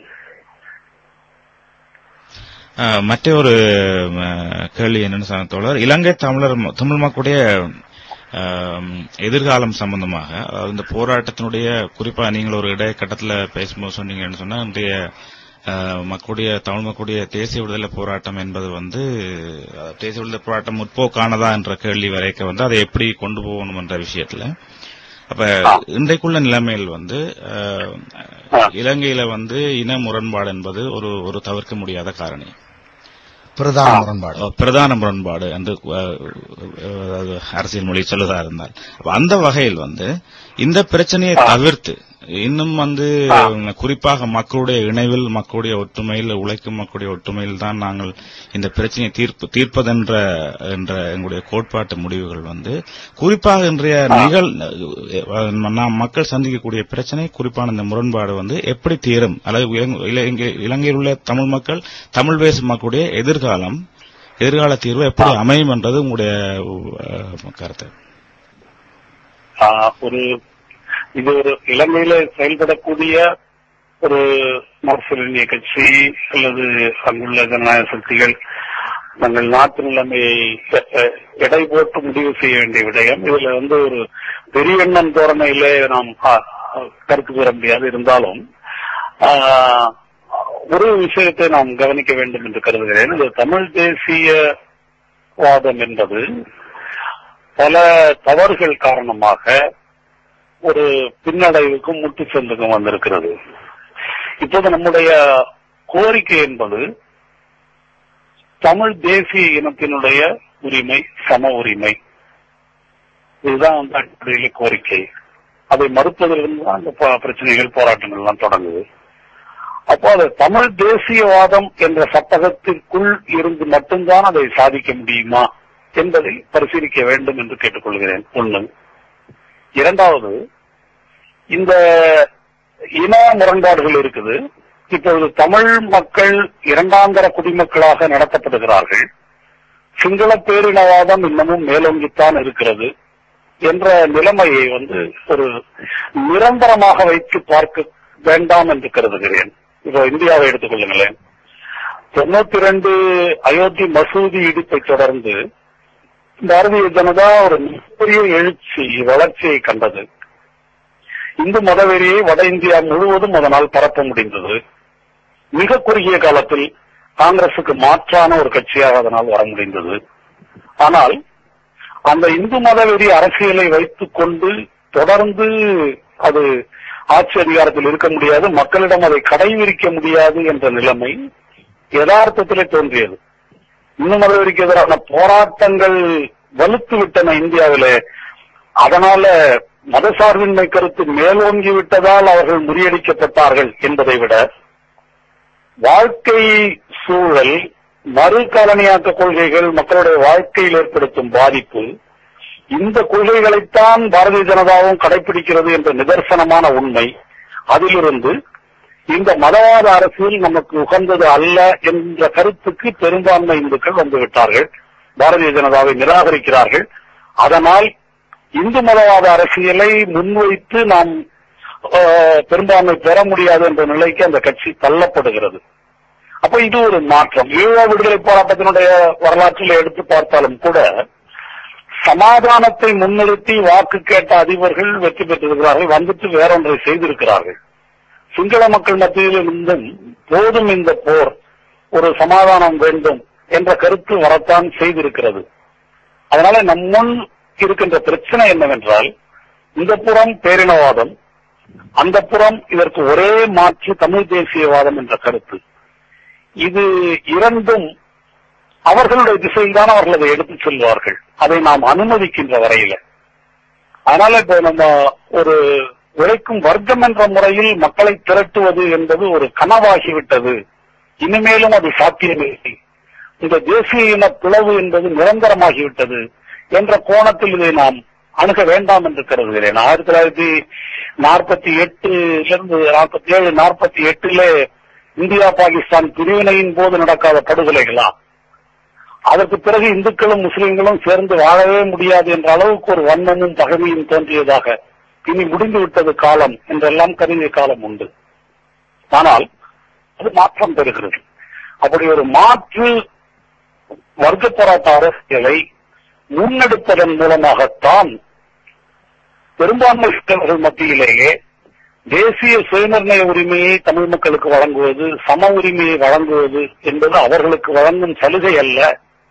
அஹ், மற்ற ஒரு அஹ், கேள்வி என்னன்னு சொன்ன தோழர் இலங்கை தமிழர் ம- தமிழ் மக்களுடைய அஹ், எதிர்காலம் சம்பந்தமாக அதாவது இந்த போராட்டத்தினுடைய குறிப்பா நீங்கள் ஒரு இடைக்கட்டத்தில் பேசும்போது சொன்னீங்கன்னு சொன்னா இன்றைய அஹ், மக்களுடைய தமிழ் மக்களுடைய தேசிய விடுதலை போராட்டம் என்பது வந்து அஹ், தேசிய விடுதலை போராட்டம் முற்போக்கானதா என்ற கேள்வி வரைக்கும் வந்து அதை எப்படி கொண்டு போகணும் என்ற விஷயத்துல அப்ப ஆ. இன்றைக்குள்ள நிலைமையில் வந்து அஹ், ஆ. இலங்கையில வந்து இன முரண்பாடு என்பது ஒரு ஒரு தவிர்க்க முடியாத காரணி பிரதான ஆ. முரண்பாடு பிரதான முரண்பாடு என்று அஹ், அதாவது அரசியல் மொழி சொல்லுதா இருந்தால் அப்ப அந்த வகையில் வந்து இந்த பிரச்சனையை ஆ. தவிர்த்து இன்னும் வந்து ஆ. குறிப்பாக மக்களுடைய இணைவில் மக்களுடைய ஒற்றுமையில் உழைக்கும் மக்களுடைய ஒற்றுமையில் தான் நாங்கள் இந்த பிரச்சனையை தீர்ப்பு தீர்ப்பதென்ற என்ற எங்களுடைய கோட்பாட்டு முடிவுகள் வந்து குறிப்பாக இன்றைய ஆ. நிகழ் அஹ், நாம் மக்கள் சந்திக்கக்கூடிய பிரச்சனை குறிப்பான இந்த முரண்பாடு வந்து எப்படி தீரும் அல்லது இலங்கை- இலங்கை- இலங்கையில் உள்ள தமிழ் மக்கள் தமிழ் பேசும் மக்களுடைய எதிர்காலம் எதிர்கால தீர்வு எப்படி ஆ. அமையும் என்றது உங்களுடைய அஹ், கருத்து ஆ, ஒரு இது ஒரு இலங்கையில செயல்படக்கூடிய ஒரு மார்க்சிய கட்சி அல்லது அங்குள்ள ஜனநாயக சக்திகள் தங்கள் நாட்டு நிலைமையை எ- எ- எடை போட்டு முடிவு செய்ய வேண்டிய விடயம் இதுல வந்து ஒரு பெரியண்ணன் தோரணையிலே நாம் ஆ, கருத்து கூற முடியாது இருந்தாலும் ஆ, ஒரு விஷயத்தை நாம் கவனிக்க வேண்டும் என்று கருதுகிறேன் இது தமிழ் தேசிய வாதம் என்பது பல தவறுகள் காரணமாக ஒரு பின்னடைவுக்கும் முட்டுச்சந்துக்கும் வந்திருக்கிறது இப்போது நம்முடைய கோரிக்கை என்பது தமிழ் தேசிய இனத்தினுடைய உரிமை சம உரிமை இதுதான் வந்து அடிப்படையில கோரிக்கை அதை மறுப்பதிலிருந்து தான் அந்த ப- பிரச்சனைகள் போராட்டங்கள் எல்லாம் தொடங்குது அப்போ அது தமிழ் தேசியவாதம் என்ற சட்டகத்திற்குள் இருந்து மட்டும்தான் அதை சாதிக்க முடியுமா என்பதை பரிசீலிக்க வேண்டும் என்று கேட்டுக்கொள்கிறேன் ஒண்ணு இரண்டாவது இந்த இன முரண்பாடுகள் இருக்குது இப்பொழுது தமிழ் மக்கள் இரண்டாந்தர குடிமக்களாக நடத்தப்படுகிறார்கள் சிங்கள பேரினவாதம் இன்னமும் மேலோங்கித்தான் இருக்கிறது என்ற நிலைமையை வந்து ஒரு நிரந்தரமாக வைத்து பார்க்க வேண்டாம் என்று கருதுகிறேன் இப்போ இந்தியாவை எடுத்துக்கொள்ளுங்களேன் தொண்ணூத்தி ரெண்டு அயோத்தி மசூதி இடிப்பை தொடர்ந்து பாரதிய ஜனதா ஒரு மிகப்பெரிய எழுச்சி வளர்ச்சியை கண்டது இந்து மதவெறியை வட இந்தியா முழுவதும் அதனால் பரப்ப முடிந்தது மிக குறுகிய காலத்தில் காங்கிரசுக்கு மாற்றான ஒரு கட்சியாக அதனால் வர முடிந்தது ஆனால் அந்த இந்து மதவெறி அரசியலை வைத்துக் கொண்டு தொடர்ந்து அது ஆட்சி அதிகாரத்தில் இருக்க முடியாது மக்களிடம் அதை கடைபிடிக்க முடியாது என்ற நிலைமை யதார்த்தத்திலே தோன்றியது இந்து மதவெறிக்கு எதிரான போராட்டங்கள் வலுத்து விட்டன இந்தியாவிலே அதனால மதசார்பின்மை கருத்து மேலோங்கி விட்டதால் அவர்கள் முறியடிக்கப்பட்டார்கள் என்பதை விட வாழ்க்கை சூழல் மறுகாலனியாக்க கொள்கைகள் மக்களுடைய வாழ்க்கையில் ஏற்படுத்தும் பாதிப்பு இந்த கொள்கைகளைத்தான் பாரதிய ஜனதாவும் கடைபிடிக்கிறது என்ற நிதர்சனமான உண்மை அதிலிருந்து இந்த மதவாத அரசியல் நமக்கு உகந்தது அல்ல என்ற கருத்துக்கு பெரும்பான்மை இந்துக்கள் வந்துவிட்டார்கள் பாரதிய ஜனதாவை நிராகரிக்கிறார்கள் அதனால் இந்து மதவாத அரசியலை முன்வைத்து நாம் ஆஹ், பெரும்பான்மை பெற முடியாது என்ற நிலைக்கு அந்த கட்சி தள்ளப்படுகிறது அப்ப இது ஒரு மாற்றம் ஈழ விடுதலை போராட்டத்தினுடைய வரலாற்றில் எடுத்து பார்த்தாலும் கூட சமாதானத்தை முன்னிறுத்தி வாக்கு கேட்ட அதிபர்கள் வெற்றி பெற்றிருக்கிறார்கள் வந்துட்டு வேறொன்றை செய்திருக்கிறார்கள் சிங்கள மக்கள் மத்தியில் இருந்தும் போதும் இந்த போர் ஒரு சமாதானம் வேண்டும் என்ற கருத்து வரத்தான் செய்திருக்கிறது அதனால நம் முன் இருக்கின்ற பிரச்சனை என்னவென்றால் இந்த புறம் பேரினவாதம் அந்த புறம் இதற்கு ஒரே மாற்று தமிழ் தேசியவாதம் என்ற கருத்து இது இரண்டும் அவர்களுடைய திசையில் தான் அவர்கள் அதை எடுத்துச் செல்வார்கள் அதை நாம் அனுமதிக்கின்ற வரையில அதனால இப்ப நம்ம ஒரு உழைக்கும் வர்க்கம் என்ற முறையில் மக்களை திரட்டுவது என்பது ஒரு கனவாகிவிட்டது இனிமேலும் அது சாத்தியமில்லை இந்த தேசிய இன பிளவு என்பது நிரந்தரமாகிவிட்டது என்ற கோணத்தில் இதை நாம் அணுக வேண்டாம் என்று கருதுகிறேன் ஆயிரத்தி தொள்ளாயிரத்தி நாற்பத்தி எட்டுலிருந்து நாற்பத்தி ஏழு நாற்பத்தி எட்டிலே இந்தியா பாகிஸ்தான் பிரிவினையின் போது நடக்காத படுகொலைகளா அதற்கு பிறகு இந்துக்களும் முஸ்லிம்களும் சேர்ந்து வாழவே முடியாது என்ற அளவுக்கு ஒரு வன்மமும் பகைமையும் தோன்றியதாக இனி முடிந்து விட்டது காலம் என்றெல்லாம் கருதிய காலம் உண்டு ஆனால் அது மாற்றம் பெறுகிறது அப்படி ஒரு மாற்று வர்க்க போராட்ட அரசியலை முன்னெடுப்பதன் மூலமாகத்தான் பெரும்பான்மை சிக்கல்கள் மத்தியிலேயே தேசிய சுயநிர்ணய உரிமையை தமிழ் மக்களுக்கு வழங்குவது சம உரிமையை வழங்குவது என்பது அவர்களுக்கு வழங்கும் சலுகை அல்ல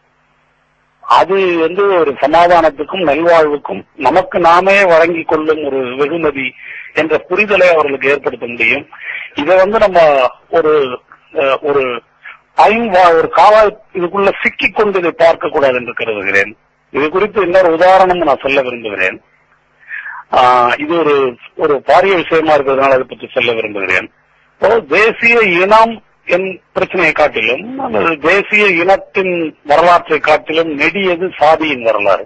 அது வந்து ஒரு சமாதானத்துக்கும் நல்வாழ்வுக்கும் நமக்கு நாமே வழங்கிக் கொள்ளும் ஒரு வெகுமதி என்ற புரிதலை அவர்களுக்கு ஏற்படுத்த முடியும் இதை வந்து நம்ம ஒரு அஹ், ஒரு டைம் ஒரு கால இதுக்குள்ள சிக்கிக் கொண்டு இதை பார்க்க கூடாது என்று கருதுகிறேன் இது குறித்து இன்னொரு உதாரணம் நான் சொல்ல விரும்புகிறேன் ஆஹ், இது ஒரு ஒரு பாரிய விஷயமா இருக்கிறதுனால அதை பற்றி சொல்ல விரும்புகிறேன் இப்போ தேசிய இனம் என் பிரச்சனையை காட்டிலும் அல்லது தேசிய இனத்தின் வரலாற்றை காட்டிலும் நெடியது சாதியின் வரலாறு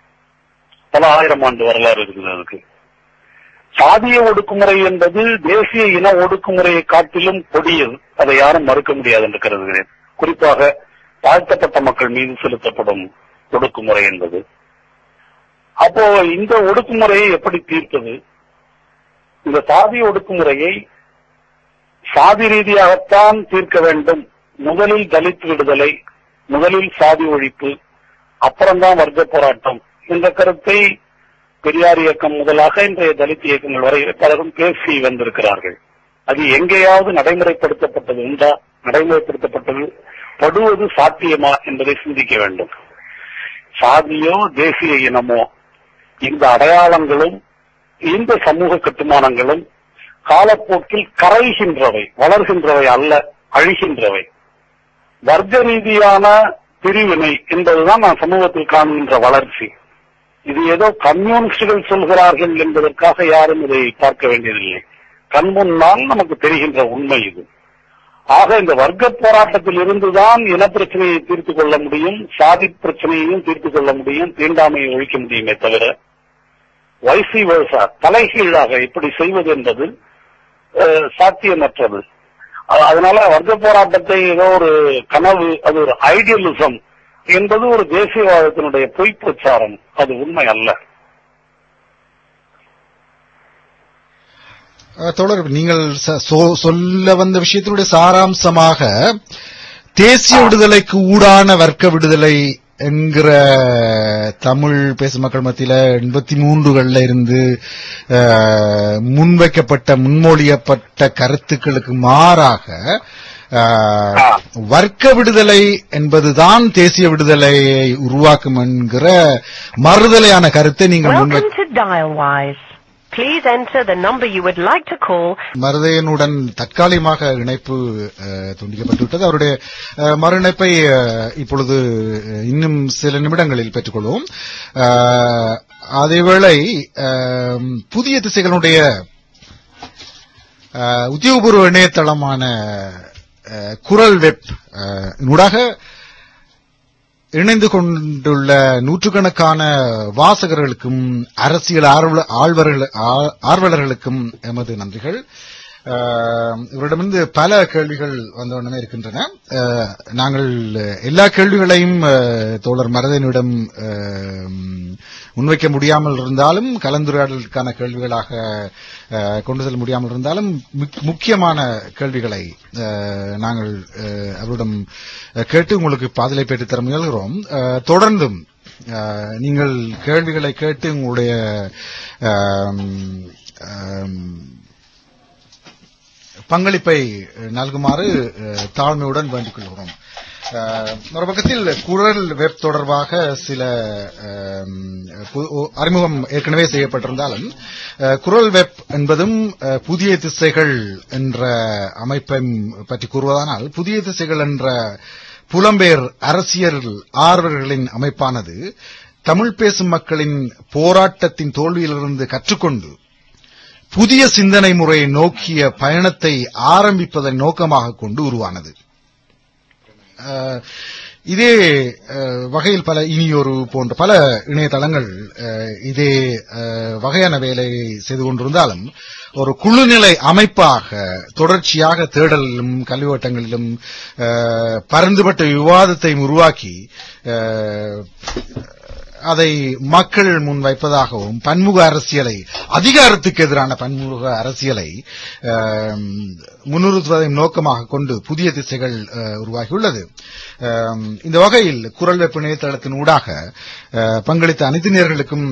பல ஆயிரம் ஆண்டு வரலாறு இருக்குது அதுக்கு சாதிய ஒடுக்குமுறை என்பது தேசிய இன ஒடுக்குமுறையை காட்டிலும் கொடியது அதை யாரும் மறுக்க முடியாது என்று கருதுகிறேன் குறிப்பாக தாழ்த்தப்பட்ட மக்கள் மீது செலுத்தப்படும் ஒடுக்குமுறை என்பது அப்போ இந்த ஒடுக்குமுறையை எப்படி தீர்ப்பது இந்த சாதிய ஒடுக்குமுறையை சாதி ரீதியாகத்தான் தீர்க்க வேண்டும் முதலில் தலித் விடுதலை முதலில் சாதி ஒழிப்பு அப்புறம்தான் வர்க்க போராட்டம் என்ற கருத்தை பெரியார் இயக்கம் முதலாக இன்றைய தலித் இயக்கங்கள் வரை பலரும் பேசி வந்திருக்கிறார்கள் அது எங்கேயாவது நடைமுறைப்படுத்தப்பட்டது உண்டா நடைமுறைப்படுத்தப்பட்டது படுவது சாத்தியமா என்பதை சிந்திக்க வேண்டும் சாதியோ தேசிய இனமோ இந்த அடையாளங்களும் இந்த சமூக கட்டுமானங்களும் காலப்போக்கில் கரைகின்றவை வளர்கின்றவை அல்ல அழிகின்றவை வர்க்க ரீதியான பிரிவினை என்பதுதான் நான் சமூகத்தில் காண்கின்ற வளர்ச்சி இது ஏதோ கம்யூனிஸ்டுகள் சொல்கிறார்கள் என்பதற்காக யாரும் இதை பார்க்க வேண்டியதில்லை கண் முன்னால் நமக்கு தெரிகின்ற உண்மை இது ஆக இந்த வர்க்க போராட்டத்தில் இருந்துதான் இனப்பிரச்சனையை தீர்த்து கொள்ள முடியும் சாதி பிரச்சனையையும் தீர்த்து கொள்ள முடியும் தீண்டாமையை ஒழிக்க முடியுமே தவிர வைசி வேர்சா தலைகீழாக இப்படி செய்வது என்பது அஹ், சாத்தியமற்றது அ- அதனால வர்க்க போராட்டத்தை ஏதோ ஒரு கனவு அது ஒரு ஐடியலிசம் என்பது ஒரு தேசியவாதத்தினுடைய பொய் பிரச்சாரம் அது உண்மை அல்ல அஹ், தோழர் நீங்கள் ச- சொ- சொல்ல வந்த விஷயத்தினுடைய சாராம்சமாக தேசிய விடுதலைக்கு ஊடான வர்க்க விடுதலை என்கிற தமிழ் பேசும் மக்கள் மத்தியில எண்பத்தி மூன்றுகள்ல இருந்து அஹ், முன்வைக்கப்பட்ட முன்மொழியப்பட்ட கருத்துக்களுக்கு மாறாக அஹ், ஆ. வர்க்க விடுதலை என்பதுதான் தேசிய விடுதலையை உருவாக்கும் என்கிற மறுதலையான கருத்தை நீங்கள் முன்வை Welcome to Dialwise. Please enter the number you would like to call. மருதையனுடன் தற்காலிகமாக இணைப்பு அஹ், துண்டிக்கப்பட்டுவிட்டது அவருடைய அஹ், மறு இணைப்பை அஹ், இப்பொழுது அஹ், இன்னும் சில நிமிடங்களில் பெற்றுக்கொள்வோம் அஹ், அதேவேளை அஹ், புதிய திசைகளுடைய அஹ், உத்தியோகபூர்வ இணையதளமான அஹ், குரல் வெப் அஹ், ஊடாக இணைந்து கொண்டுள்ள நூற்றுக்கணக்கான வாசகர்களுக்கும் அரசியல் ஆர்வல- ஆழ்வர்கள்- ஆ- ஆர்வலர்களுக்கும் எமது நன்றிகள் அஹ், இவரிடமிருந்து பல கேள்விகள் வந்தவுடனே இருக்கின்றன அஹ், நாங்கள் எல்லா கேள்விகளையும் அஹ், தோழர் மரதனிடம் அஹ், முன்வைக்க முடியாமல் இருந்தாலும் கலந்துரையாடலுக்கான கேள்விகளாக அஹ், கொண்டு செல்ல முடியாமல் இருந்தாலும் முக்- முக்கியமான கேள்விகளை அஹ், நாங்கள் அஹ், அவரிடம் அஹ், கேட்டு உங்களுக்கு பாதலை பெற்றுத் தர முயல்கிறோம் அஹ், தொடர்ந்தும் அஹ், நீங்கள் கேள்விகளை கேட்டு உங்களுடைய அஹ், அஹ், பங்களிப்பை அஹ், நல்குமாறு அஹ், தாழ்மையுடன் வேண்டிக் கொள்கிறோம் அஹ், மறுபக்கத்தில் குரல் வெப் தொடர்பாக சில அஹ், பு- ஒ- அறிமுகம் ஏற்கனவே செய்யப்பட்டிருந்தாலும் அஹ், குரல் வெப் என்பதும் அஹ், புதிய திசைகள் என்ற அமைப்பை பற்றி கூறுவதானால் புதிய திசைகள் என்ற புலம்பெயர் அரசியல் ஆர்வலர்களின் அமைப்பானது தமிழ் பேசும் மக்களின் போராட்டத்தின் தோல்வியிலிருந்து கற்றுக்கொண்டு புதிய சிந்தனை முறையை நோக்கிய பயணத்தை ஆரம்பிப்பதை நோக்கமாக கொண்டு உருவானது அஹ், இதே அஹ், வகையில் பல இனியொரு போன்ற பல இணையதளங்கள் அஹ், இதே அஹ், வகையான வேலையை செய்து கொண்டிருந்தாலும் ஒரு குழுநிலை அமைப்பாக தொடர்ச்சியாக தேடலிலும் கல்வி வட்டங்களிலும் அஹ், பரந்துபட்ட விவாதத்தை உருவாக்கி அஹ், அதை மக்கள் முன் வைப்பதாகவும் பன்முக அரசியலை அதிகாரத்துக்கு எதிரான பன்முக அரசியலை ஆம், முன்னிறுத்துவதையும் நோக்கமாக கொண்டு புதிய திசைகள் அஹ், உருவாகியுள்ளது ஆம், இந்த வகையில் குரல் வெப்பு இணையதளத்தின் ஊடாக அஹ், பங்களித்த அனைத்து நேர்களுக்கும்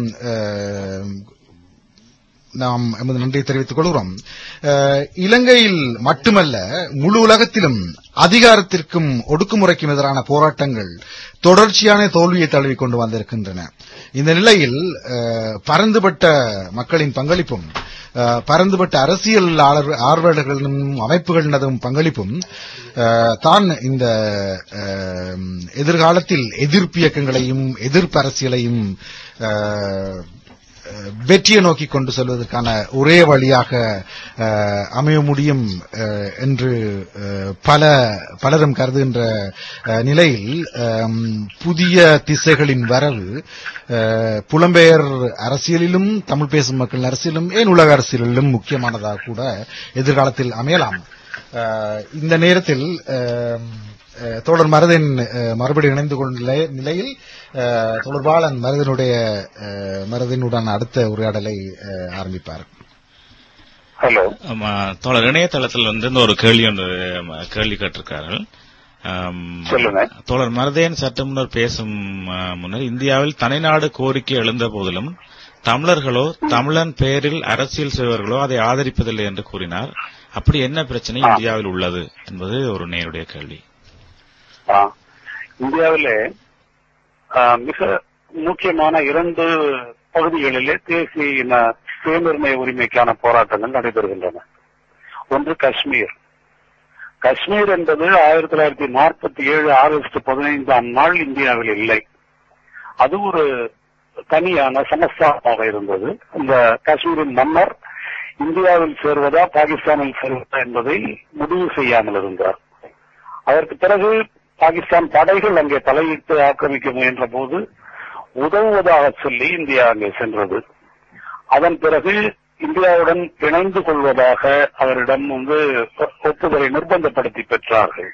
நாம் எமது நன்றியை தெரிவித்துக் கொள்கிறோம் அஹ், இலங்கையில் மட்டுமல்ல முழு உலகத்திலும் அதிகாரத்திற்கும் ஒடுக்குமுறைக்கும் எதிரான போராட்டங்கள் தொடர்ச்சியான தோல்வியை தழுவிக் கொண்டு வந்திருக்கின்றன இந்த நிலையில் அஹ், பரந்துபட்ட மக்களின் பங்களிப்பும் அஹ், பரந்துபட்ட அரசியல் ஆளர்- ஆர்வலர்களின் அமைப்புகளினதும் பங்களிப்பும் அஹ், தான் இந்த அஹ், எதிர்காலத்தில் எதிர்ப்பு இயக்கங்களையும் எதிர்ப்பு அரசியலையும் அஹ், அஹ், வெற்றியை நோக்கி கொண்டு செல்வதற்கான ஒரே வழியாக அஹ், அமைய முடியும் அஹ், என்று அஹ், பல பலரும் கருதுகின்ற அஹ், நிலையில் அம், புதிய திசைகளின் வரவு அஹ், புலம்பெயர் அரசியலிலும் தமிழ் பேசும் மக்கள் அரசியலும் ஏன் உலக அரசியலிலும் முக்கியமானதாக கூட எதிர்காலத்தில் அமையலாம் அஹ், இந்த நேரத்தில் அஹ், அஹ், தோழர் மருதன் அஹ், மறுபடியும் இணைந்து கொண்ட நிலை- நிலையில் அஹ், தோழர் பாலன் மருதனுடைய அஹ், மருதனுடன் அடுத்த உரையாடலை அஹ், ஆரம்பிப்பார் ஹலோ ஆமா, தோழர் இணையதளத்தில் வந்து இந்த ஒரு கேள்வி ஒன்று ஆம், கேள்வி கேட்டிருக்கார்கள் ஆம், சொல்லுங்க. தோழர் மருதையன் சற்று முன்னர் பேசும் ஆ, முன்னர் இந்தியாவில் தனிநாடு கோரிக்கை எழுந்த போதிலும் தமிழர்களோ தமிழன் பெயரில் அரசியல் செய்வர்களோ அதை ஆதரிப்பதில்லை என்று கூறினார் அப்படி என்ன பிரச்சனை ஆ. இந்தியாவில் உள்ளது என்பது ஒரு நேருடைய கேள்வி ஆ. இந்தியாவிலே ஆ, மிக முக்கியமான இரண்டு பகுதிகளிலே தேசிய இன சுயநிர்ணய உரிமைக்கான போராட்டங்கள் நடைபெறுகின்றன ஒன்று காஷ்மீர் காஷ்மீர் என்பது ஆயிரத்தி தொள்ளாயிரத்தி நாற்பத்தி ஏழு ஆகஸ்ட் பதினைந்தாம் நாள் இந்தியாவில் இல்லை அது ஒரு தனியான சமஸ்தானமாக இருந்தது இந்த காஷ்மீரின் மன்னர் இந்தியாவில் சேர்வதா பாகிஸ்தானில் சேர்வதா என்பதை முடிவு செய்யாமல் இருந்தார் அதற்கு பிறகு பாகிஸ்தான் படைகள் அங்கே தலையிட்டு ஆக்கிரமிக்க முயன்ற போது உதவுவதாக சொல்லி இந்தியா அங்கே சென்றது அதன் பிறகு இந்தியாவுடன் இணைந்து கொள்வதாக அவரிடம் வந்து ஒப்புதலை நிர்பந்தப்படுத்தி பெற்றார்கள்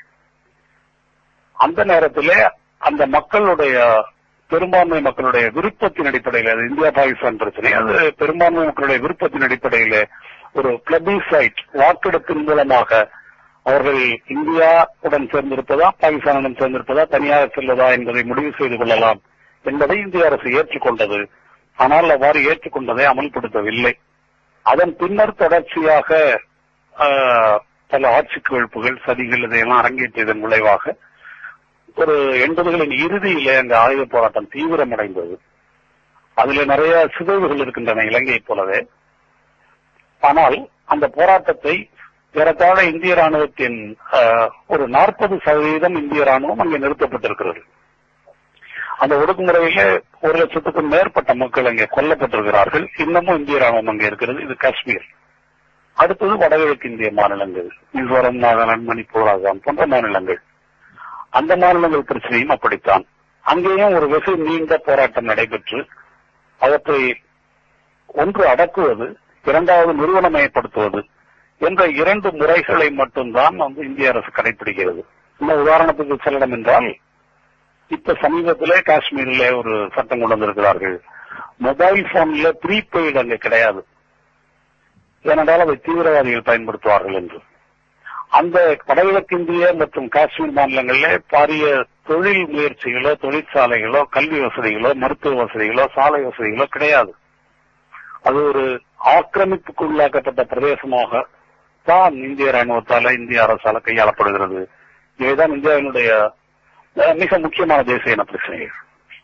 அந்த நேரத்திலே அந்த மக்களுடைய பெரும்பான்மை மக்களுடைய விருப்பத்தின் அடிப்படையில் அது இந்தியா பாகிஸ்தான் பிரச்சனை அது பெரும்பான்மை மக்களுடைய விருப்பத்தின் அடிப்படையில் ஒரு பிளபிசைட் வாக்கெடுப்பின் மூலமாக அவர்கள் இந்தியாவுடன் சேர்ந்திருப்பதா பாகிஸ்தானுடன் சேர்ந்திருப்பதா தனியாக செல்வதா என்பதை முடிவு செய்து கொள்ளலாம் என்பதை இந்திய அரசு ஏற்றுக்கொண்டது ஆனால் அவ்வாறு ஏற்றுக்கொண்டதை அமல்படுத்தவில்லை அதன் பின்னர் தொடர்ச்சியாக ஆஹ், பல ஆட்சி குவிப்புகள் சதிகள் இதையெல்லாம் அரங்கேற்றியதன் விளைவாக ஒரு எண்பதுகளின் இறுதியிலே அந்த ஆயுத போராட்டம் தீவிரமடைந்தது அதில் நிறைய சிதைவுகள் இருக்கின்றன இலங்கையைப் போலவே ஆனால் அந்த போராட்டத்தை ஏறத்தாழ இந்திய ராணுவத்தின் ஆஹ், ஒரு நாற்பது சதவீதம் இந்திய ராணுவம் அங்கே நிறுத்தப்பட்டிருக்கிறது அந்த ஒடுக்குமுறையிலே ஒரு லட்சத்துக்கும் மேற்பட்ட மக்கள் அங்கே கொல்லப்பட்டிருக்கிறார்கள் இன்னமும் இந்திய ராணுவம் அங்கே இருக்கிறது இது காஷ்மீர் அடுத்தது வடகிழக்கு இந்திய மாநிலங்கள் மிசோரம் நாகாலாந்து மணிப்பூர் ஆசாம் போன்ற மாநிலங்கள் அந்த மாநிலங்கள் பிரச்சனையும் அப்படித்தான் அங்கேயும் ஒரு வெகு நீண்ட போராட்டம் நடைபெற்று அவற்றை ஒன்று அடக்குவது இரண்டாவது நிறுவனமயப்படுத்துவது என்ற இரண்டு முறைகளை மட்டும்தான் வந்து இந்திய அரசு கடைபிடிக்கிறது இந்த உதாரணத்துக்கு செல்லணும் என்றால் இப்ப சமீபத்திலே காஷ்மீரிலே ஒரு சட்டம் கொண்டு வந்திருக்கிறார்கள் மொபைல் போன்ல ப்ரீபெய்டு அங்க கிடையாது ஏனென்றால் அதை தீவிரவாதிகள் பயன்படுத்துவார்கள் என்று அந்த வடகிழக்கிந்திய மற்றும் காஷ்மீர் மாநிலங்களிலே பாரிய தொழில் முயற்சிகளோ தொழிற்சாலைகளோ கல்வி வசதிகளோ மருத்துவ வசதிகளோ சாலை வசதிகளோ கிடையாது அது ஒரு ஆக்கிரமிப்புக்கு உள்ளாக்கப்பட்ட பிரதேசமாக தான் இந்திய ராணுவத்தால இந்திய அரசால கையாளப்படுகிறது இவைதான் இந்தியாவினுடைய அஹ், மிக முக்கியமான தேசிய இன பிரச்சனைகள்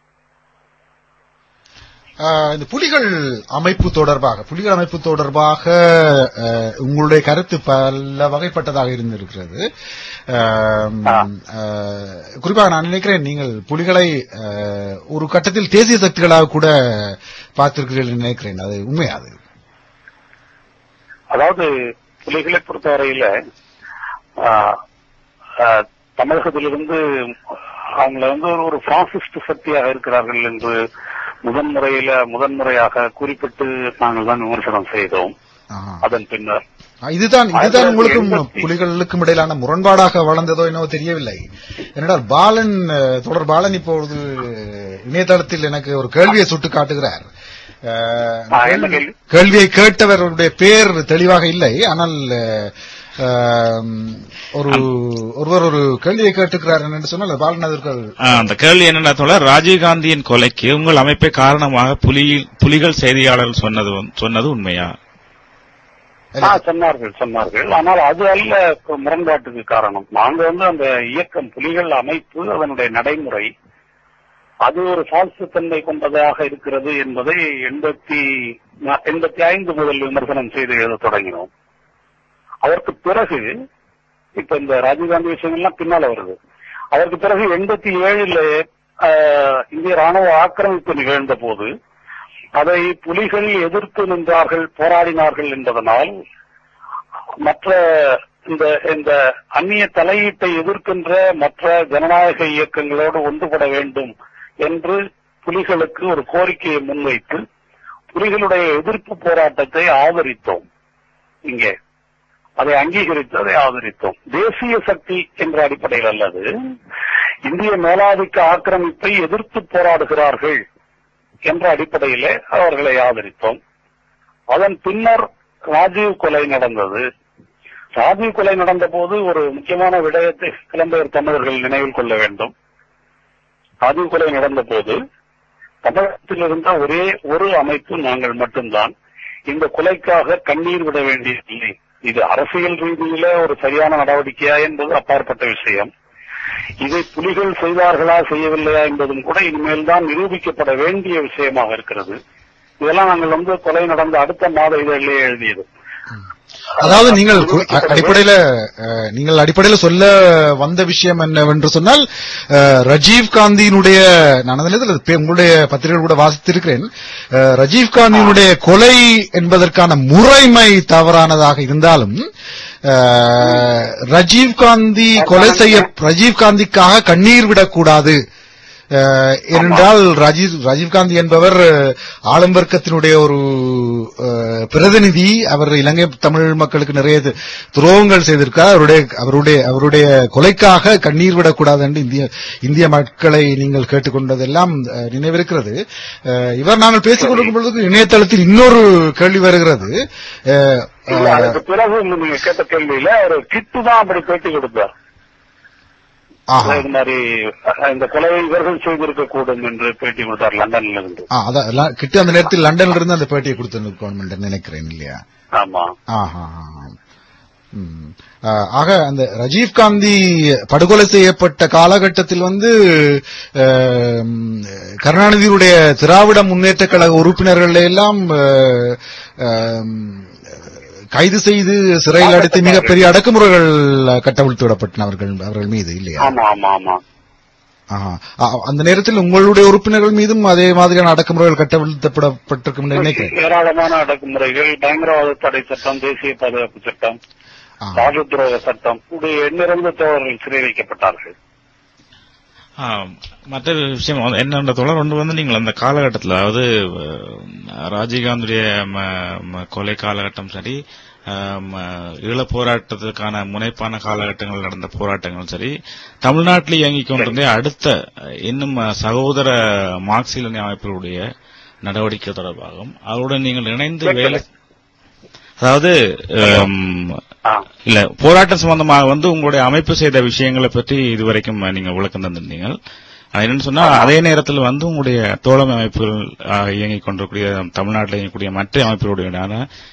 ஆஹ் இந்த புலிகள் அமைப்பு தொடர்பாக புலிகள் அமைப்பு தொடர்பாக ஆஹ், உங்களுடைய கருத்து பல வகைப்பட்டதாக இருந்திருக்கிறது ஆம், ஆ. ஆஹ், குறிப்பாக நான் நினைக்கிறேன் நீங்கள் புலிகளை ஆஹ், ஒரு கட்டத்தில் தேசிய சக்திகளாக கூட பார்த்திருக்கிறீர்கள் என்று நினைக்கிறேன் அது உண்மையாது அதாவது புலிகளை பொறுத்தவரையில ஆஹ், ஆஹ், தமிழகத்திலிருந்து அவங்கள வந்து ஒரு- ஒரு பாசிஸ்ட் சக்தியாக இருக்கிறார்கள் என்று முதன்முறையில முதன்முறையாக குறிப்பிட்டு நாங்கள் தான் விமர்சனம் செய்தோம் ஆஹா. அதன் பின்னர் இதுதான் இதுதான் ஆயிரத்தி உங்களுக்கும் எண்பத்தி- புலிகளுக்கும் இடையிலான முரண்பாடாக வளர்ந்ததோ என்னவோ தெரியவில்லை ஏனென்றால் பாலன் அஹ், தொடர் பாலன் இப்பொழுது இணையதளத்தில் எனக்கு ஒரு கேள்வியை சுட்டு காட்டுகிறார் அஹ், ஆ, என்ன கேள்வி? கேள்வியை கேட்டவருடைய பேர் தெளிவாக இல்லை ஆனால் அஹ், ஆம், ஒரு ஒருவர் ஒரு கேள்வியை கேட்டுக்கிறார் என்று சொன்னால் அது பாலன் அதற்குள் ஆ, அந்த கேள்வி என்னன்னா தோழர் ராஜீவ்காந்தியின் கொலைக்கு உங்கள் அமைப்பை காரணமாக புலி புலிகள் செய்தியாளர் சொன்னது சொன்னது உண்மையா ஆ, சொன்னார்கள் சொன்னார்கள் ஆனால் அது அல்ல இப்ப முரண்பாட்டுக்கு காரணம் நாங்க வந்து அந்த இயக்கம் புலிகள் அமைப்பு அதனுடைய நடைமுறை அது ஒரு தன்மை கொண்டதாக இருக்கிறது என்பதை எண்பத்தி எண்பத்தி ஐந்து முதல் விமர்சனம் செய்து எழுத தொடங்கினோம் அதற்கு பிறகு இப்ப இந்த ராஜீவ்காந்தி விஷயங்கள்லாம் பின்னால வருது அதற்கு பிறகு எண்பத்தி ஏழுல இந்திய ராணுவ ஆக்கிரமிப்பு நிகழ்ந்த போது அதை புலிகள் எதிர்த்து நின்றார்கள் போராடினார்கள் என்பதனால் மற்ற இந்த இந்த அந்நிய தலையீட்டை எதிர்க்கின்ற மற்ற ஜனநாயக இயக்கங்களோடு ஒன்றுபட வேண்டும் என்று புலிகளுக்கு ஒரு கோரிக்கையை முன்வைத்து புலிகளுடைய எதிர்ப்பு போராட்டத்தை ஆதரித்தோம் இங்கே அதை அங்கீகரித்து அதை ஆதரித்தோம் தேசிய சக்தி என்ற அடிப்படையில் அல்லது இந்திய மேலாதிக்க ஆக்கிரமிப்பை எதிர்த்து போராடுகிறார்கள் என்ற அடிப்படையிலே அவர்களை ஆதரித்தோம் அதன் பின்னர் ராஜீவ் கொலை நடந்தது ராஜீவ் கொலை நடந்த போது ஒரு முக்கியமான விடயத்தை புலம்பெயர் தமிழர்கள் நினைவில் கொள்ள வேண்டும் ராஜீவ் கொலை நடந்த போது தமிழகத்தில் இருந்த ஒரே ஒரு அமைப்பு நாங்கள் மட்டும்தான் இந்த கொலைக்காக கண்ணீர் விட வேண்டியதில்லை இது அரசியல் ரீதியில ஒரு சரியான நடவடிக்கையா என்பது அப்பாற்பட்ட விஷயம் இதை புலிகள் செய்தார்களா செய்யவில்லையா என்பதும் கூட இனிமேல் தான் நிரூபிக்கப்பட வேண்டிய விஷயமாக இருக்கிறது இதெல்லாம் நாங்கள் வந்து கொலை நடந்த அடுத்த மாத இதழிலே எழுதியது அதாவது நீங்கள் கு- அ- அடிப்படையில அஹ், நீங்கள் அடிப்படையில சொல்ல வந்த விஷயம் என்னவென்று சொன்னால் அஹ், ரஜீவ் காந்தியினுடைய நான் அந்த நேரத்தில் பே- உங்களுடைய பத்திரிகை கூட வாசித்திருக்கிறேன் அஹ், ரஜீவ் காந்தியினுடைய கொலை என்பதற்கான முறைமை தவறானதாக இருந்தாலும் அஹ், ரஜீவ் காந்தி கொலை செய்ய ரஜீவ் காந்திக்காக கண்ணீர் விடக்கூடாது அஹ், ஏனென்றால் ராஜீவ் ராஜீவ்காந்தி என்பவர் அஹ், ஆளும் வர்க்கத்தினுடைய ஒரு அஹ், பிரதிநிதி அவர் இலங்கை தமிழ் மக்களுக்கு நிறைய து- துரோகங்கள் செய்திருக்கார் அவருடைய அவருடைய அவருடைய கொலைக்காக கண்ணீர் விடக்கூடாது என்று இந்திய இந்திய மக்களை நீங்கள் கேட்டுக்கொண்டதெல்லாம் அஹ், நினைவிருக்கிறது அஹ், இவர் நாங்கள் பேசிக் கொண்டிருக்கும் பொழுது இணையதளத்தில் இன்னொரு கேள்வி வருகிறது அஹ், இல்ல, அதுக்கு பிறகு நீங்க கேட்ட கேள்வியில ஒரு கிட்டு தான் அப்படி பேட்டி கொடுத்தார் ஆஹா. இந்த மாதிரி அஹ், இந்த கொலை இவர்கள் செய்திருக்க கூடும் என்று பேட்டி கொடுத்தார் லண்டன்ல இருந்து ஆ, அதான் எல்லாம் கிட்ட அந்த நேரத்தில் லண்டன்ல இருந்து அந்த பேட்டியை கொடுத்திருக்கோம் என்று நினைக்கிறேன் இல்லையா ஆமா ஆஹா, ஆஹா. ம். ஆ, ஆக அந்த ரஜீவ் காந்தி படுகொலை செய்யப்பட்ட காலகட்டத்தில் வந்து ஆம், கருணாநிதியுடைய திராவிட முன்னேற்ற கழக உறுப்பினர்கள் எல்லாம் ஆ, ஆம், கைது செய்து சிறையில் அடைத்து மிகப்பெரிய அடக்குமுறைகள் கட்டவிழ்த்து விடப்பட்டன அவர்கள் அவர்கள் மீது இல்லையா ஆமா ஆமா ஆமா ஆஹா. ஆ, அந்த நேரத்தில் உங்களுடைய உறுப்பினர்கள் மீதும் அதே மாதிரியான அடக்குமுறைகள் கட்டவிழ்த்தப்படப்பட்டிருக்கும் என்று நினைக்கிறேன் ஏராளமான அடக்குமுறைகள் பயங்கரவாத தடை சட்டம் தேசிய பாதுகாப்பு சட்டம் ஆ. ராஜதுரோக சட்டம் இப்படி எண்ணிறந்த தோழர்கள் சிறை வைக்கப்பட்டார்கள் ஆ, மற்றொரு விஷயம் வந்து என்னென்ற தொடர் ஒன்று வந்து நீங்கள் அந்த காலகட்டத்தில் அதாவது அஹ், ராஜீவ்காந்துடைய ம- ம- கொலை காலகட்டம் சரி அஹ், ம- ஈழப் போராட்டத்துக்கான முனைப்பான காலகட்டங்கள் நடந்த போராட்டங்களும் சரி தமிழ்நாட்டில் இயங்கிக் கொண்டிருந்த அடுத்த அஹ், இன்னும் அஹ், சகோதர மார்க்சிலனி அமைப்புகளுடைய நடவடிக்கை தொடர்பாகவும் அவருடன் நீங்கள் இணைந்து வேலை அதாவது அம், ஆ. இல்ல போராட்டம் சம்பந்தமாக வந்து உங்களுடைய அமைப்பு செய்த விஷயங்களை பற்றி இதுவரைக்கும் நீங்க விளக்கம் தந்திருந்தீங்க அது என்னன்னு சொன்னா அதே நேரத்தில் வந்து உங்களுடைய தோழமை அமைப்புகள் ஆ, இயங்கிக் கொண்டிருக்கூடிய தமிழ்நாட்டில் இயங்கக்கூடிய மற்ற அமைப்புகளுடையதான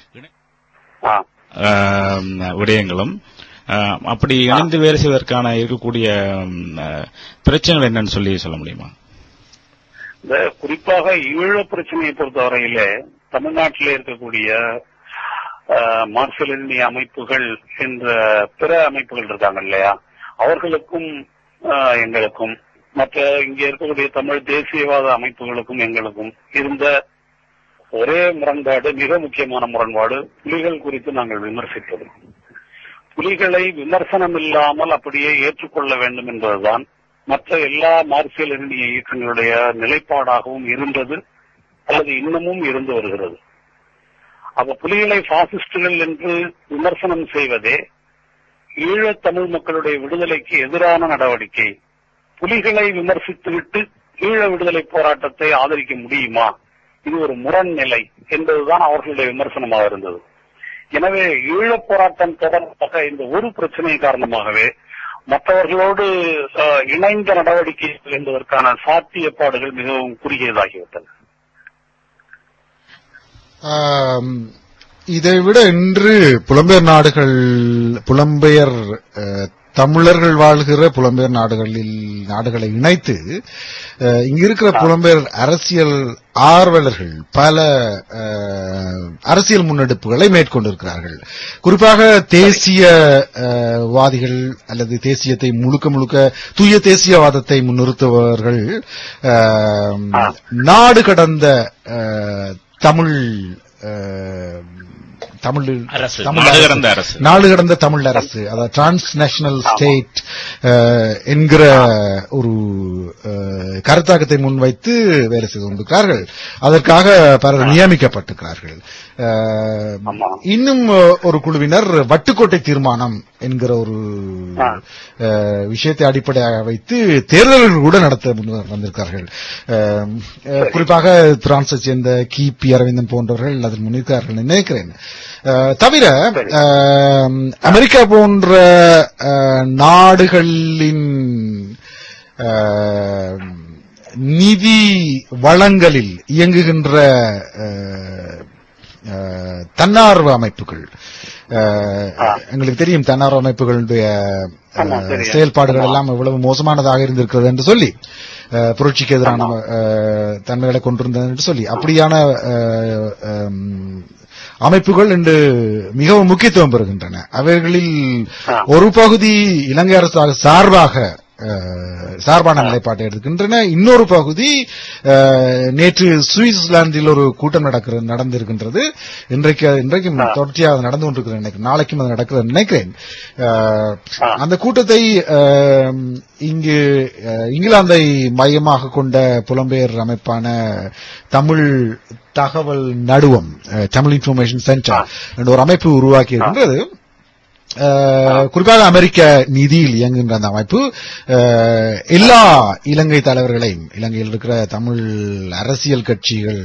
ஆ. ஆம், விடயங்களும் ஆ, அப்படி இணைந்து வேலை செய்வதற்கான இருக்கக்கூடிய ம், ஆ, பிரச்சனைகள் என்னன்னு சொல்லி சொல்ல முடியுமா இந்த குறிப்பாக ஈழ பிரச்சனையை பொறுத்தவரையில தமிழ்நாட்டில் இருக்கக்கூடிய அஹ், மார்க்சிய அமைப்புகள் என்ற பிற அமைப்புகள் இருக்காங்க இல்லையா அவர்களுக்கும் அஹ், எங்களுக்கும் மற்ற இங்க இருக்கக்கூடிய தமிழ் தேசியவாத அமைப்புகளுக்கும் எங்களுக்கும் இருந்த ஒரே முரண்பாடு மிக முக்கியமான முரண்பாடு புலிகள் குறித்து நாங்கள் விமர்சித்தது புலிகளை விமர்சனம் இல்லாமல் அப்படியே ஏற்றுக்கொள்ள வேண்டும் என்பதுதான் மற்ற எல்லா மார்க்சிய லெனினிய இயக்கங்களுடைய நிலைப்பாடாகவும் இருந்தது அல்லது இன்னமும் இருந்து வருகிறது அப்ப புலிகளை பாசிஸ்டுகள் என்று விமர்சனம் செய்வதே ஈழத் தமிழ் மக்களுடைய விடுதலைக்கு எதிரான நடவடிக்கை புலிகளை விமர்சித்துவிட்டு ஈழ விடுதலை போராட்டத்தை ஆதரிக்க முடியுமா இது ஒரு முரண்நிலை என்பதுதான் அவர்களுடைய விமர்சனமாக இருந்தது எனவே ஈழப் போராட்டம் தொடர்பாக இந்த ஒரு பிரச்சனை காரணமாகவே மற்றவர்களோடு அஹ், இணைந்த நடவடிக்கை என்பதற்கான சாத்தியப்பாடுகள் மிகவும் குறுகியதாகிவிட்டன ஆம், இதைவிட இன்று புலம்பெயர் நாடுகள் புலம்பெயர் அஹ், தமிழர்கள் வாழ்கிற புலம்பெயர் நாடுகளில் நாடுகளை இணைத்து அஹ், இங்க இருக்கிற புலம்பெயர் அரசியல் ஆர்வலர்கள் பல அஹ், அரசியல் முன்னெடுப்புகளை மேற்கொண்டிருக்கிறார்கள் குறிப்பாக தேசிய அஹ், வாதிகள் அல்லது தேசியத்தை முழுக்க முழுக்க தூய தேசியவாதத்தை முன்னிறுத்துபவர்கள் அஹ், ஆ. நாடு கடந்த அஹ், தமிழ் அஹ், தமிழ் அரசு, தமிழ் நாடு கடந்த அரசு. நாடு கடந்த தமிழ் அரசு அதாவது டிரான்ஸ்நேஷனல் ஸ்டேட் என்கிற ஒரு அஹ், கருத்தாக்கத்தை முன்வைத்து வேலை செய்து கொண்டிருக்கிறார்கள் அதற்காக பலர் நியமிக்கப்பட்டிருக்கிறார்கள் அஹ், ஆமா. இன்னும் ஒரு குழுவினர் வட்டுக்கோட்டை தீர்மானம் என்கிற ஒரு ஆ. அஹ், விஷயத்தை அடிப்படையாக வைத்து தேர்தல்கள் கூட நடத்த முன் வந்திருக்கிறார்கள் அஹ், அஹ், குறிப்பாக பிரான்சை சேர்ந்த கி பி அரவிந்தன் போன்றவர்கள் அதில் முன்னிருக்கிறார்கள் நினைக்கிறேன் அஹ், தவிர சரி. அஹ், அமெரிக்கா போன்ற அஹ், நாடுகளின் அஹ், நிதி வளங்களில் இயங்குகின்ற அஹ், அஹ், தன்னார்வ அமைப்புகள் அஹ், ஆ. எங்களுக்கு தெரியும் தன்னார்வ அமைப்புகளுடைய ஆமா, அஹ், தெரியும். செயல்பாடுகள் ஆமா. எல்லாம் எவ்வளவு மோசமானதாக இருந்திருக்கிறது என்று சொல்லி அஹ், புரட்சிக்கு எதிரான ஆமா. அஹ், தன்மைகளை கொண்டிருந்தது என்று சொல்லி அப்படியான அஹ், அம், அமைப்புகள் இன்று மிகவும் முக்கியத்துவம் பெறுகின்றன அவைகளில் ஆ. ஒரு பகுதி இலங்கை அரசு சார்பாக அஹ், சார்பான நிலைப்பாட்டை எடுக்கின்றன இன்னொரு பகுதி அஹ், நேற்று சுவிட்சர்லாந்தில் ஒரு கூட்டம் நடக்கிற நடந்திருக்கின்றது இன்றைக்கு இன்றைக்கும் தொடர்ச்சியாக அது நடந்து கொண்டிருக்கிறது நினைக்கிறேன் நாளைக்கும் அது நடக்கிறது நினைக்கிறேன் அஹ், ஆ. அந்த கூட்டத்தை அஹ், இங்கு அஹ், இங்கிலாந்தை மையமாக கொண்ட புலம்பெயர் அமைப்பான தமிழ் தகவல் நடுவம் அஹ், தமிழ் இன்ஃபர்மேஷன் சென்டர் என்ற ஒரு அமைப்பு உருவாக்கி இருக்கின்றது அஹ், குறிப்பாக அமெரிக்க நிதியில் இயங்குகின்ற அந்த அமைப்பு அஹ், எல்லா இலங்கை தலைவர்களையும் இலங்கையில் இருக்கிற தமிழ் அரசியல் கட்சிகள்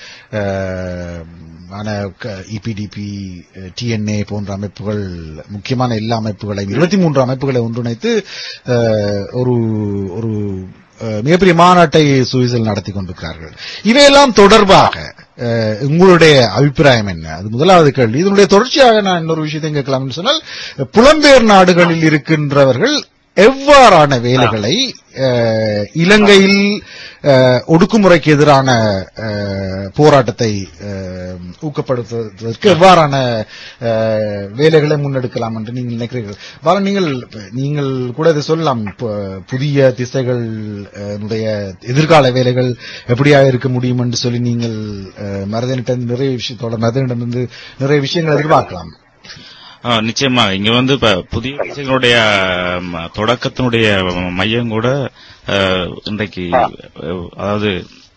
அஹ், ஆன இபிடிபி டிஎன்ஏ போன்ற அமைப்புகள் முக்கியமான எல்லா அமைப்புகளையும் இருபத்தி மூன்று அமைப்புகளை ஒன்றிணைத்து அஹ், ஒரு ஒரு அஹ், மிகப்பெரிய மாநாட்டை சுவிஸில் நடத்தி கொண்டிருக்கிறார்கள் இவையெல்லாம் தொடர்பாக அஹ், உங்களுடைய அபிப்பிராயம் என்ன அது முதலாவது கேள்வி இதனுடைய தொடர்ச்சியாக நான் இன்னொரு விஷயத்தை கேட்கலாம் என்று சொன்னால் புலம்பெயர் நாடுகளில் இருக்கின்றவர்கள் எவ்வாறான வேலைகளை அஹ், இலங்கையில் அஹ், ஒடுக்குமுறைக்கு எதிரான அஹ், போராட்டத்தை அஹ், ஊக்கப்படுத்துவதற்கு எவ்வாறான அஹ், வேலைகளை முன்னெடுக்கலாம் என்று நீங்கள் நினைக்கிறீர்கள் பாலன் நீங்கள் நீங்கள் கூட இதை சொல்லலாம் இப்ப புதிய திசைகள் அஹ், உடைய எதிர்கால வேலைகள் எப்படியாக இருக்க முடியும் என்று சொல்லி நீங்கள் மரதனிட்ட நிறைய விஷயத்தோட மரதனிடமிருந்து நிறைய விஷயங்கள் எதிர்பார்க்கலாம் ஆ, நிச்சயமா இங்க வந்து இப்ப புதிய விஷயங்களுடைய ம், தொடக்கத்தினுடைய மையம் கூட அஹ், இன்றைக்கு அஹ், அதாவது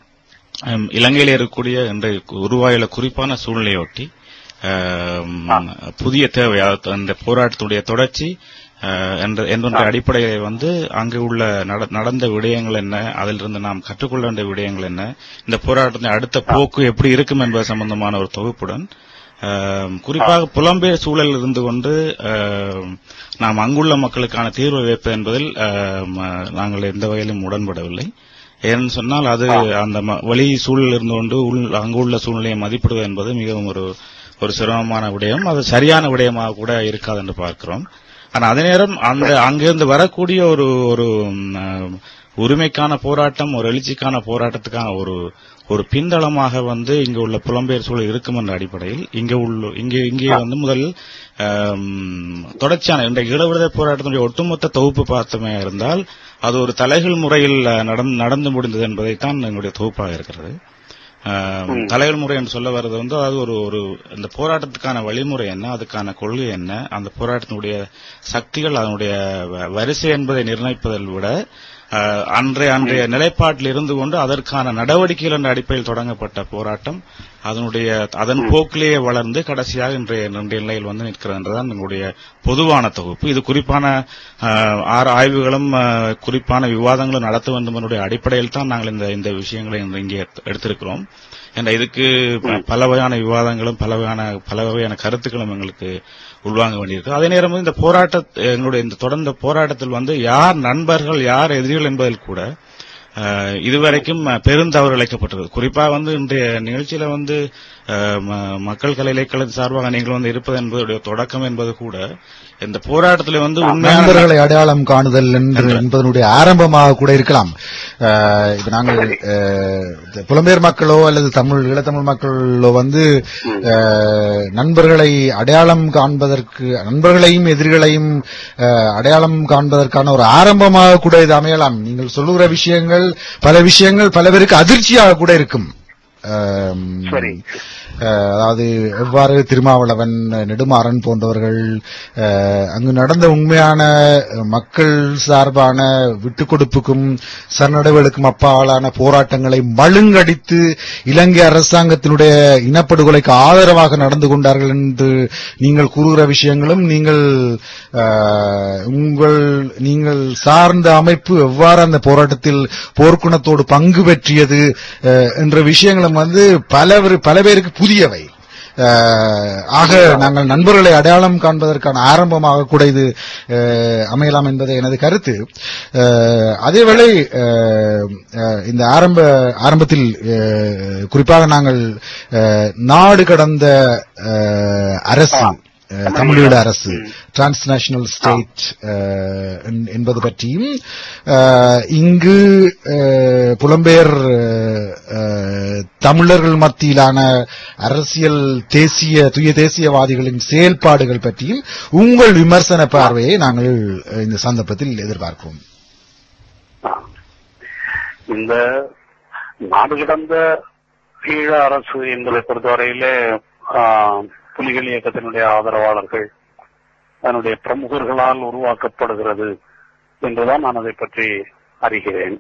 ம், இலங்கையில இருக்கக்கூடிய இன்றைக்கு உருவாயுள்ள குறிப்பான சூழ்நிலையொட்டி அஹ், ம், புதிய தேவை அதாவது அந்த போராட்டத்துடைய தொடர்ச்சி அஹ், என்ற என்ற அடிப்படையில் வந்து அங்கு உள்ள நட- நடந்த விடயங்கள் என்ன அதிலிருந்து நாம் கற்றுக்கொள்ள வேண்டிய விடயங்கள் என்ன இந்த போராட்டத்தின் அடுத்த போக்கு எப்படி இருக்கும் என்பது சம்பந்தமான ஒரு தொகுப்புடன் ஆம், குறிப்பாக புலம்பெயர் சூழலில் இருந்து கொண்டு ஆம், நாம் அங்குள்ள மக்களுக்கான தீர்வு வைப்பது என்பதில் ஆம், நாங்கள் எந்த வகையிலும் உடன்படவில்லை ஏன்னு சொன்னால் அது அந்த ம- வெளி சூழலில் இருந்து கொண்டு உள்- அங்குள்ள சூழ்நிலையை மதிப்பிடுவது என்பது மிகவும் ஒரு ஒரு சிரமமான விடயம் அது சரியான விடயமாக கூட இருக்காது என்று பார்க்கிறோம் ஆனா அதே நேரம் அந்த அங்கிருந்து வரக்கூடிய ஒரு ஒரு ம், ஆம், உரிமைக்கான போராட்டம் ஒரு எழுச்சிக்கான போராட்டத்துக்கான ஒரு ஒரு பின்தளமாக வந்து இங்கு உள்ள புலம்பெயர் சூழல் இருக்கும் என்ற அடிப்படையில் இங்கே உள்ள இங்கே இங்கே வந்து முதல் ஆம், தொடர்ச்சியான இன்றைக்கு ஈழவிடுதலை போராட்டத்தினுடைய ஒட்டுமொத்த தொகுப்பு பார்த்தமே இருந்தால் அது ஒரு தலைகள் முறையில் அஹ், நடந்து நடந்து முடிந்தது என்பதைத்தான் எங்களுடைய தொகுப்பாக இருக்கிறது ஆம், தலைகள் முறை என்று சொல்ல வர்றது வந்து அது ஒரு ஒரு இந்த போராட்டத்துக்கான வழிமுறை என்ன அதுக்கான கொள்கை என்ன அந்த போராட்டத்தினுடைய சக்திகள் அதனுடைய வ- வரிசை என்பதை நிர்ணயிப்பதை விட அஹ், அன்றைய அன்றைய நிலைப்பாட்டில் இருந்து கொண்டு அதற்கான நடவடிக்கைகள் என்ற அடிப்படையில் தொடங்கப்பட்ட போராட்டம் அதனுடைய அதன் போக்கிலேயே வளர்ந்து கடைசியாக இன்றைய இன்றைய நிலையில் வந்து நிற்கிறது என்றுதான் எங்களுடைய பொதுவான தொகுப்பு இது குறிப்பான அஹ், ஆறு ஆய்வுகளும் அஹ், குறிப்பான விவாதங்களும் நடத்த வேண்டும் என்னுடைய அடிப்படையில் தான் நாங்கள் இந்த இந்த விஷயங்களை இன்று இங்கே எடுத்து- எடுத்திருக்கிறோம் என்ற இதுக்கு ப- பல வகையான விவாதங்களும் பல வகையான பல வகையான கருத்துக்களும் எங்களுக்கு உள்வாங்க வேண்டியிருக்கு அதே நேரம் வந்து இந்த போராட்ட எங்களுடைய இந்த தொடர்ந்த போராட்டத்தில் வந்து யார் நண்பர்கள் யார் எதிரிகள் என்பதில் கூட அஹ், இதுவரைக்கும் அஹ், பெருந்தவறு இழைக்கப்பட்டது குறிப்பாக வந்து இன்றைய நிகழ்ச்சியில வந்து அஹ், ம- மக்கள் கலை இலக்கியத்தின் சார்பாக நீங்கள் வந்து இருப்பது என்பதுடைய தொடக்கம் என்பது கூட இந்த போராட்டத்தில் வந்து உண்மையான நண்பர்களை அடையாளம் காணுதல் என்று என்பதனுடைய ஆரம்பமாக கூட இருக்கலாம் அஹ், இப்ப நாங்கள் அஹ், இந்த புலம்பெயர் மக்களோ அல்லது தமிழ் ஈழத்தமிழ் மக்களோ வந்து அஹ், நண்பர்களை அடையாளம் காண்பதற்கு நண்பர்களையும் எதிரிகளையும் அஹ், அடையாளம் காண்பதற்கான ஒரு ஆரம்பமாக கூட இது அமையலாம் நீங்கள் சொல்லுகிற விஷயங்கள் பல விஷயங்கள் பல பேருக்கு அதிர்ச்சியாக கூட இருக்கும் அஹ், சரி. அஹ், அதாவது எவ்வாறு திருமாவளவன் நெடுமாறன் போன்றவர்கள் அஹ், அங்கு நடந்த உண்மையான அஹ், மக்கள் சார்பான விட்டுக் கொடுப்புக்கும் சரணடைவுகளுக்கும் அப்பாலான போராட்டங்களை மழுங்கடித்து இலங்கை அரசாங்கத்தினுடைய இனப்படுகொலைக்கு ஆதரவாக நடந்து கொண்டார்கள் என்று நீங்கள் கூறுகிற விஷயங்களும் நீங்கள் அஹ், உங்கள் நீங்கள் சார்ந்த அமைப்பு எவ்வாறு அந்த போராட்டத்தில் போர்க்குணத்தோடு பங்கு பெற்றியது அஹ், என்ற விஷயங்களும் வந்து பல பல பேருக்கு புதியவை அஹ், ஆக நாங்கள் நண்பர்களை அடையாளம் காண்பதற்கான ஆரம்பமாக கூட இது அஹ், அமையலாம் என்பது எனது கருத்து அஹ், அதேவேளை அஹ், அஹ், இந்த ஆரம்ப ஆரம்பத்தில் அஹ், குறிப்பாக நாங்கள் அஹ், நாடு கடந்த அஹ், அரசு அஹ், தமிழீழ அரசு டிரான்ஸ்நேஷனல் ஸ்டேட் என்பது பற்றியும் அஹ், இங்கு அஹ், புலம்பெயர் அஹ், தமிழர்கள் மத்தியிலான அரசியல் தேசிய துய தேசியவாதிகளின் செயல்பாடுகள் பற்றியும் உங்கள் விமர்சன பார்வையை நாங்கள் அஹ், இந்த சந்தர்ப்பத்தில் எதிர்பார்க்கிறோம் இந்த நாடு கடந்த ஈழ அரசு என்பதை பொறுத்தவரையிலே ஆ, புலிகள் இயக்கத்தினுடைய ஆதரவாளர்கள் அதனுடைய பிரமுகர்களால் உருவாக்கப்படுகிறது என்றுதான் நான் அதை பற்றி அறிகிறேன்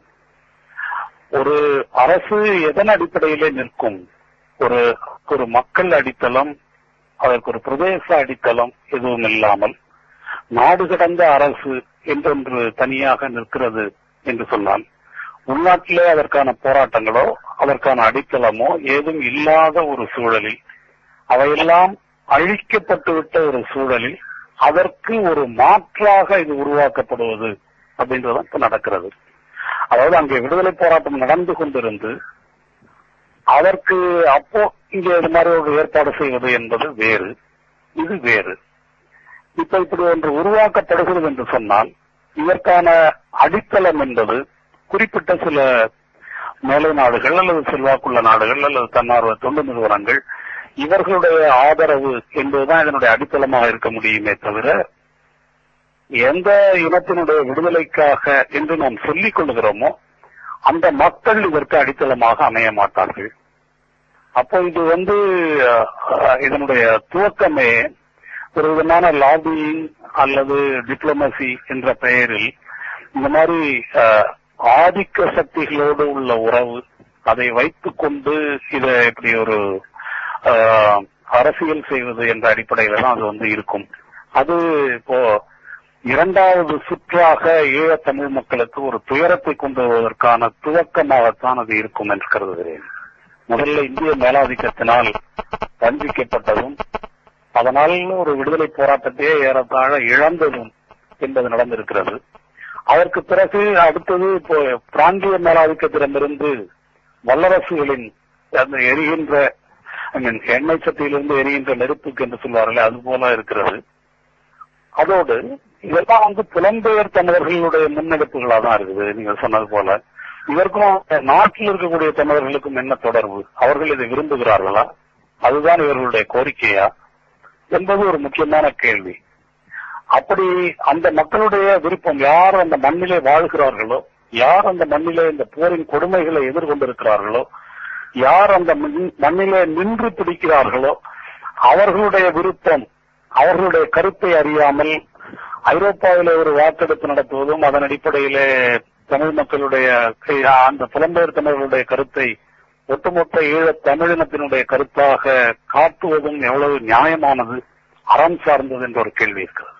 ஒரு அரசு எதன் அடிப்படையிலே நிற்கும் ஒரு ஒரு மக்கள் அடித்தளம் அதற்கு ஒரு பிரதேச அடித்தளம் எதுவும் இல்லாமல் நாடு கடந்த அரசு என்றொன்று தனியாக நிற்கிறது என்று சொன்னால் உள்நாட்டிலே அதற்கான போராட்டங்களோ அதற்கான அடித்தளமோ ஏதும் இல்லாத ஒரு சூழலில் அவையெல்லாம் அழிக்கப்பட்டுவிட்ட ஒரு சூழலில் அதற்கு ஒரு மாற்றாக இது உருவாக்கப்படுவது அப்படின்றதுதான் இப்ப நடக்கிறது அதாவது அங்கே விடுதலை போராட்டம் நடந்து கொண்டிருந்து அதற்கு அப்போ இங்கே இது மாதிரி ஒரு ஏற்பாடு செய்வது என்பது வேறு இது வேறு இப்ப இப்படி ஒன்று உருவாக்கப்படுகிறது என்று சொன்னால் இதற்கான அடித்தளம் என்பது குறிப்பிட்ட சில மேலை நாடுகள் அல்லது செல்வாக்குள்ள நாடுகள் அல்லது தன்னார்வ தொண்டு நிறுவனங்கள் இவர்களுடைய ஆதரவு என்பதுதான் இதனுடைய அடித்தளமாக இருக்க முடியுமே தவிர எந்த இனத்தினுடைய விடுதலைக்காக என்று நாம் சொல்லிக் கொள்கிறோமோ அந்த மக்கள் இதற்கு அடித்தளமாக அமைய மாட்டார்கள் அப்போ இது வந்து அஹ், இதனுடைய துவக்கமே ஒரு விதமான லாபியிங் அல்லது டிப்ளமசி என்ற பெயரில் இந்த மாதிரி அஹ், ஆதிக்க சக்திகளோடு உள்ள உறவு அதை வைத்துக் கொண்டு இதை இப்படி ஒரு அஹ், அரசியல் செய்வது என்ற அடிப்படையில தான் அது வந்து இருக்கும் அது இப்போ இரண்டாவது சுற்றாக ஈழத் தமிழ் மக்களுக்கு ஒரு துயரத்தை கொண்டு வருவதற்கான துவக்கமாகத்தான் அது இருக்கும் என்று கருதுகிறேன் முதல்ல இந்திய மேலாதிக்கத்தினால் வஞ்சிக்கப்பட்டதும் அதனால் ஒரு விடுதலை போராட்டத்தையே ஏறத்தாழ இழந்ததும் என்பது நடந்திருக்கிறது அதற்கு பிறகு அடுத்தது இப்போ பிராந்திய மேலாதிக்கத்திடமிருந்து வல்லரசுகளின் அந்த எரிகின்ற I mean, எண்ணெய் சட்டியிலிருந்து எரிகின்ற நெருப்புக்கு என்று சொல்வார்களே அது போல இருக்கிறது அதோடு இதெல்லாம் வந்து புலம்பெயர் தமிழர்களுடைய முன்னெடுப்புகளா தான் இருக்குது நீங்க சொன்னது போல இதற்கும் நாட்டில் இருக்கக்கூடிய தமிழர்களுக்கும் என்ன தொடர்பு அவர்கள் இதை விரும்புகிறார்களா அதுதான் இவர்களுடைய கோரிக்கையா என்பது ஒரு முக்கியமான கேள்வி அப்படி அந்த மக்களுடைய விருப்பம் யார் அந்த மண்ணிலே வாழ்கிறார்களோ யார் அந்த மண்ணிலே இந்த போரின் கொடுமைகளை எதிர்கொண்டிருக்கிறார்களோ யார் அந்த மண்- மண்ணிலே நின்று பிடிக்கிறார்களோ அவர்களுடைய விருப்பம் அவர்களுடைய கருத்தை அறியாமல் ஐரோப்பாவிலே ஒரு வாக்கெடுப்பு நடத்துவதும் அதன் அடிப்படையிலே தமிழ் மக்களுடைய அந்த புலம்பெயர் தமிழர்களுடைய கருத்தை ஒட்டுமொத்த ஈழத் தமிழினத்தினுடைய கருத்தாக காட்டுவதும் எவ்வளவு நியாயமானது அறம் சார்ந்தது என்ற ஒரு கேள்வி இருக்கிறது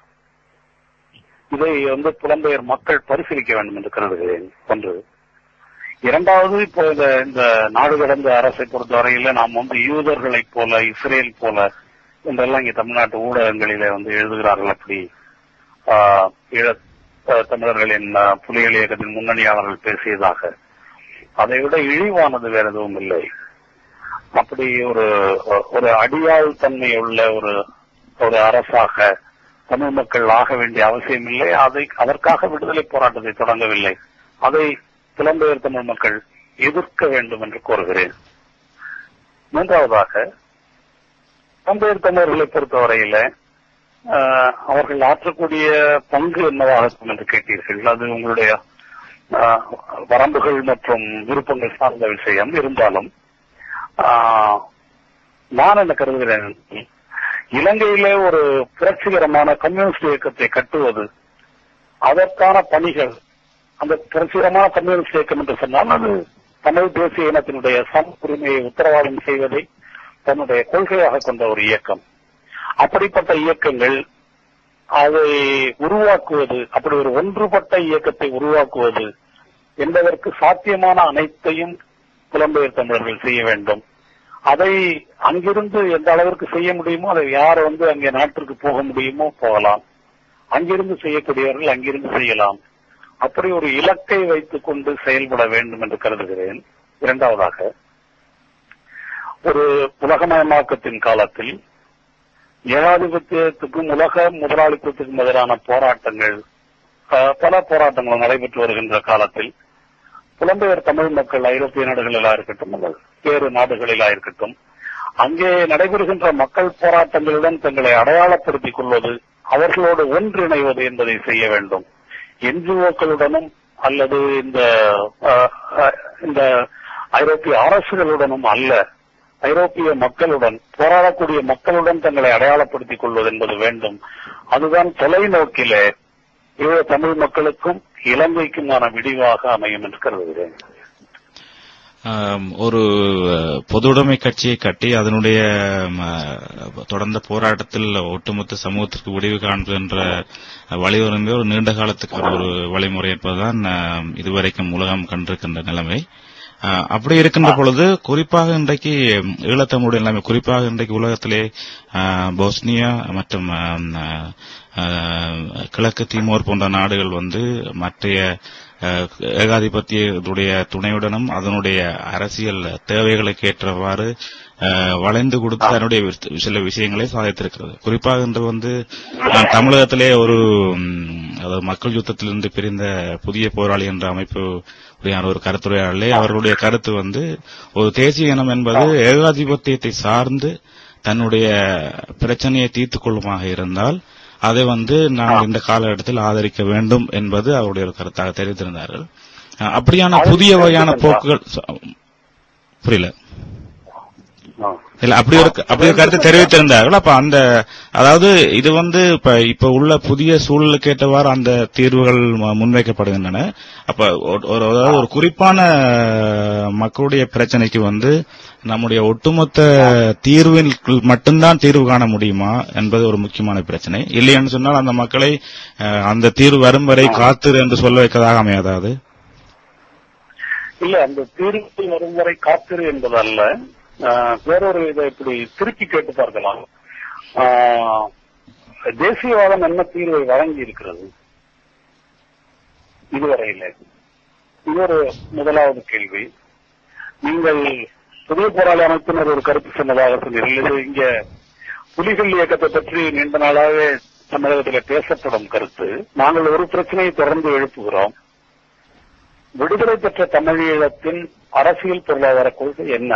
இதை வந்து புலம்பெயர் மக்கள் பரிசீலிக்க வேண்டும் என்று கருதுகிறேன் ஒன்று இரண்டாவது இப்போ இந்த இந்த நாடு கடந்த அரசை பொறுத்தவரையில நாம் வந்து யூதர்களைப் போல இஸ்ரேல் போல என்றெல்லாம் இங்க தமிழ்நாட்டு ஊடகங்களிலே வந்து எழுதுகிறார்கள் அப்படி ஆஹ், ஈழத் ஆஹ், தமிழர்களின் ஆஹ், புலிகள் இயக்கத்தின் முன்னணியாளர்கள் பேசியதாக அதை விட இழிவானது வேற எதுவும் இல்லை அப்படி ஒரு ஒரு அடியாள் தன்மை உள்ள ஒரு ஒரு அரசாக தமிழ் மக்கள் ஆக வேண்டிய அவசியம் இல்லை அதை அதற்காக விடுதலை போராட்டத்தை தொடங்கவில்லை அதை புலம்பெயர் தமிழ் மக்கள் எதிர்க்க வேண்டும் என்று கோருகிறேன் மூன்றாவதாக புலம்பெயர் தமிழர்களை பொறுத்தவரையில ஆஹ், அவர்கள் ஆற்றக்கூடிய பங்கு என்னவாக இருக்கும் என்று கேட்டீர்கள் அது உங்களுடைய ஆஹ், வரம்புகள் மற்றும் விருப்பங்கள் சார்ந்த விஷயம் இருந்தாலும் ஆஹ், நான் என்ன கருதுகிறேன் இலங்கையிலே ஒரு புரட்சிகரமான கம்யூனிஸ்ட் இயக்கத்தை கட்டுவது அதற்கான பணிகள் அந்த புரட்சிகரமான கம்யூனிஸ்ட் இயக்கம் என்று சொன்னால் அது தமிழ் தேசிய இனத்தினுடைய சம உரிமையை உத்தரவாதம் செய்வதை தன்னுடைய கொள்கையாக கொண்ட ஒரு இயக்கம் அப்படிப்பட்ட இயக்கங்கள் அதை உருவாக்குவது அப்படி ஒரு ஒன்றுபட்ட இயக்கத்தை உருவாக்குவது என்பதற்கு சாத்தியமான அனைத்தையும் புலம்பெயர் தமிழர்கள் செய்ய வேண்டும் அதை அங்கிருந்து எந்த அளவிற்கு செய்ய முடியுமோ அதை யார் வந்து அங்கே நாட்டிற்கு போக முடியுமோ போகலாம் அங்கிருந்து செய்யக்கூடியவர்கள் அங்கிருந்து செய்யலாம் அப்படி ஒரு இலக்கை வைத்துக் கொண்டு செயல்பட வேண்டும் என்று கருதுகிறேன் இரண்டாவதாக ஒரு உலகமயமாக்கத்தின் காலத்தில் ஏகாதிபத்தியத்துக்கும் உலக முதலாளித்துவத்துக்கும் எதிரான போராட்டங்கள் அஹ், பல போராட்டங்கள் நடைபெற்று வருகின்ற காலத்தில் புலம்பெயர் தமிழ் மக்கள் ஐரோப்பிய நாடுகளிலா இருக்கட்டும் அல்லது வேறு நாடுகளிலா இருக்கட்டும் அங்கே நடைபெறுகின்ற மக்கள் போராட்டங்களுடன் தங்களை அடையாளப்படுத்திக் கொள்வது அவர்களோடு ஒன்றிணைவது என்பதை செய்ய வேண்டும் என்ஜிஓக்களுடனும் அல்லது இந்த அஹ், அஹ், இந்த ஐரோப்பிய அரசுகளுடனும் அல்ல ஐரோப்பிய மக்களுடன் போராடக்கூடிய மக்களுடன் தங்களை அடையாளப்படுத்திக் கொள்வது என்பது வேண்டும் அதுதான் தொலைநோக்கிலே ஈழ தமிழ் மக்களுக்கும் இலங்கைக்குமான விடிவாக அமையும் என்று கருதுகிறேன் ஆம், ஒரு அஹ், பொதுவுடைமை கட்சியை கட்டி அதனுடைய ம, தொடர்ந்த போராட்டத்தில் ஒட்டுமொத்த சமூகத்திற்கு முடிவு காண்பது என்ற வழிவரம்பே ஒரு நீண்ட காலத்துக்கு ஒரு வழிமுறை என்பதுதான் அஹ், இதுவரைக்கும் உலகம் கண்டிருக்கின்ற நிலைமை அஹ், அப்படி இருக்கின்ற பொழுது குறிப்பாக இன்றைக்கு ஈழத்தமிழுடைய நிலைமை குறிப்பாக இன்றைக்கு உலகத்திலே அஹ், போஸ்னியா மற்றும் அஹ், அஹ், கிழக்கு தீமோர் போன்ற நாடுகள் வந்து மற்றைய அஹ், ஏகாதிபத்தியத்துடைய துணையுடனும் அதனுடைய அரசியல் தேவைகளுக்கு ஏற்றவாறு அஹ், வளைந்து கொடுத்து அதனுடைய வி- சில விஷயங்களை சாதித்திருக்கிறது குறிப்பாக இன்று வந்து நான் தமிழகத்திலே ஒரு ம், அதாவது மக்கள் யுத்தத்திலிருந்து பிரிந்த புதிய போராளி என்ற அமைப்பு உடையான ஒரு கருத்துரையாளே அவர்களுடைய கருத்து வந்து ஒரு தேசிய இனம் என்பது ஏகாதிபத்தியத்தை சார்ந்து தன்னுடைய பிரச்சனையை தீர்த்துக் கொள்ளுமாக இருந்தால் அதை வந்து நாங்கள் இந்த காலகட்டத்தில் ஆதரிக்க வேண்டும் என்பது அவருடைய ஒரு கருத்தாக தெரிவித்திருந்தார்கள் அஹ் அப்படியான புதிய வகையான போக்குகள் ச- புரியல ஆ. இல்ல அப்படி ஒரு அப்படி ஒரு கருத்து தெரிவித்திருந்தார்கள் அப்ப அந்த அதாவது இது வந்து இப்ப இப்ப உள்ள புதிய சூழலுக்கு ஏற்றவாறு அந்த தீர்வுகள் ம- முன்வைக்கப்படுகின்றன அப்ப ஒரு ஒரு- அதாவது ஒரு குறிப்பான அஹ், மக்களுடைய பிரச்சனைக்கு வந்து நம்முடைய ஒட்டுமொத்த தீர்வில் மட்டும்தான் தீர்வு காண முடியுமா என்பது ஒரு முக்கியமான பிரச்சனை இல்லையென்று சொன்னால் அந்த மக்களை அஹ், அந்த தீர்வு வரும் வரை காத்திரு என்று சொல்ல வைக்கதாக அமையாதாது இல்ல அந்த தீர்ப்பு வரும் வரை காத்திரு என்பதல்ல ஆஹ், வேறொரு இதை இப்படி திருப்பி கேட்டு பார்க்கலாம் ஆஹ், தேசியவாதம் என்ன தீர்வை வழங்கி இருக்கிறது இதுவரையில இது ஒரு முதலாவது கேள்வி நீங்கள் புதிய போராளி அமைப்பினர் ஒரு கருத்து சொன்னதாக சொன்னீர்கள் இது இங்க புலிகள் இயக்கத்தை பற்றி நீண்ட நாளாகவே தமிழகத்தில் பேசப்படும் கருத்து நாங்கள் ஒரு பிரச்சனையை தொடர்ந்து எழுப்புகிறோம் விடுதலை பெற்ற தமிழீழத்தின் அரசியல் பொருளாதார கொள்கை என்ன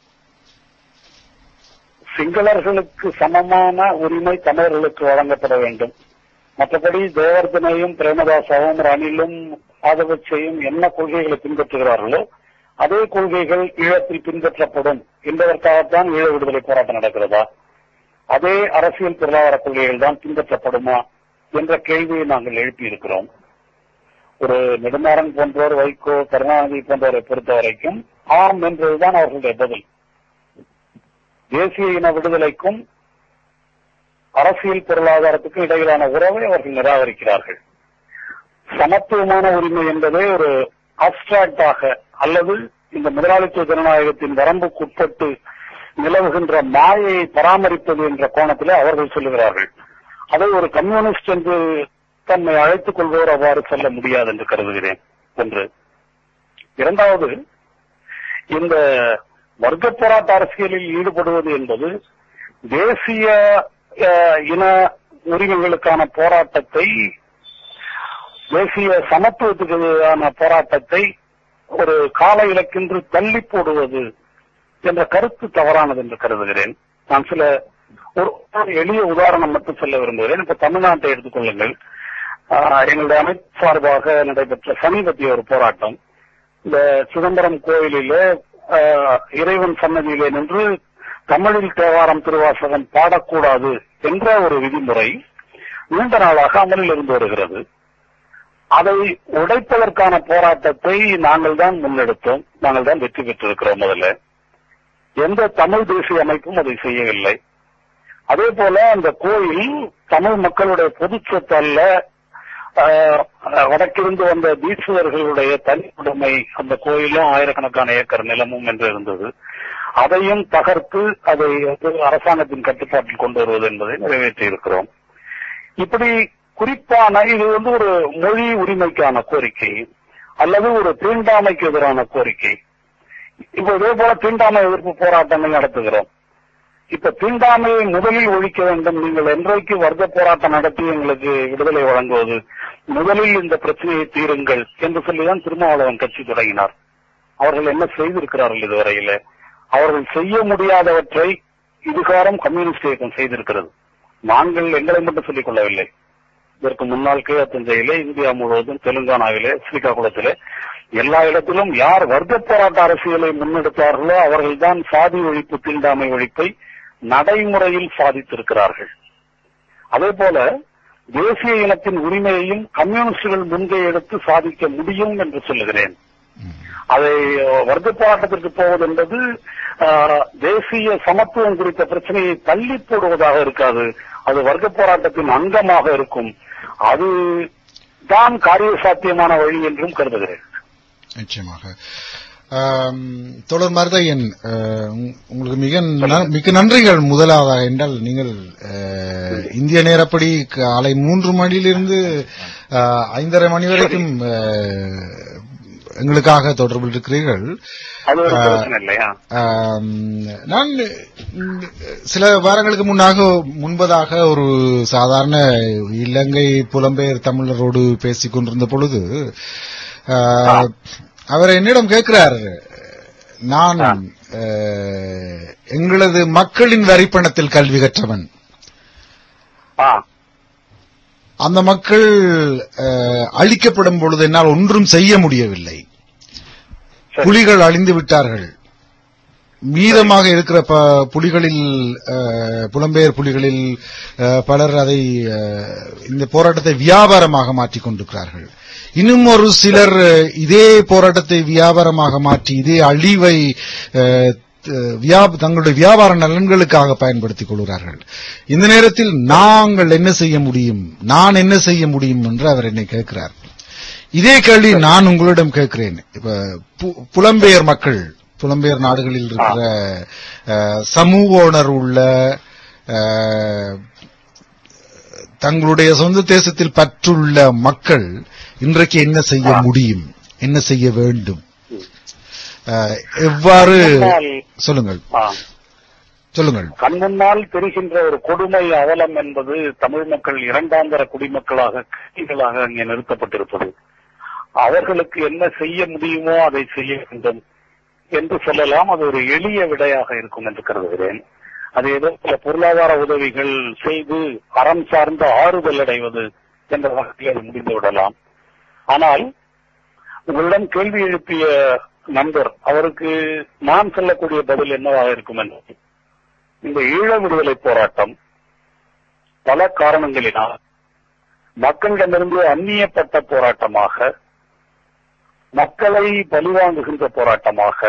சிங்களர்களுக்கு சமமான உரிமை தமிழர்களுக்கு வழங்கப்பட வேண்டும் மற்றபடி ஜெயவர்தனையும் பிரேமதாசாவும் ரணிலும் ஆதவச்சையும் என்ன கொள்கைகளை பின்பற்றுகிறார்களோ அதே கொள்கைகள் ஈழத்தில் பின்பற்றப்படும் என்பதற்காகத்தான் ஈழ விடுதலை போராட்டம் நடக்கிறதா அதே அரசியல் பொருளாதார கொள்கைகள் தான் பின்பற்றப்படுமா என்ற கேள்வியை நாங்கள் எழுப்பியிருக்கிறோம் ஒரு நெடுமாறன் போன்றோர் வைகோ கருணாநிதி போன்றவரை பொறுத்த வரைக்கும் ஆம் என்பதுதான் அவர்களுடைய பதில் தேசிய இன விடுதலைக்கும் அரசியல் பொருளாதாரத்துக்கும் இடையிலான உறவை அவர்கள் நிராகரிக்கிறார்கள் சமத்துவமான உரிமை என்பதே ஒரு அப்டிராக்டாக அல்லது இந்த முதலாளித்துவ ஜனநாயகத்தின் வரம்புக்குட்பட்டு நிலவுகின்ற மாயையை பராமரிப்பது என்ற கோணத்திலே அவர்கள் சொல்லுகிறார்கள் அதை ஒரு கம்யூனிஸ்ட் என்று தன்னை அழைத்துக் கொள்வோர் அவ்வாறு சொல்ல முடியாது என்று கருதுகிறேன் ஒன்று இரண்டாவது இந்த வர்க்க போராட்ட அரசியலில் ஈடுபடுவது என்பது தேசிய அஹ், இன உரிமைகளுக்கான போராட்டத்தை தேசிய சமத்துவத்துக்கான போராட்டத்தை ஒரு கால இலக்கென்று தள்ளி போடுவது என்ற கருத்து தவறானது என்று கருதுகிறேன் நான் சில ஒரு ஒரு எளிய உதாரணம் மட்டும் சொல்ல விரும்புகிறேன் இப்ப தமிழ்நாட்டை எடுத்துக்கொள்ளுங்கள் ஆஹ், எங்களுடைய அமைப்பு சார்பாக நடைபெற்ற சமீபத்திய ஒரு போராட்டம் இந்த சிதம்பரம் கோயிலிலே ஆஹ், இறைவன் சன்னதியிலே நின்று தமிழில் தேவாரம் திருவாசகம் பாடக்கூடாது என்ற ஒரு விதிமுறை நீண்ட நாளாக அமலில் இருந்து வருகிறது அதை உடைப்பதற்கான போராட்டத்தை நாங்கள் தான் முன்னெடுத்தோம் நாங்கள் தான் வெற்றி பெற்றிருக்கிறோம் முதல்ல எந்த தமிழ் தேசிய அமைப்பும் அதை செய்யவில்லை அதே போல அந்த கோயில் தமிழ் மக்களுடைய பொது சொத்து அல்ல ஆஹ், வடக்கிருந்து வந்த தீட்சிதர்களுடைய தனியுடைமை அந்த கோயிலும் ஆயிரக்கணக்கான ஏக்கர் நிலமும் என்று இருந்தது அதையும் தகர்த்து அதை வந்து அரசாங்கத்தின் கட்டுப்பாட்டில் கொண்டு வருவது என்பதை நிறைவேற்றி இருக்கிறோம் இப்படி குறிப்பான இது வந்து ஒரு மொழி உரிமைக்கான கோரிக்கை அல்லது ஒரு தீண்டாமைக்கு எதிரான கோரிக்கை இப்ப இதே போல தீண்டாமை எதிர்ப்பு போராட்டங்கள் நடத்துகிறோம் இப்ப தீண்டாமையை முதலில் ஒழிக்க வேண்டும் நீங்கள் என்றைக்கு வர்க்க போராட்டம் நடத்தி எங்களுக்கு விடுதலை வழங்குவது முதலில் இந்த பிரச்சனையை தீருங்கள் என்று சொல்லிதான் திருமாவளவன் கட்சி தொடங்கினார் அவர்கள் என்ன செய்திருக்கிறார்கள் இதுவரையில அவர்கள் செய்ய முடியாதவற்றை இதுகாரம் கம்யூனிஸ்ட் இயக்கம் செய்திருக்கிறது நாங்கள் எங்களை மட்டும் சொல்லிக் கொள்ளவில்லை இதற்கு முன்னால் கீழத்தஞ்சையிலே இந்தியா முழுவதும் தெலுங்கானாவிலே ஸ்ரீகாகுளத்திலே எல்லா இடத்திலும் யார் வர்க்க போராட்ட அரசியலை முன்னெடுத்தார்களோ அவர்கள்தான் சாதி ஒழிப்பு தீண்டாமை ஒழிப்பை நடைமுறையில் சாதித்திருக்கிறார்கள் அதே போல தேசிய இனத்தின் உரிமையையும் கம்யூனிஸ்டுகள் முன்கை எடுத்து சாதிக்க முடியும் என்று சொல்லுகிறேன் அதை அஹ், வர்க்க போராட்டத்திற்கு போவது என்பது அஹ், தேசிய சமத்துவம் குறித்த பிரச்சனையை தள்ளி போடுவதாக இருக்காது அது வர்க்க போராட்டத்தின் அங்கமாக இருக்கும் அது தான் காரிய சாத்தியமான வழி என்றும் கருதுகிறேன் நிச்சயமாக ஆம், தொடர் மருதையன் அஹ், உங்- உங்களுக்கு மிக ந- மிக்க நன்றிகள் முதலாவதாக என்றால் நீங்கள் அஹ், இந்திய நேரப்படி காலை மூன்று மணியிலிருந்து அஹ், ஐந்தரை மணி வரைக்கும் அஹ், எங்களுக்காக தொடர்பில் இருக்கிறீர்கள் அது ஒரு பிரச்சனை இல்லையா ஆம், நான் ம், சில வாரங்களுக்கு முன்னாக முன்பதாக ஒரு சாதாரண இலங்கை புலம்பெயர் தமிழரோடு பேசிக் கொண்டிருந்த பொழுது ஆ, அவர் என்னிடம் கேட்கிறார் நான் ஆ, எங்களது மக்களின் வரிப்பணத்தில் கல்வி கற்றவன் ஆ அந்த மக்கள் ஆ, அழிக்கப்படும் பொழுது என்னால் ஒன்றும் செய்ய முடியவில்லை சரி. புலிகள் அழிந்து விட்டார்கள் மீதமாக இருக்கிற ப- புலிகளில் அஹ், புலம்பெயர் புலிகளில் அஹ், பலர் அதை அஹ், இந்த போராட்டத்தை வியாபாரமாக மாற்றிக் கொண்டிருக்கிறார்கள் இன்னும் ஒரு சிலர் அஹ், இதே போராட்டத்தை வியாபாரமாக மாற்றி இதே அழிவை அஹ், த- வியா- தங்களுடைய வியாபார நலன்களுக்காக பயன்படுத்திக் கொள்கிறார்கள் இந்த நேரத்தில் நாங்கள் என்ன செய்ய முடியும் நான் என்ன செய்ய முடியும் என்று அவர் என்னை கேட்கிறார் இதே கேள்வி நான் உங்களிடம் கேட்கிறேன் இப்ப பு- புலம்பெயர் மக்கள் புலம்பெயர் நாடுகளில் இருக்கிற அஹ், சமூக உணர்வு உள்ள அஹ், தங்களுடைய சொந்த தேசத்தில் பற்றுள்ள மக்கள் இன்றைக்கு என்ன செய்ய முடியும் என்ன செய்ய வேண்டும் அஹ், எவ்வாறு முன்னால், சொல்லுங்கள் ஆ, சொல்லுங்கள் கண் முன்னால் தெரிகின்ற ஒரு கொடுமை அவலம் என்பது தமிழ் மக்கள் இரண்டாந்தர குடிமக்களாக கைதிகளாக அங்கே நிறுத்தப்பட்டிருப்பது அவர்களுக்கு என்ன செய்ய முடியுமோ அதை செய்ய வேண்டும் என்று சொல்லலாம் அது ஒரு எளிய விடையாக இருக்கும் என்று கருதுகிறேன் அது ஏதோ சில பொருளாதார உதவிகள் செய்து அறம் சார்ந்த ஆறுதல் அடைவது என்ற வகையில் அது முடிந்து விடலாம் ஆனால் உங்களிடம் கேள்வி எழுப்பிய நண்பர் அவருக்கு நான் சொல்லக்கூடிய பதில் என்னவாக இருக்கும் என்று இந்த ஈழ விடுதலை போராட்டம் பல காரணங்களினால் மக்களிடமிருந்து அந்நியப்பட்ட போராட்டமாக மக்களை பலிவாங்குகின்ற போராட்டமாக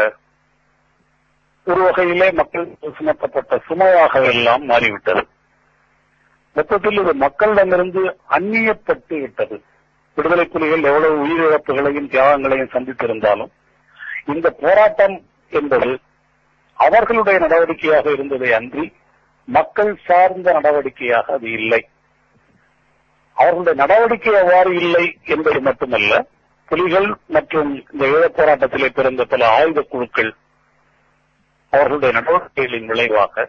ஒரு வகையிலே மக்கள் சுமத்தப்பட்ட சுமையாக எல்லாம் மாறிவிட்டது மொத்தத்தில் இது மக்களிடமிருந்து அந்நியப்பட்டு விட்டது விடுதலை புலிகள் எவ்வளவு உயிரிழப்புகளையும் தியாகங்களையும் சந்தித்திருந்தாலும் இந்த போராட்டம் என்பது அவர்களுடைய நடவடிக்கையாக இருந்ததை அன்றி மக்கள் சார்ந்த நடவடிக்கையாக அது இல்லை அவர்களுடைய நடவடிக்கை அவ்வாறு இல்லை என்பது மட்டுமல்ல புலிகள் மற்றும் இந்த ஈழப் போராட்டத்திலே பிறந்த பல ஆயுத குழுக்கள் அவர்களுடைய நடவடிக்கைகளின் விளைவாக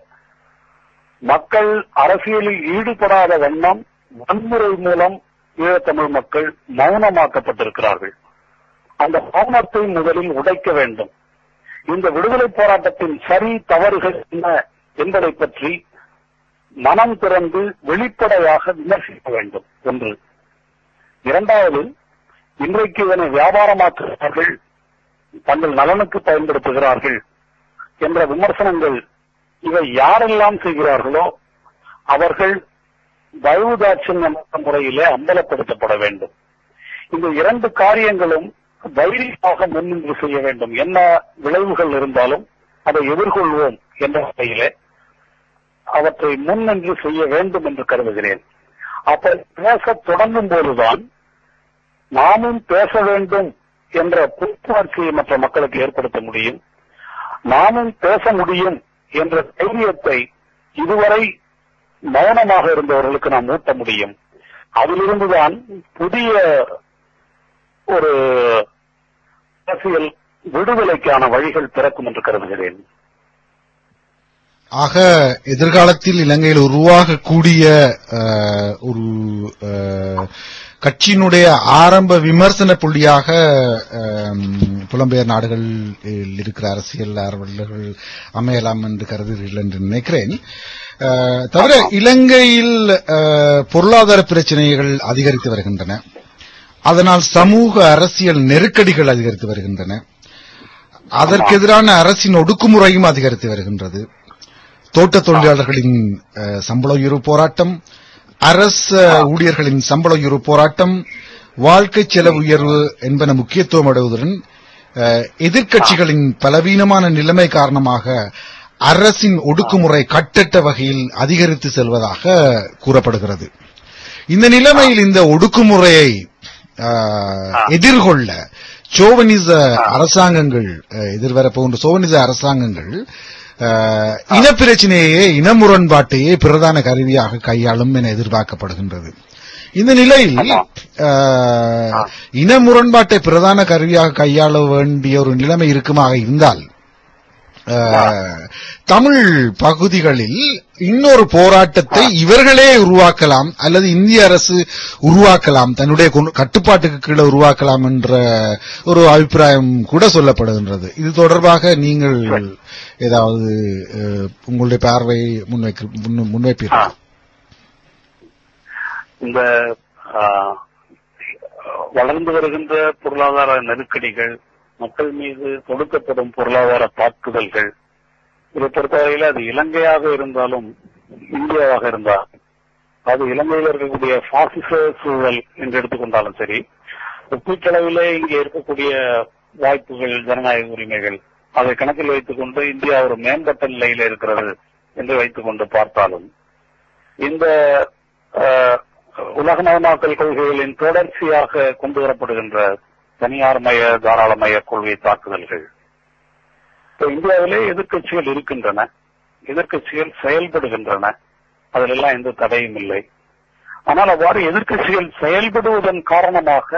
மக்கள் அரசியலில் ஈடுபடாத வண்ணம் வன்முறை மூலம் ஈழத்தமிழ் மக்கள் மௌனமாக்கப்பட்டிருக்கிறார்கள் அந்த மௌனத்தை முதலில் உடைக்க வேண்டும் இந்த விடுதலை போராட்டத்தின் சரி தவறுகள் என்ன என்பதை பற்றி மனம் திறந்து வெளிப்படையாக விமர்சிக்க வேண்டும் ஒன்று இரண்டாவது இன்றைக்கு இதனை வியாபாரமாக்குகிறார்கள் தங்கள் நலனுக்கு பயன்படுத்துகிறார்கள் என்ற விமர்சனங்கள் இவை யாரெல்லாம் செய்கிறார்களோ அவர்கள் தயவுதாட்சியம் முறையிலே அம்பலப்படுத்தப்பட வேண்டும் இந்த இரண்டு காரியங்களும் தைரியமாக முன்னின்று செய்ய வேண்டும் என்ன விளைவுகள் இருந்தாலும் அதை எதிர்கொள்வோம் என்ற வகையிலே அவற்றை முன்னின்று செய்ய வேண்டும் என்று கருதுகிறேன் அப்ப பேச தொடங்கும் போதுதான் நாமும் பேச வேண்டும் என்ற புத்துணர்ச்சியை மற்ற மக்களுக்கு ஏற்படுத்த முடியும் நாமும் பேச முடியும் என்ற தைரியத்தை இதுவரை மௌனமாக இருந்தவர்களுக்கு நாம் ஊட்ட முடியும் அதிலிருந்துதான் புதிய ஒரு அரசியல் விடுதலைக்கான வழிகள் பிறக்கும் என்று கருதுகிறேன் ஆக எதிர்காலத்தில் இலங்கையில் உருவாகக்கூடிய அஹ், ஒரு அஹ், கட்சியினுடைய ஆரம்ப விமர்சன புள்ளியாக ஆம், புலம்பெயர் நாடுகளில் இருக்கிற அரசியல் ஆர்வலர்கள் அமையலாம் என்று கருதுகிறீர்கள் என்று நினைக்கிறேன் அஹ், தவிர இலங்கையில் அஹ், பொருளாதார பிரச்சனைகள் அதிகரித்து வருகின்றன அதனால் சமூக அரசியல் நெருக்கடிகள் அதிகரித்து வருகின்றன அதற்கு எதிரான அரசின் ஒடுக்குமுறையும் அதிகரித்து வருகின்றது தோட்ட தொழிலாளர்களின் அஹ், சம்பள உயர்வு போராட்டம் அரச ஊழியர்களின் சம்பள உயர்வு போராட்டம் வாழ்க்கை செலவு உயர்வு என்பன முக்கியத்துவம் அடைவதுடன் அஹ், எதிர்க்கட்சிகளின் பலவீனமான நிலைமை காரணமாக அரசின் ஒடுக்குமுறை கட்டற்ற வகையில் அதிகரித்து செல்வதாக கூறப்படுகிறது இந்த நிலைமையில் இந்த ஒடுக்குமுறையை அஹ், எதிர்கொள்ள சோவனிச அரசாங்கங்கள் அஹ், எதிர்வரப்போகின்ற சோவனிச அரசாங்கங்கள் அஹ், இனப்பிரச்சனையே இன முரண்பாட்டையே பிரதான கருவியாக கையாளும் என எதிர்பார்க்கப்படுகின்றது இந்த நிலையில் அஹ், இன முரண்பாட்டை பிரதான கருவியாக கையாள வேண்டிய ஒரு நிலைமை இருக்குமாக இருந்தால் அஹ், தமிழ் பகுதிகளில் இன்னொரு போராட்டத்தை இவர்களே உருவாக்கலாம் அல்லது இந்திய அரசு உருவாக்கலாம் தன்னுடைய கொண்டு- கட்டுப்பாட்டுக்கு கீழே உருவாக்கலாம் என்ற ஒரு அபிப்பிராயம் கூட சொல்லப்படுகின்றது இது தொடர்பாக நீங்கள் ஏதாவது அஹ், உங்களுடைய பார்வை முன்வைக்க முன்- முன்வைப்பீர்கள் இந்த ஆ, வளர்ந்து வருகின்ற பொருளாதார நெருக்கடிகள் மக்கள் மீது தொடுக்கப்படும் பொருளாதார தாக்குதல்கள் இதை பொறுத்தவரையில் அது இலங்கையாக இருந்தாலும் இந்தியாவாக இருந்தால் அது இலங்கையில் இருக்கக்கூடிய பாசிச சூழல் என்று எடுத்துக்கொண்டாலும் சரி ஒப்பீட்டளவிலே இங்கே இருக்கக்கூடிய வாய்ப்புகள் ஜனநாயக உரிமைகள் அதை கணக்கில் வைத்துக் கொண்டு இந்தியா ஒரு மேம்பட்ட நிலையில் இருக்கிறது என்று வைத்துக் கொண்டு பார்த்தாலும் இந்த அஹ், உலகமயமாக்கல் கொள்கைகளின் தொடர்ச்சியாக கொண்டு வரப்படுகின்ற தனியார்மய தாராளமய கொள்கை தாக்குதல்கள் இப்ப இந்தியாவிலே எதிர்க்கட்சிகள் இருக்கின்றன எதிர்க்கட்சிகள் செயல்படுகின்றன அதிலெல்லாம் எந்த தடையும் இல்லை ஆனால் அவ்வாறு எதிர்க்கட்சிகள் செயல்படுவதன் காரணமாக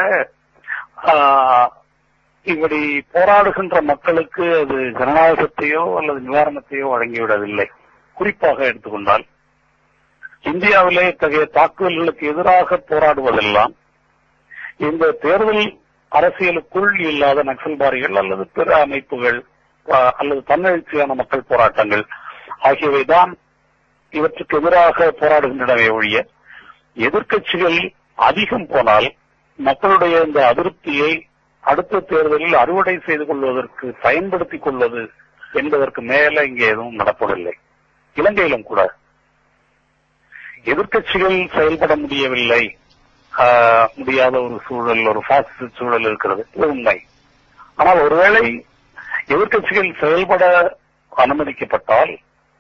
ஆஹ், இப்படி போராடுகின்ற மக்களுக்கு அது ஜனநாயகத்தையோ அல்லது நிவாரணத்தையோ வழங்கிவிடவில்லை குறிப்பாக எடுத்துக்கொண்டால் இந்தியாவிலே இத்தகைய தாக்குதல்களுக்கு எதிராக போராடுவதெல்லாம் இந்த தேர்தல் அரசியலுக்குள் இல்லாத நக்சல்பாரிகள் அல்லது பிற அமைப்புகள் அஹ், அல்லது தன்னெழுச்சியான மக்கள் போராட்டங்கள் ஆகியவைதான் இவற்றுக்கு எதிராக போராடுகின்றனவே ஒழிய எதிர்க்கட்சிகள் அதிகம் போனால் மக்களுடைய இந்த அதிருப்தியை அடுத்த தேர்தலில் அறுவடை செய்து கொள்வதற்கு பயன்படுத்திக் கொள்வது என்பதற்கு மேல இங்கே எதுவும் நடப்பதில்லை இலங்கையிலும் கூட எதிர்க்கட்சிகள் செயல்பட முடியவில்லை ஆஹ், முடியாத ஒரு சூழல் ஒரு பாசிச சூழல் இருக்கிறது இது உண்மை ஆனால் ஒருவேளை எதிர்க்கட்சிகள் செயல்பட அனுமதிக்கப்பட்டால்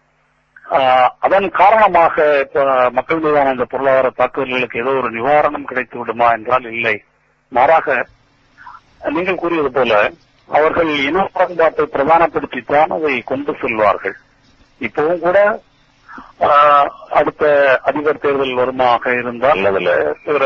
ஆஹ், அதன் காரணமாக இப்ப மக்கள் மீதான இந்த பொருளாதார தாக்குதல்களுக்கு ஏதோ ஒரு நிவாரணம் கிடைத்து விடுமா என்றால் இல்லை மாறாக நீங்கள் கூறியது போல அவர்கள் இன முரண்பாட்டை பிரதானப்படுத்தித்தான் அதை கொண்டு செல்வார்கள் இப்பவும் கூட ஆஹ், அடுத்த அதிபர் தேர்தல் வருமாக இருந்தால் அதுல இவர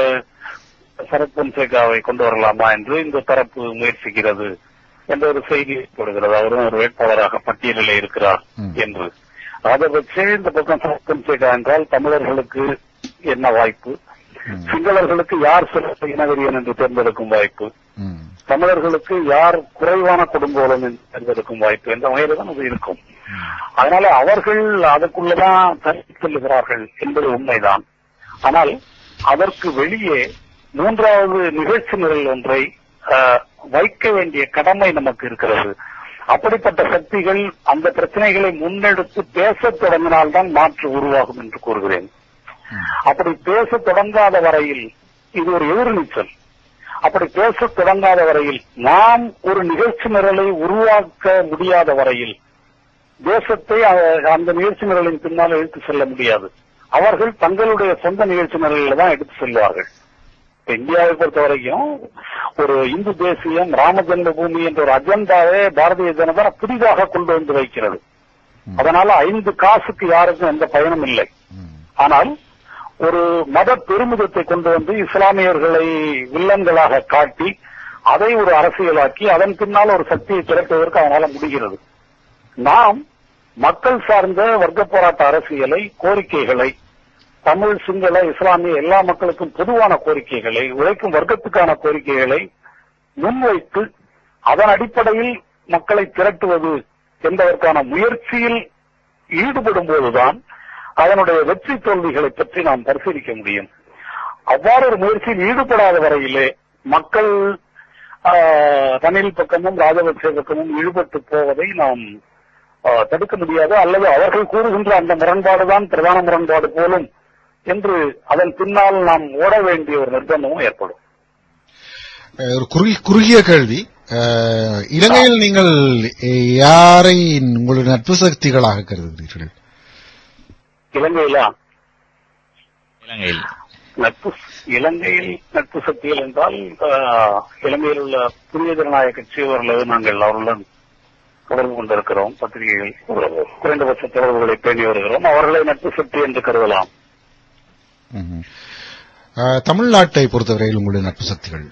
சரத் பொன்சேகாவை கொண்டு வரலாமா என்று இந்த தரப்பு முயற்சிக்கிறது என்ற ஒரு செய்தி போடுகிறது அவரும் ஒரு வேட்பாளராக பட்டியலில் இருக்கிறார் ம். என்று அதை வச்சே இந்த பக்கம் சரத் பொன்சேகா என்றால் தமிழர்களுக்கு என்ன வாய்ப்பு ம். சிங்களர்களுக்கு யார் சிறப்பு இனவெறியன் என்று தேர்ந்தெடுக்கும் வாய்ப்பு ம். தமிழர்களுக்கு யார் குறைவான குடும்பம் என்று தேர்ந்தெடுக்கும் வாய்ப்பு என்ற வகையில தான் அது இருக்கும் அதனால அவர்கள் அதற்குள்ளதான் தள்ளி செல்லுகிறார்கள் என்பது உண்மைதான் ஆனால் அதற்கு வெளியே மூன்றாவது நிகழ்ச்சி நிரல் ஒன்றை ஆஹ், வைக்க வேண்டிய கடமை நமக்கு இருக்கிறது அப்படிப்பட்ட சக்திகள் அந்த பிரச்சனைகளை முன்னெடுத்து பேசத் தொடங்கினால்தான் மாற்று உருவாகும் என்று கூறுகிறேன் அப்படி பேசத் தொடங்காத வரையில் இது ஒரு எதிர்நீச்சல் அப்படி பேசத் தொடங்காத வரையில் நாம் ஒரு நிகழ்ச்சி நிரலை உருவாக்க முடியாத வரையில் தேசத்தை அ- அந்த நிகழ்ச்சி நிரலின் பின்னால் இழுத்து செல்ல முடியாது அவர்கள் தங்களுடைய சொந்த நிகழ்ச்சி நிரலில் தான் எடுத்து செல்வார்கள் இப்ப இந்தியாவை பொறுத்த வரைக்கும் ஒரு இந்து தேசியம் ராம ஜென்ம பூமி என்ற ஒரு அஜெண்டாவை பாரதிய ஜனதா புதிதாக கொண்டு வந்து வைக்கிறது அதனால ஐந்து காசுக்கு யாருக்கும் எந்த பயனும் இல்லை ம். ஆனால் ஒரு மத பெருமிதத்தை கொண்டு வந்து இஸ்லாமியர்களை வில்லன்களாக காட்டி அதை ஒரு அரசியலாக்கி அதன் பின்னால் ஒரு சக்தியை திரட்டுவதற்கு அவனால முடிகிறது நாம் மக்கள் சார்ந்த வர்க்க போராட்ட அரசியலை கோரிக்கைகளை தமிழ் சிங்கள இஸ்லாமிய எல்லா மக்களுக்கும் பொதுவான கோரிக்கைகளை உழைக்கும் வர்க்கத்துக்கான கோரிக்கைகளை முன்வைத்து அதன் அடிப்படையில் மக்களை திரட்டுவது என்பதற்கான முயற்சியில் ஈடுபடும் போதுதான் அதனுடைய வெற்றி தோல்விகளை பற்றி நாம் பரிசீலிக்க முடியும் அவ்வாறு ஒரு முயற்சியில் ஈடுபடாத வரையிலே மக்கள் ஆஹ், ரணில் பக்கமும் ராஜபக்சே பக்கமும் ஈடுபட்டு போவதை நாம் ஆஹ், தடுக்க முடியாது அல்லது அவர்கள் கூறுகின்ற அந்த முரண்பாடுதான் பிரதான முரண்பாடு போலும் என்று அதன் பின்னால் நாம் ஓட வேண்டிய ஒரு நிர்பந்தமும் ஏற்படும் அஹ், ஒரு குறுகி- குறுகிய கேள்வி அஹ், இலங்கையில் நீங்கள் யாரை உங்களுடைய நட்பு சக்திகளாக கருதுகிறீர்கள் இலங்கையில இலங்கையில் நட்பு இலங்கையில் நட்பு சக்திகள் என்றால் ஆஹ், இலங்கையில் உள்ள புதிய ஜனநாயக கட்சி ஓரளவு நாங்கள் அவர்களுடன் தொடர்பு கொண்டிருக்கிறோம் பத்திரிகைகள் குறைந்தபட்ச தொடர்புகளை பேணி வருகிறோம் அவர்களை நட்பு சக்தி என்று கருதலாம் ம்ஹும். அஹ், தமிழ்நாட்டை பொறுத்தவரையில் உங்களுடைய நட்பு சக்திகள்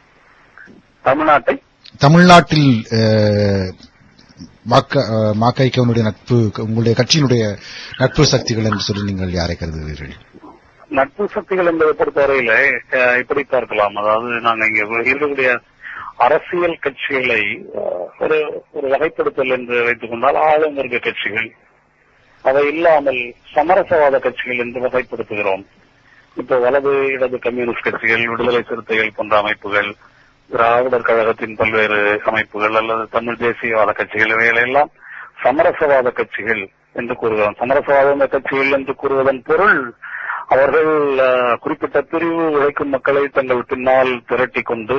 தமிழ்நாட்டை தமிழ்நாட்டில் அஹ், மாக்க- அஹ், மாக்கைக்கவனுடைய நட்பு உங்களுடைய கட்சியினுடைய நட்பு சக்திகள் என்று சொல்லி நீங்கள் யாரை கருதுகிறீர்கள் நட்பு சக்திகள் என்பதை பொறுத்தவரையில அஹ், இப்படி பார்க்கலாம் அதாவது நாங்க இங்க இருக்கக்கூடிய அரசியல் கட்சிகளை அஹ், ஒரு ஒரு வகைப்படுத்தல் என்று வைத்துக் கொண்டால் ஆளும் வர்க்க கட்சிகள் அவை இல்லாமல் சமரசவாத கட்சிகள் என்று வகைப்படுத்துகிறோம் இப்போ வலது இடது கம்யூனிஸ்ட் கட்சிகள் விடுதலை சிறுத்தைகள் போன்ற அமைப்புகள் திராவிடர் கழகத்தின் பல்வேறு அமைப்புகள் அல்லது தமிழ் தேசியவாத கட்சிகள் இவைகளெல்லாம் சமரசவாத கட்சிகள் என்று கூறுகிறோம் சமரசவாத கட்சிகள் என்று கூறுவதன் பொருள் அவர்கள் அஹ், குறிப்பிட்ட பிரிவு உழைக்கும் மக்களை தங்கள் பின்னால் திரட்டி கொண்டு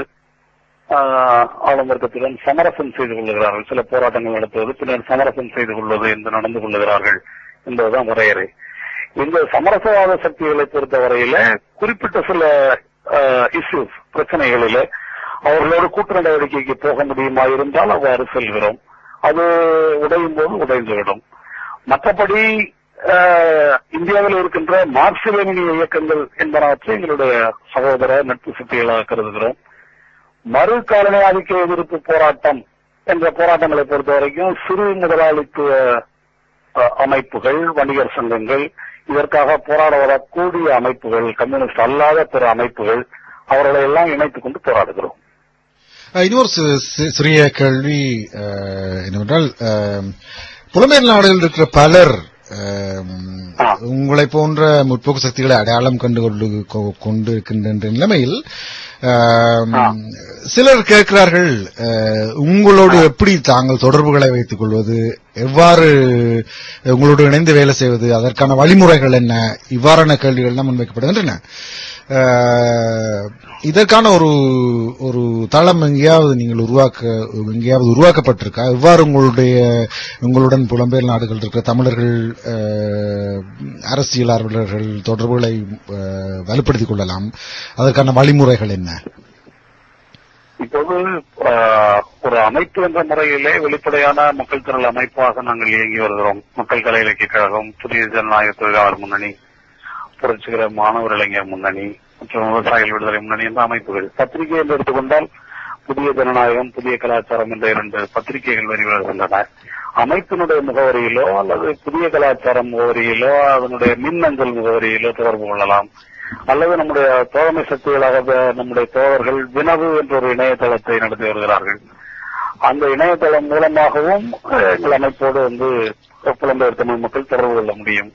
ஆஹ், ஆளும் வர்க்கத்துடன் சமரசம் செய்து கொள்ளுகிறார்கள் சில போராட்டங்கள் நடத்துவது பின்னர் சமரசம் செய்து கொள்வது என்று நடந்து கொள்ளுகிறார்கள் என்பதுதான் வரையறை இந்த சமரசவாத சக்திகளை பொறுத்தவரையில குறிப்பிட்ட சில இஷ்யூஸ் பிரச்சனைகளில அவர்களோடு கூட்டு நடவடிக்கைக்கு போக முடியுமா இருந்தால் அவ்வாறு செல்கிறோம் அது உடையும் போது உடைந்துவிடும் மற்றபடி ஆஹ், இந்தியாவில் இருக்கின்ற மார்க்சிலேனிய இயக்கங்கள் என்பனவற்றை எங்களுடைய சகோதர நட்பு சக்திகளாக கருதுகிறோம் மறு காலனி ஆதிக்க எதிர்ப்பு போராட்டம் என்ற போராட்டங்களை பொறுத்த வரைக்கும் சிறு முதலாளித்துவ அஹ், அமைப்புகள் வணிகர் சங்கங்கள் இதற்காக போராட வரக்கூடிய அமைப்புகள் கம்யூனிஸ்ட் அல்லாத பிற அமைப்புகள் அவர்களை எல்லாம் இணைத்துக் கொண்டு போராடுகிறோம் அஹ், இன்னொரு சி- சி- சிறிய கேள்வி அஹ், என்னவென்றால் அஹ், புலம்பெயர் நாடுகளில் இருக்கிற பலர் அஹ், ஆ. உங்களை போன்ற முற்போக்கு சக்திகளை அடையாளம் கண்டு கொண்டு கொ- கொண்டு இருக்கின்ற நிலைமையில் அஹ், ஆ. சிலர் கேட்கிறார்கள் அஹ், உங்களோடு எப்படி தாங்கள் தொடர்புகளை வைத்துக் கொள்வது எவ்வாறு உங்களோடு இணைந்து வேலை செய்வது அதற்கான வழிமுறைகள் என்ன இவ்வாறான கேள்விகள் எல்லாம் முன்வைக்கப்படுகின்றன அஹ், இதற்கான ஒரு ஒரு தளம் எங்கேயாவது நீங்கள் உருவாக்க எங்கேயாவது உருவாக்கப்பட்டிருக்கா எவ்வாறு உங்களுடைய உங்களுடன் புலம்பெயர் நாடுகள் இருக்கிற தமிழர்கள் அஹ், அரசியல் ஆர்வலர்கள் தொடர்புகளை அஹ், வலுப்படுத்திக் கொள்ளலாம் அதற்கான வழிமுறைகள் என்ன இப்போது ஆஹ், ஒரு அமைப்பு என்ற முறையிலே வெளிப்படையான மக்கள் திரள் அமைப்பாக நாங்கள் இயங்கி வருகிறோம் மக்கள் கலை இலக்கிய கழகம் புதிய ஜனநாயக தொழிலாளர் முன்னணி புரட்சிகர மாணவர் இளைஞர் முன்னணி மற்றும் விவசாயிகள் விடுதலை முன்னணி என்ற அமைப்புகள் பத்திரிகை என்று எடுத்துக்கொண்டால் புதிய ஜனநாயகம் புதிய கலாச்சாரம் என்ற இரண்டு பத்திரிகைகள் வெளிவருகின்றன அமைப்பினுடைய முகவரியிலோ அல்லது புதிய கலாச்சாரம் முகவரியிலோ அதனுடைய மின்னஞ்சல் முகவரியிலோ தொடர்பு கொள்ளலாம் அல்லது நம்முடைய தோழமை சக்திகளாக வ- நம்முடைய தோழர்கள் வினவு என்ற ஒரு இணையதளத்தை நடத்தி வருகிறார்கள் அந்த இணையதளம் மூலமாகவும் அஹ், எங்கள் அமைப்போடு வந்து புலம்பெயர் தமிழ் மக்கள் தொடர்பு கொள்ள முடியும்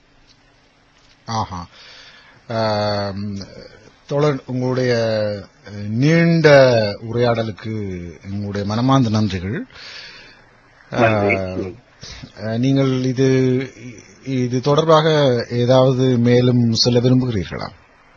ஆஹா ஆம், தோழர் உங்களுடைய அஹ், நீண்ட உரையாடலுக்கு உங்களுடைய மனமார்ந்த நன்றிகள் நன்றி. அஹ், அஹ், நீங்கள் இது இது தொடர்பாக ஏதாவது மேலும் சொல்ல விரும்புகிறீர்களா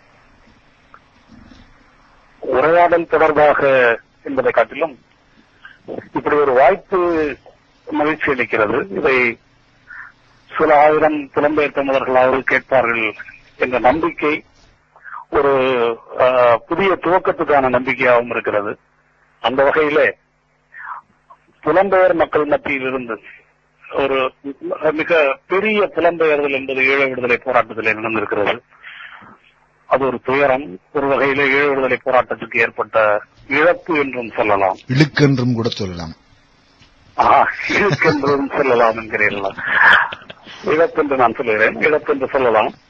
உரையாடல் தொடர்பாக என்பதை காட்டிலும் இப்படி ஒரு வாய்ப்பு மகிழ்ச்சி அளிக்கிறது இதை சில ஆயிரம் புலம்பெயர் தமிழர்களாவது கேட்பார்கள் என்ற நம்பிக்கை ஒரு ஆஹ், புதிய துவக்கத்துக்கான நம்பிக்கையாகவும் இருக்கிறது அந்த வகையிலே புலம்பெயர் மக்கள் மத்தியில் இருந்து ஒரு மிக பெரிய புலம்பெயர்தல் என்பது ஈழ விடுதலை போராட்டத்தில் நடந்திருக்கிறது அது ஒரு துயரம் ஒரு வகையிலே ஈழ விடுதலை போராட்டத்துக்கு ஏற்பட்ட இழப்பு என்றும் சொல்லலாம் இழுக்கென்றும் கூட சொல்லலாம் ஆஹா, இழுக்கென்றும் சொல்லலாம் என்கிறீர்களா இழப்பு என்று நான் சொல்லுகிறேன் இழப்பு என்று சொல்லலாம்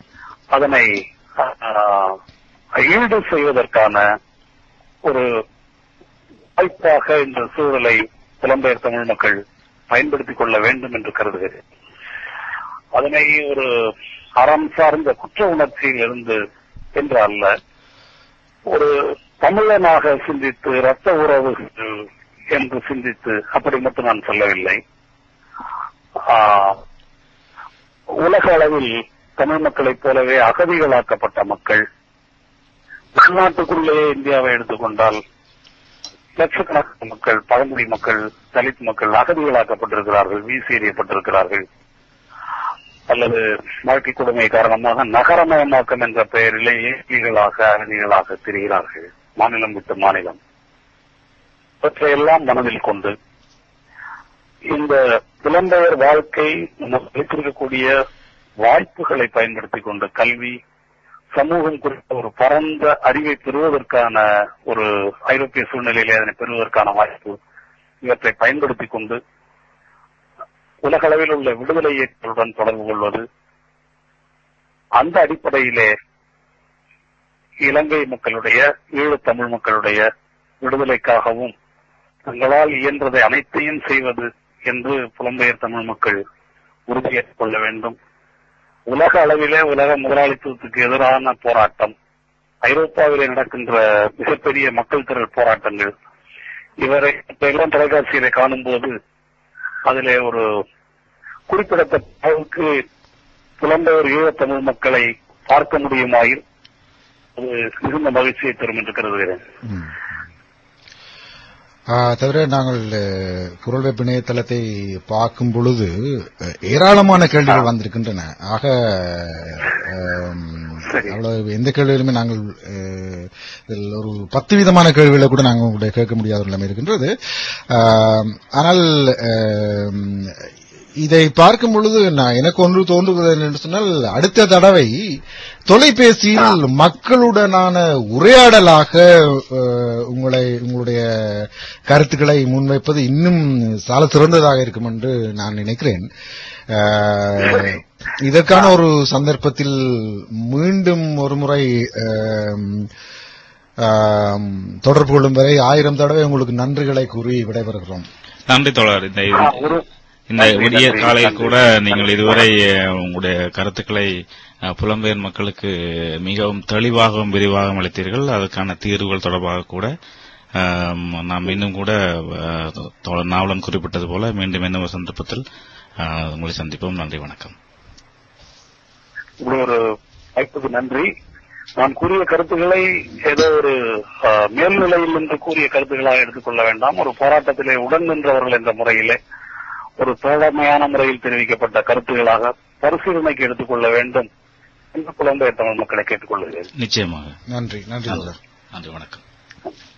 அதனை ஆஹ், ஈடு செய்வதற்கான ஒரு வாய்ப்பாக இந்த சூழலை புலம்பெயர் தமிழ் மக்கள் பயன்படுத்திக் கொள்ள வேண்டும் என்று கருதுகிறேன் அதனை ஒரு அறம் சார்ந்த குற்ற உணர்ச்சியில் இருந்து என்று அல்ல ஒரு தமிழனாக சிந்தித்து இரத்த உறவுகள் என்று சிந்தித்து அப்படி மட்டும் நான் சொல்லவில்லை ஆஹ், உலக அளவில் தமிழ் மக்களைப் போலவே அகதிகளாக்கப்பட்ட மக்கள் உள்நாட்டுக்குள்ளேயே இந்தியாவை எடுத்துக்கொண்டால் லட்சக்கணக்கான மக்கள் பழங்குடி மக்கள் தலித் மக்கள் அகதிகளாக்கப்பட்டிருக்கிறார்கள் வீசி எறியப்பட்டிருக்கிறார்கள் அல்லது வாழ்க்கை கொடுமை காரணமாக நகரமயமாக்கம் என்ற பெயரிலே ஏழைகளாக அகதிகளாக திரிகிறார்கள் மாநிலம் விட்டு மாநிலம் இவற்றையெல்லாம் மனதில் கொண்டு இந்த புலம்பெயர் வாழ்க்கை நமக்கு அளித்திருக்கக்கூடிய வாய்ப்புகளை பயன்படுத்திக் கொண்டு கல்வி சமூகம் குறித்த ஒரு பரந்த அறிவை பெறுவதற்கான ஒரு ஐரோப்பிய சூழ்நிலையிலே அதனை பெறுவதற்கான வாய்ப்பு இவற்றை பயன்படுத்திக் கொண்டு உலகளவில் உள்ள விடுதலை இயக்கங்களுடன் தொடர்பு கொள்வது அந்த அடிப்படையிலே இலங்கை மக்களுடைய ஈழத் தமிழ் மக்களுடைய விடுதலைக்காகவும் தங்களால் இயன்றதை அனைத்தையும் செய்வது என்று புலம்பெயர் தமிழ் மக்கள் உறுதியேற்றுக் கொள்ள வேண்டும் உலக அளவிலே உலக முதலாளித்துவத்துக்கு எதிரான போராட்டம் ஐரோப்பாவிலே நடக்கின்ற மிகப்பெரிய மக்கள் திரள் போராட்டங்கள் இவரை எல்லாம் தொலைக்காட்சியிலே காணும்போது அதிலே ஒரு குறிப்பிடத்தக்க அளவுக்கு புலம்பெயர் ஈழத் தமிழ் மக்களை பார்க்க முடியுமாயில் அது மிகுந்த மகிழ்ச்சியை தரும் என்று கருதுகிறேன் ம். ஆ, தவிர நாங்கள் அஹ், குரல் வெப் இணையதளத்தை பார்க்கும் பொழுது அஹ், ஏராளமான கேள்விகள் வந்திருக்கின்றன ஆக அம், சரி. அவ்வளவு எந்த கேள்விகளுமே நாங்கள் அஹ், இதில் ஒரு பத்து விதமான கேள்விகளை கூட நாங்கள் உங்களுடைய கேட்க முடியாத ஒரு நிலைமை இருக்கின்றது ஆம், ஆனால் ஆம், இதை பார்க்கும் பொழுது நான் எனக்கு ஒன்று தோன்றுகிறது என்று சொன்னால் அடுத்த தடவை தொலைபேசியில் மக்களுடனான உரையாடலாக அஹ், உங்களை உங்களுடைய கருத்துக்களை முன்வைப்பது இன்னும் சால சிறந்ததாக இருக்கும் என்று நான் நினைக்கிறேன் அஹ், இதற்கான ஒரு சந்தர்ப்பத்தில் மீண்டும் ஒரு முறை ஆம், ஆம், தொடர்பு கொள்ளும் வரை ஆயிரம் தடவை உங்களுக்கு நன்றிகளை கூறி விடைபெறுகிறோம் நன்றி தோழர் இந்த ஆ, ஒரு இந்த நன்றி, விடிய நன்றி, காலையில் நன்றி. கூட நீங்கள் இதுவரை அஹ், உங்களுடைய கருத்துக்களை அஹ், புலம்பெயர் மக்களுக்கு மிகவும் தெளிவாகவும் விரிவாகவும் அளித்தீர்கள் அதற்கான தீர்வுகள் தொடர்பாக கூட அஹ், நாம் இன்னும் கூட அஹ், தோழர் நாவலன் குறிப்பிட்டது போல மீண்டும் இன்னும் ஒரு சந்தர்ப்பத்தில் அஹ், உங்களை சந்திப்போம் நன்றி வணக்கம் இப்படி ஒரு வாய்ப்புக்கு நன்றி நான் கூறிய கருத்துக்களை ஏதோ ஒரு அஹ், மேல்நிலையில் இருந்து கூறிய கருத்துக்களாக எடுத்துக்கொள்ள வேண்டாம் ஒரு போராட்டத்திலே உடன் நின்றவர்கள் என்ற முறையிலே ஒரு தோழமையான முறையில் தெரிவிக்கப்பட்ட கருத்துக்களாக பரிசீலனைக்கு எடுத்துக்கொள்ள வேண்டும் என்று புலம்பெயர் தமிழ் மக்களை கேட்டுக்கொள்கிறேன் நிச்சயமாக நன்றி நன்றி தோழர் நன்றி வணக்கம்